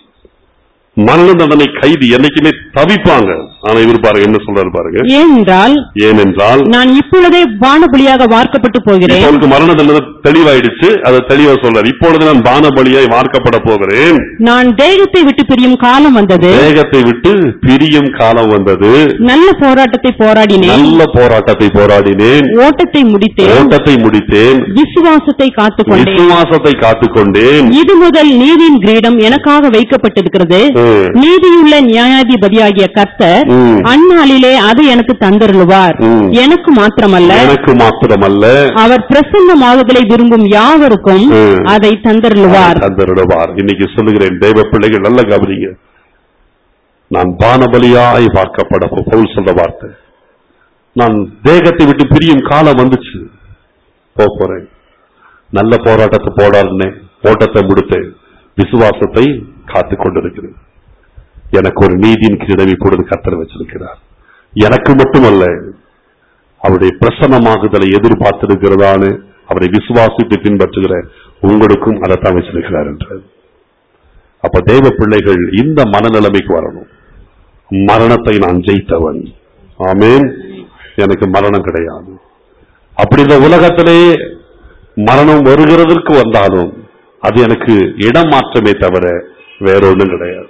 மரண தண்டனை கைதி என்னைக்குமே தவிப்பாங்க ஆனா இவர் பாருங்க என்ன சொல்றாரு பாருங்க ஏனென்றால் ஏனென்றால் நான் இப்பொழுதே வானபலியாக வார்க்கப்பட்டு இப்ப போகிறேன் அவருக்கு மரண தண்டனை தெளிவாயிடுச்சு அதை தெளிவா சொல்றாரு இப்பொழுது நான் பானபலியாய் வார்க்கப்பட போகிறேன் நான் தேகத்தை விட்டு பிரியும் காலம் வந்தது தேகத்தை விட்டு பிரியும் காலம் வந்தது நல்ல போராட்டத்தை போராடினேன் நல்ல போராட்டத்தை போராடினேன் ஓட்டத்தை முடித்தேன் ஓட்டத்தை முடித்தேன் விசுவாசத்தை காத்துக்கொண்டேன் விசுவாசத்தை காத்துக்கொண்டேன் இது முதல் நீதியின் கிரீடம் எனக்காக வைக்கப்பட்டிருக்கிறது ம். நீதியுள்ள நியாயாதிபதியாகிய கர்த்தர் ம். அந்நாளிலே அதை எனக்கு தந்தருளுவார் ம். எனக்கு மாத்திரமல்ல எனக்கு மாத்திரமல்ல அவர் பிரசன்னமாகுதலை விரும்பும் யாவருக்கும் ம். அதை தந்தருளுவார் தந்தருடுவார் இன்னைக்கு சொல்லுகிறேன் தெய்வ பிள்ளைகள் நல்ல கவனிங்க நான் பானபலியாய் பார்க்கப்பட போ- பவுல் சொல்ற வார்த்தை நான் தேகத்தை விட்டு பிரியும் காலம் வந்துச்சு போக போறேன் நல்ல போராட்டத்தை போடாருன்னே ஓட்டத்தை முடித்தேன் விசுவாசத்தை காத்துக் கொண்டிருக்கிறேன் எனக்கு ஒரு நீதியின் கிடவி இப்பொழுது கத்தர் வச்சிருக்கிறார் எனக்கு மட்டுமல்ல அவருடைய பிரசன்னமாகுதலை எதிர்பார்த்திருக்கிறதான்னு அவரை விசுவாசித்து பின்பற்றுகிற உங்களுக்கும் அதைத்தான் வச்சிருக்கிறார் என்றார் அப்ப தேவ பிள்ளைகள் இந்த மனநிலைமைக்கு வரணும் மரணத்தை நான் ஜெயித்தவன் ஆமேன் எனக்கு மரணம் கிடையாது அப்படி இந்த உலகத்திலே மரணம் வருகிறதற்கு வந்தாலும் அது எனக்கு இடம் மாற்றமே தவிர வேற ஒண்ணும் கிடையாது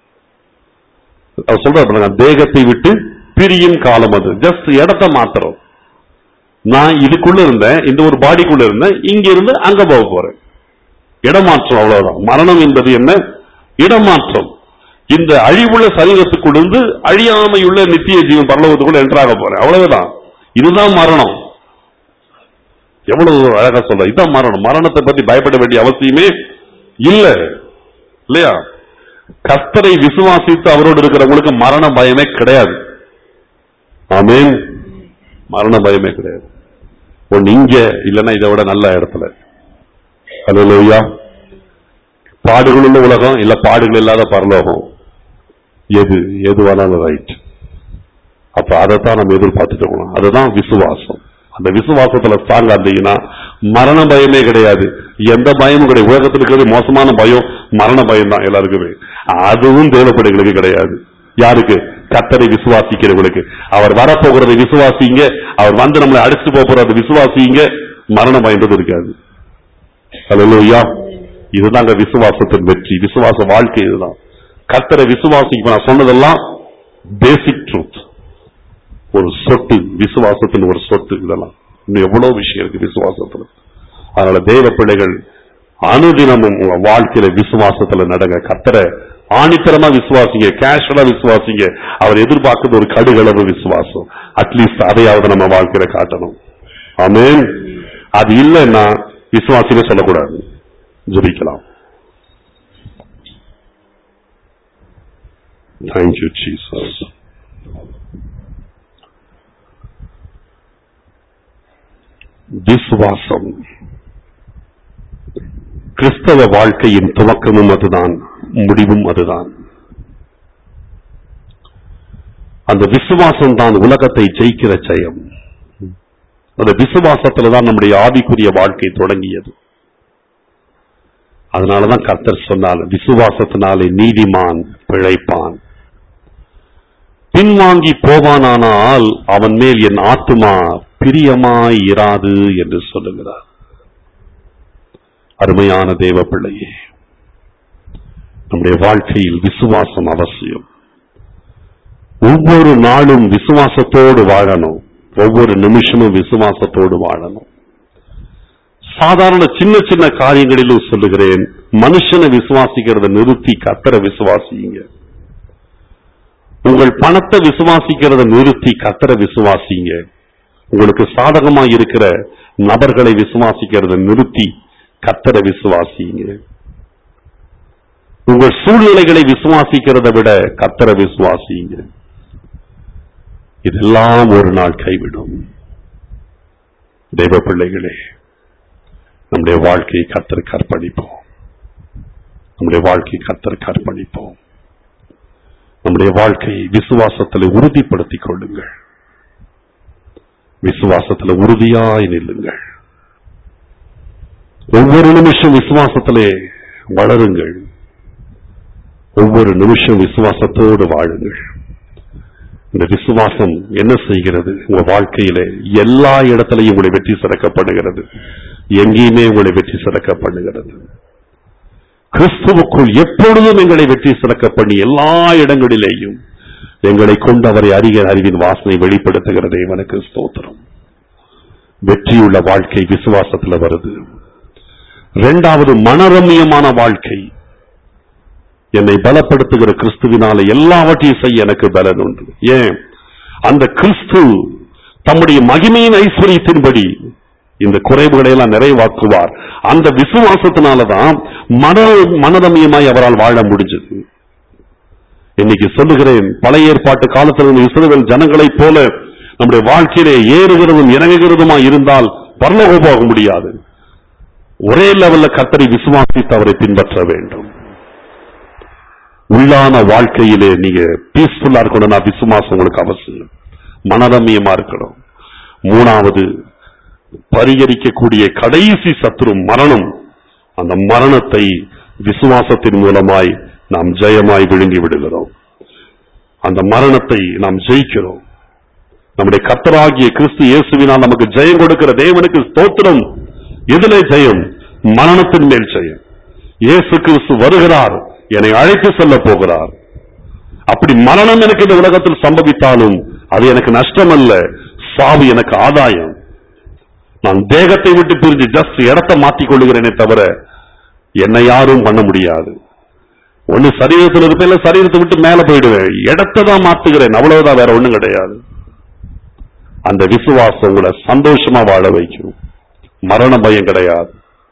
அவர் சொல்றாரு பாருங்க, தேகத்தை விட்டு பிரியும் காலம் அது ஜஸ்ட் இடத்தை மாத்திரம் நான் இதுக்குள்ள இருந்தேன் இந்த ஒரு பாடிக்குள்ள இருந்தேன் இங்க இருந்து அங்க போக போறேன் இடமாற்றம் அவ்வளவுதான் மரணம் என்பது என்ன இடமாற்றம் இந்த அழிவுள்ள சரீரத்துக்குள்ளிருந்து அழியாமையுள்ள நித்திய ஜீவன் பரலோகத்துக்குள்ள என்றாக போறேன் அவ்வளவுதான் இதுதான் மரணம் எவ்வளவு அழகா சொல்ற இதான் மரணம் மரணத்தை பத்தி பயப்பட வேண்டிய அவசியமே இல்ல இல்லையா கர்த்தரை விசுவாசித்து அவரோடு இருக்கிறவங்களுக்கு மரண பயமே கிடையாது ஆமென் மரண பயமே கிடையாது ஒன்னு இங்க இல்லைன்னா இதை விட நல்ல இடத்துல அல்லா பாடுகள் உள்ள உலகம் இல்ல பாடுகள் இல்லாத பரலோகம் எது எதுவானாலும் ரைட் அப்ப அதைத்தான் நம்ம எதிர்பார்த்துட்டு இருக்கணும் அதுதான் விசுவாசம் அந்த விசுவாசத்துல ஸ்ட்ராங்கா இருந்தீங்கன்னா மரண பயமே கிடையாது எந்த பயமும் கிடையாது உலகத்தில் இருக்கிறது மோசமான பயம் மரண பயம் தான் எல்லாருக்குமே அதுவும் தேவைப்படுகளுக்கு கிடையாது யாருக்கு கத்தரை விசுவாசிக்கிறவங்களுக்கு அவர் வரப்போகிறதை விசுவாசிங்க அவர் வந்து நம்மளை அடிச்சு போறதை விசுவாசிங்க மரண பயன்றது இருக்காது அல்லா இதுதாங்க விசுவாசத்தின் வெற்றி விசுவாச வாழ்க்கை இதுதான் கத்தரை விசுவாசிக்க நான் சொன்னதெல்லாம் பேசிக் ட்ரூத் ஒரு சொட்டு விசுவாசத்தின் ஒரு சொட்டு இதெல்லாம் இன்னும் எவ்வளவு விஷயம் இருக்கு விசுவாசத்துல அதனால தேவ பிள்ளைகள் அனுதினமும் உங்க வாழ்க்கையில விசுவாசத்துல நடங்க கத்தரை ஆணித்தரமா விசுவாசிங்க கேஷுவலா விசுவாசிங்க அவர் எதிர்பார்க்கிறது ஒரு கடுகளவு விசுவாசம் அட்லீஸ்ட் அதையாவது நம்ம வாழ்க்கையில காட்டணும் ஆமென் அது இல்லைன்னா விசுவாசினே சொல்லக்கூடாது ஜெபிக்கலாம் தேங்க்யூ ஜீசஸ் விசுவாசம் கிறிஸ்தவ வாழ்க்கையின் துவக்கமும் அதுதான் முடிவும் அதுதான் அந்த விசுவாசம் தான் உலகத்தை ஜெயிக்கிற ஜெயம் அந்த விசுவாசத்துல தான் நம்முடைய ஆவிக்குரிய வாழ்க்கை தொடங்கியது அதனாலதான் கர்த்தர் சொன்னார் விசுவாசத்தினாலே நீதிமான் பிழைப்பான் பின்வாங்கி போவானானால் அவன் மேல் என் ஆத்துமா பிரியமாய் இராது என்று சொல்லுகிறார் அருமையான தேவ பிள்ளையே நம்முடைய வாழ்க்கையில் விசுவாசம் அவசியம் ஒவ்வொரு நாளும் விசுவாசத்தோடு வாழணும் ஒவ்வொரு நிமிஷமும் விசுவாசத்தோடு வாழணும் சாதாரண சின்ன சின்ன காரியங்களிலும் சொல்லுகிறேன் மனுஷனை விசுவாசிக்கிறத நிறுத்தி கத்தர விசுவாசிங்க உங்கள் பணத்தை விசுவாசிக்கிறத நிறுத்தி கத்தர விசுவாசிங்க உங்களுக்கு சாதகமா இருக்கிற நபர்களை விசுவாசிக்கிறத நிறுத்தி கத்தர விசுவாசிங்க உங்கள் சூழ்நிலைகளை விசுவாசிக்கிறத விட கத்தர விசுவாசிங்க இதெல்லாம் ஒரு நாள் கைவிடும் தெய்வ பிள்ளைகளே நம்முடைய வாழ்க்கையை கத்தருக்கு அர்ப்பணிப்போம் நம்முடைய வாழ்க்கையை கத்தருக்கு அர்ப்பணிப்போம் நம்முடைய வாழ்க்கையை விசுவாசத்தில் உறுதிப்படுத்திக் கொள்ளுங்கள் விசுவாசத்தில் உறுதியாய் நில்லுங்கள் ஒவ்வொரு நிமிஷம் விசுவாசத்திலே வளருங்கள் ஒவ்வொரு நிமிஷம் விசுவாசத்தோடு வாழுங்கள் இந்த விசுவாசம் என்ன செய்கிறது உங்க வாழ்க்கையில எல்லா இடத்திலையும் உங்களை வெற்றி சிறக்க பண்ணுகிறது எங்கேயுமே உங்களை வெற்றி சிறக்க பண்ணுகிறது கிறிஸ்துவுக்குள் எப்பொழுதும் எங்களை வெற்றி சிறக்க பண்ணி எல்லா இடங்களிலேயும் எங்களை கொண்டு அவரை அறிகிற அறிவின் வாசனை வெளிப்படுத்துகிற தேவனுக்கு ஸ்தோத்திரம் வெற்றியுள்ள வாழ்க்கை விசுவாசத்துல வருது இரண்டாவது மனரம்யமான வாழ்க்கை என்னை பலப்படுத்துகிற கிறிஸ்துவினால எல்லாவற்றையும் செய்ய எனக்கு பலன் உண்டு ஏன் அந்த கிறிஸ்து தம்முடைய மகிமையின் ஐஸ்வர்யத்தின்படி இந்த குறைவுகளை எல்லாம் நிறைவாக்குவார் அந்த விசுவாசத்தினாலதான் மன மனரமியமாய் அவரால் வாழ முடிஞ்சது இன்னைக்கு சொல்லுகிறேன் பழைய ஏற்பாட்டு காலத்தில் இருந்த இஸ்ரவேல் ஜனங்களைப் போல நம்முடைய வாழ்க்கையிலே ஏறுகிறதும் இறங்குகிறதுமா இருந்தால் பரலோகம் போக முடியாது ஒரே லெவல்ல கர்த்தரை விசுவாசித்து அவரை பின்பற்ற வேண்டும் உள்ளான வாழ்க்கையிலே நீங்க பீஸ்ஃபுல்லா இருக்கணும்னா விசுவாசம் உங்களுக்கு அவசியம் மனரமியமா இருக்கணும் மூணாவது பரிகரிக்கக்கூடிய கடைசி சத்துரு மரணம் அந்த மரணத்தை விசுவாசத்தின் மூலமாய் நாம் ஜெயமாய் விழுங்கி விடுகிறோம் அந்த மரணத்தை நாம் ஜெயிக்கிறோம் நம்முடைய கர்த்தராகிய கிறிஸ்து இயேசுவினால் நமக்கு ஜெயம் கொடுக்கிற தேவனுக்கு ஸ்தோத்திரம் எதிலே ஜெயம் மரணத்தின் மேல் ஜெயம் இயேசு கிறிஸ்து வருகிறார் என்னை அழைத்து செல்ல போகிறார் அப்படி மரணம் எனக்கு இந்த உலகத்தில் சம்பவித்தாலும் அது எனக்கு நஷ்டம் அல்ல சாவு எனக்கு ஆதாயம் நான் தேகத்தை விட்டு பிரிஞ்சு ஜஸ்ட் இடத்தை மாற்றிக் கொள்ளுகிறேனே தவிர என்னை யாரும் பண்ண முடியாது ஒண்ணு சரீரத்தில் இருப்பேன் இல்ல சரீரத்தை விட்டு மேல போயிடுவேன் இடத்தை தான் மாத்துகிறேன் அவ்வளவுதான் வேற ஒண்ணும் கிடையாது அந்த விசுவாசம் உங்களை சந்தோஷமா வாழ வைக்கும் மரண பயம் கிடையாது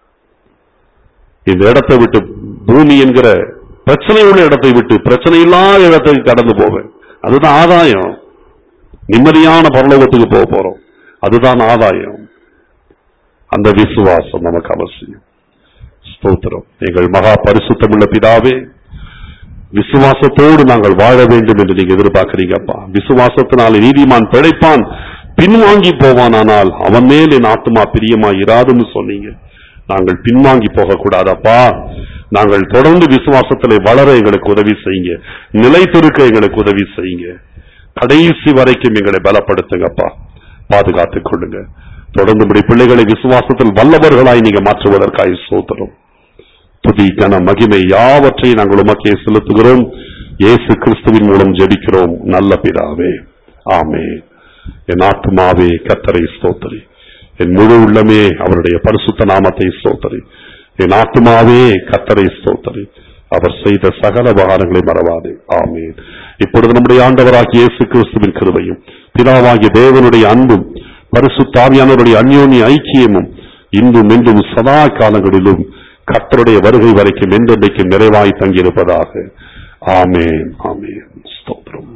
இந்த இடத்தை விட்டு பூமி என்கிற பிரச்சனை உள்ள இடத்தை விட்டு பிரச்சனை இல்லாத இடத்துக்கு கடந்து போவேன் அதுதான் ஆதாயம் நிம்மதியான பரலோகத்துக்கு போக போறோம் அதுதான் ஆதாயம் அந்த விசுவாசம் நமக்கு அவசியம் ஸ்தோத்திரம் எங்கள் மகா பரிசுத்தமுள்ள பிதாவே விசுவாசத்தோடு நாங்கள் வாழ வேண்டும் என்று நீங்க எதிர்பார்க்கிறீங்கப்பா விசுவாசத்தினால நீதிமான் பிழைப்பான் பின்வாங்கி போவானானால் அவன் மேல் என் ஆத்மா பிரியமா இராதுன்னு சொன்னீங்க நாங்கள் பின்வாங்கி போக கூடாதப்பா நாங்கள் தொடர்ந்து விசுவாசத்திலே வளர எங்களுக்கு உதவி செய்யுங்க நிலைத்திருக்க எங்களுக்கு உதவி செய்யுங்க கடைசி வரைக்கும் எங்களை பலப்படுத்துங்கப்பா பாதுகாத்துக் கொள்ளுங்க தொடர்ந்து இப்படி பிள்ளைகளை விசுவாசத்தில் வல்லவர்களாய் நீங்க மாற்றுவதற்காக சோதரும் துதி கன மகிமை யாவற்றையும் நாங்கள் உமக்கே செலுத்துகிறோம் இயேசு கிறிஸ்துவின் மூலம் ஜெபிக்கிறோம் நல்ல பிதாவே ஆமே என் ஆத்மாவே கத்தரை ஸ்தோத்தரி என் முழு உள்ளமே அவருடைய பரிசுத்த நாமத்தை ஸ்தோத்தரி என் ஆத்மாவே கத்தரை ஸ்தோத்தரி அவர் செய்த சகல உபகாரங்களை மறவாதே ஆமேன் இப்பொழுது நம்முடைய ஆண்டவராகிய இயேசு கிறிஸ்துவின் கிருபையும் பிதாவாகிய தேவனுடைய அன்பும் பரிசுத்தாவியானவருடைய அந்யோன்ய ஐக்கியமும் இன்றும் என்றும் சதா காலங்களிலும் கர்த்தருடைய வருகை வரைக்கும் என்றென்றைக்கும் நிறைவாய் தங்கியிருப்பதாக ஆமேன் ஆமேன் ஸ்தோத்திரம்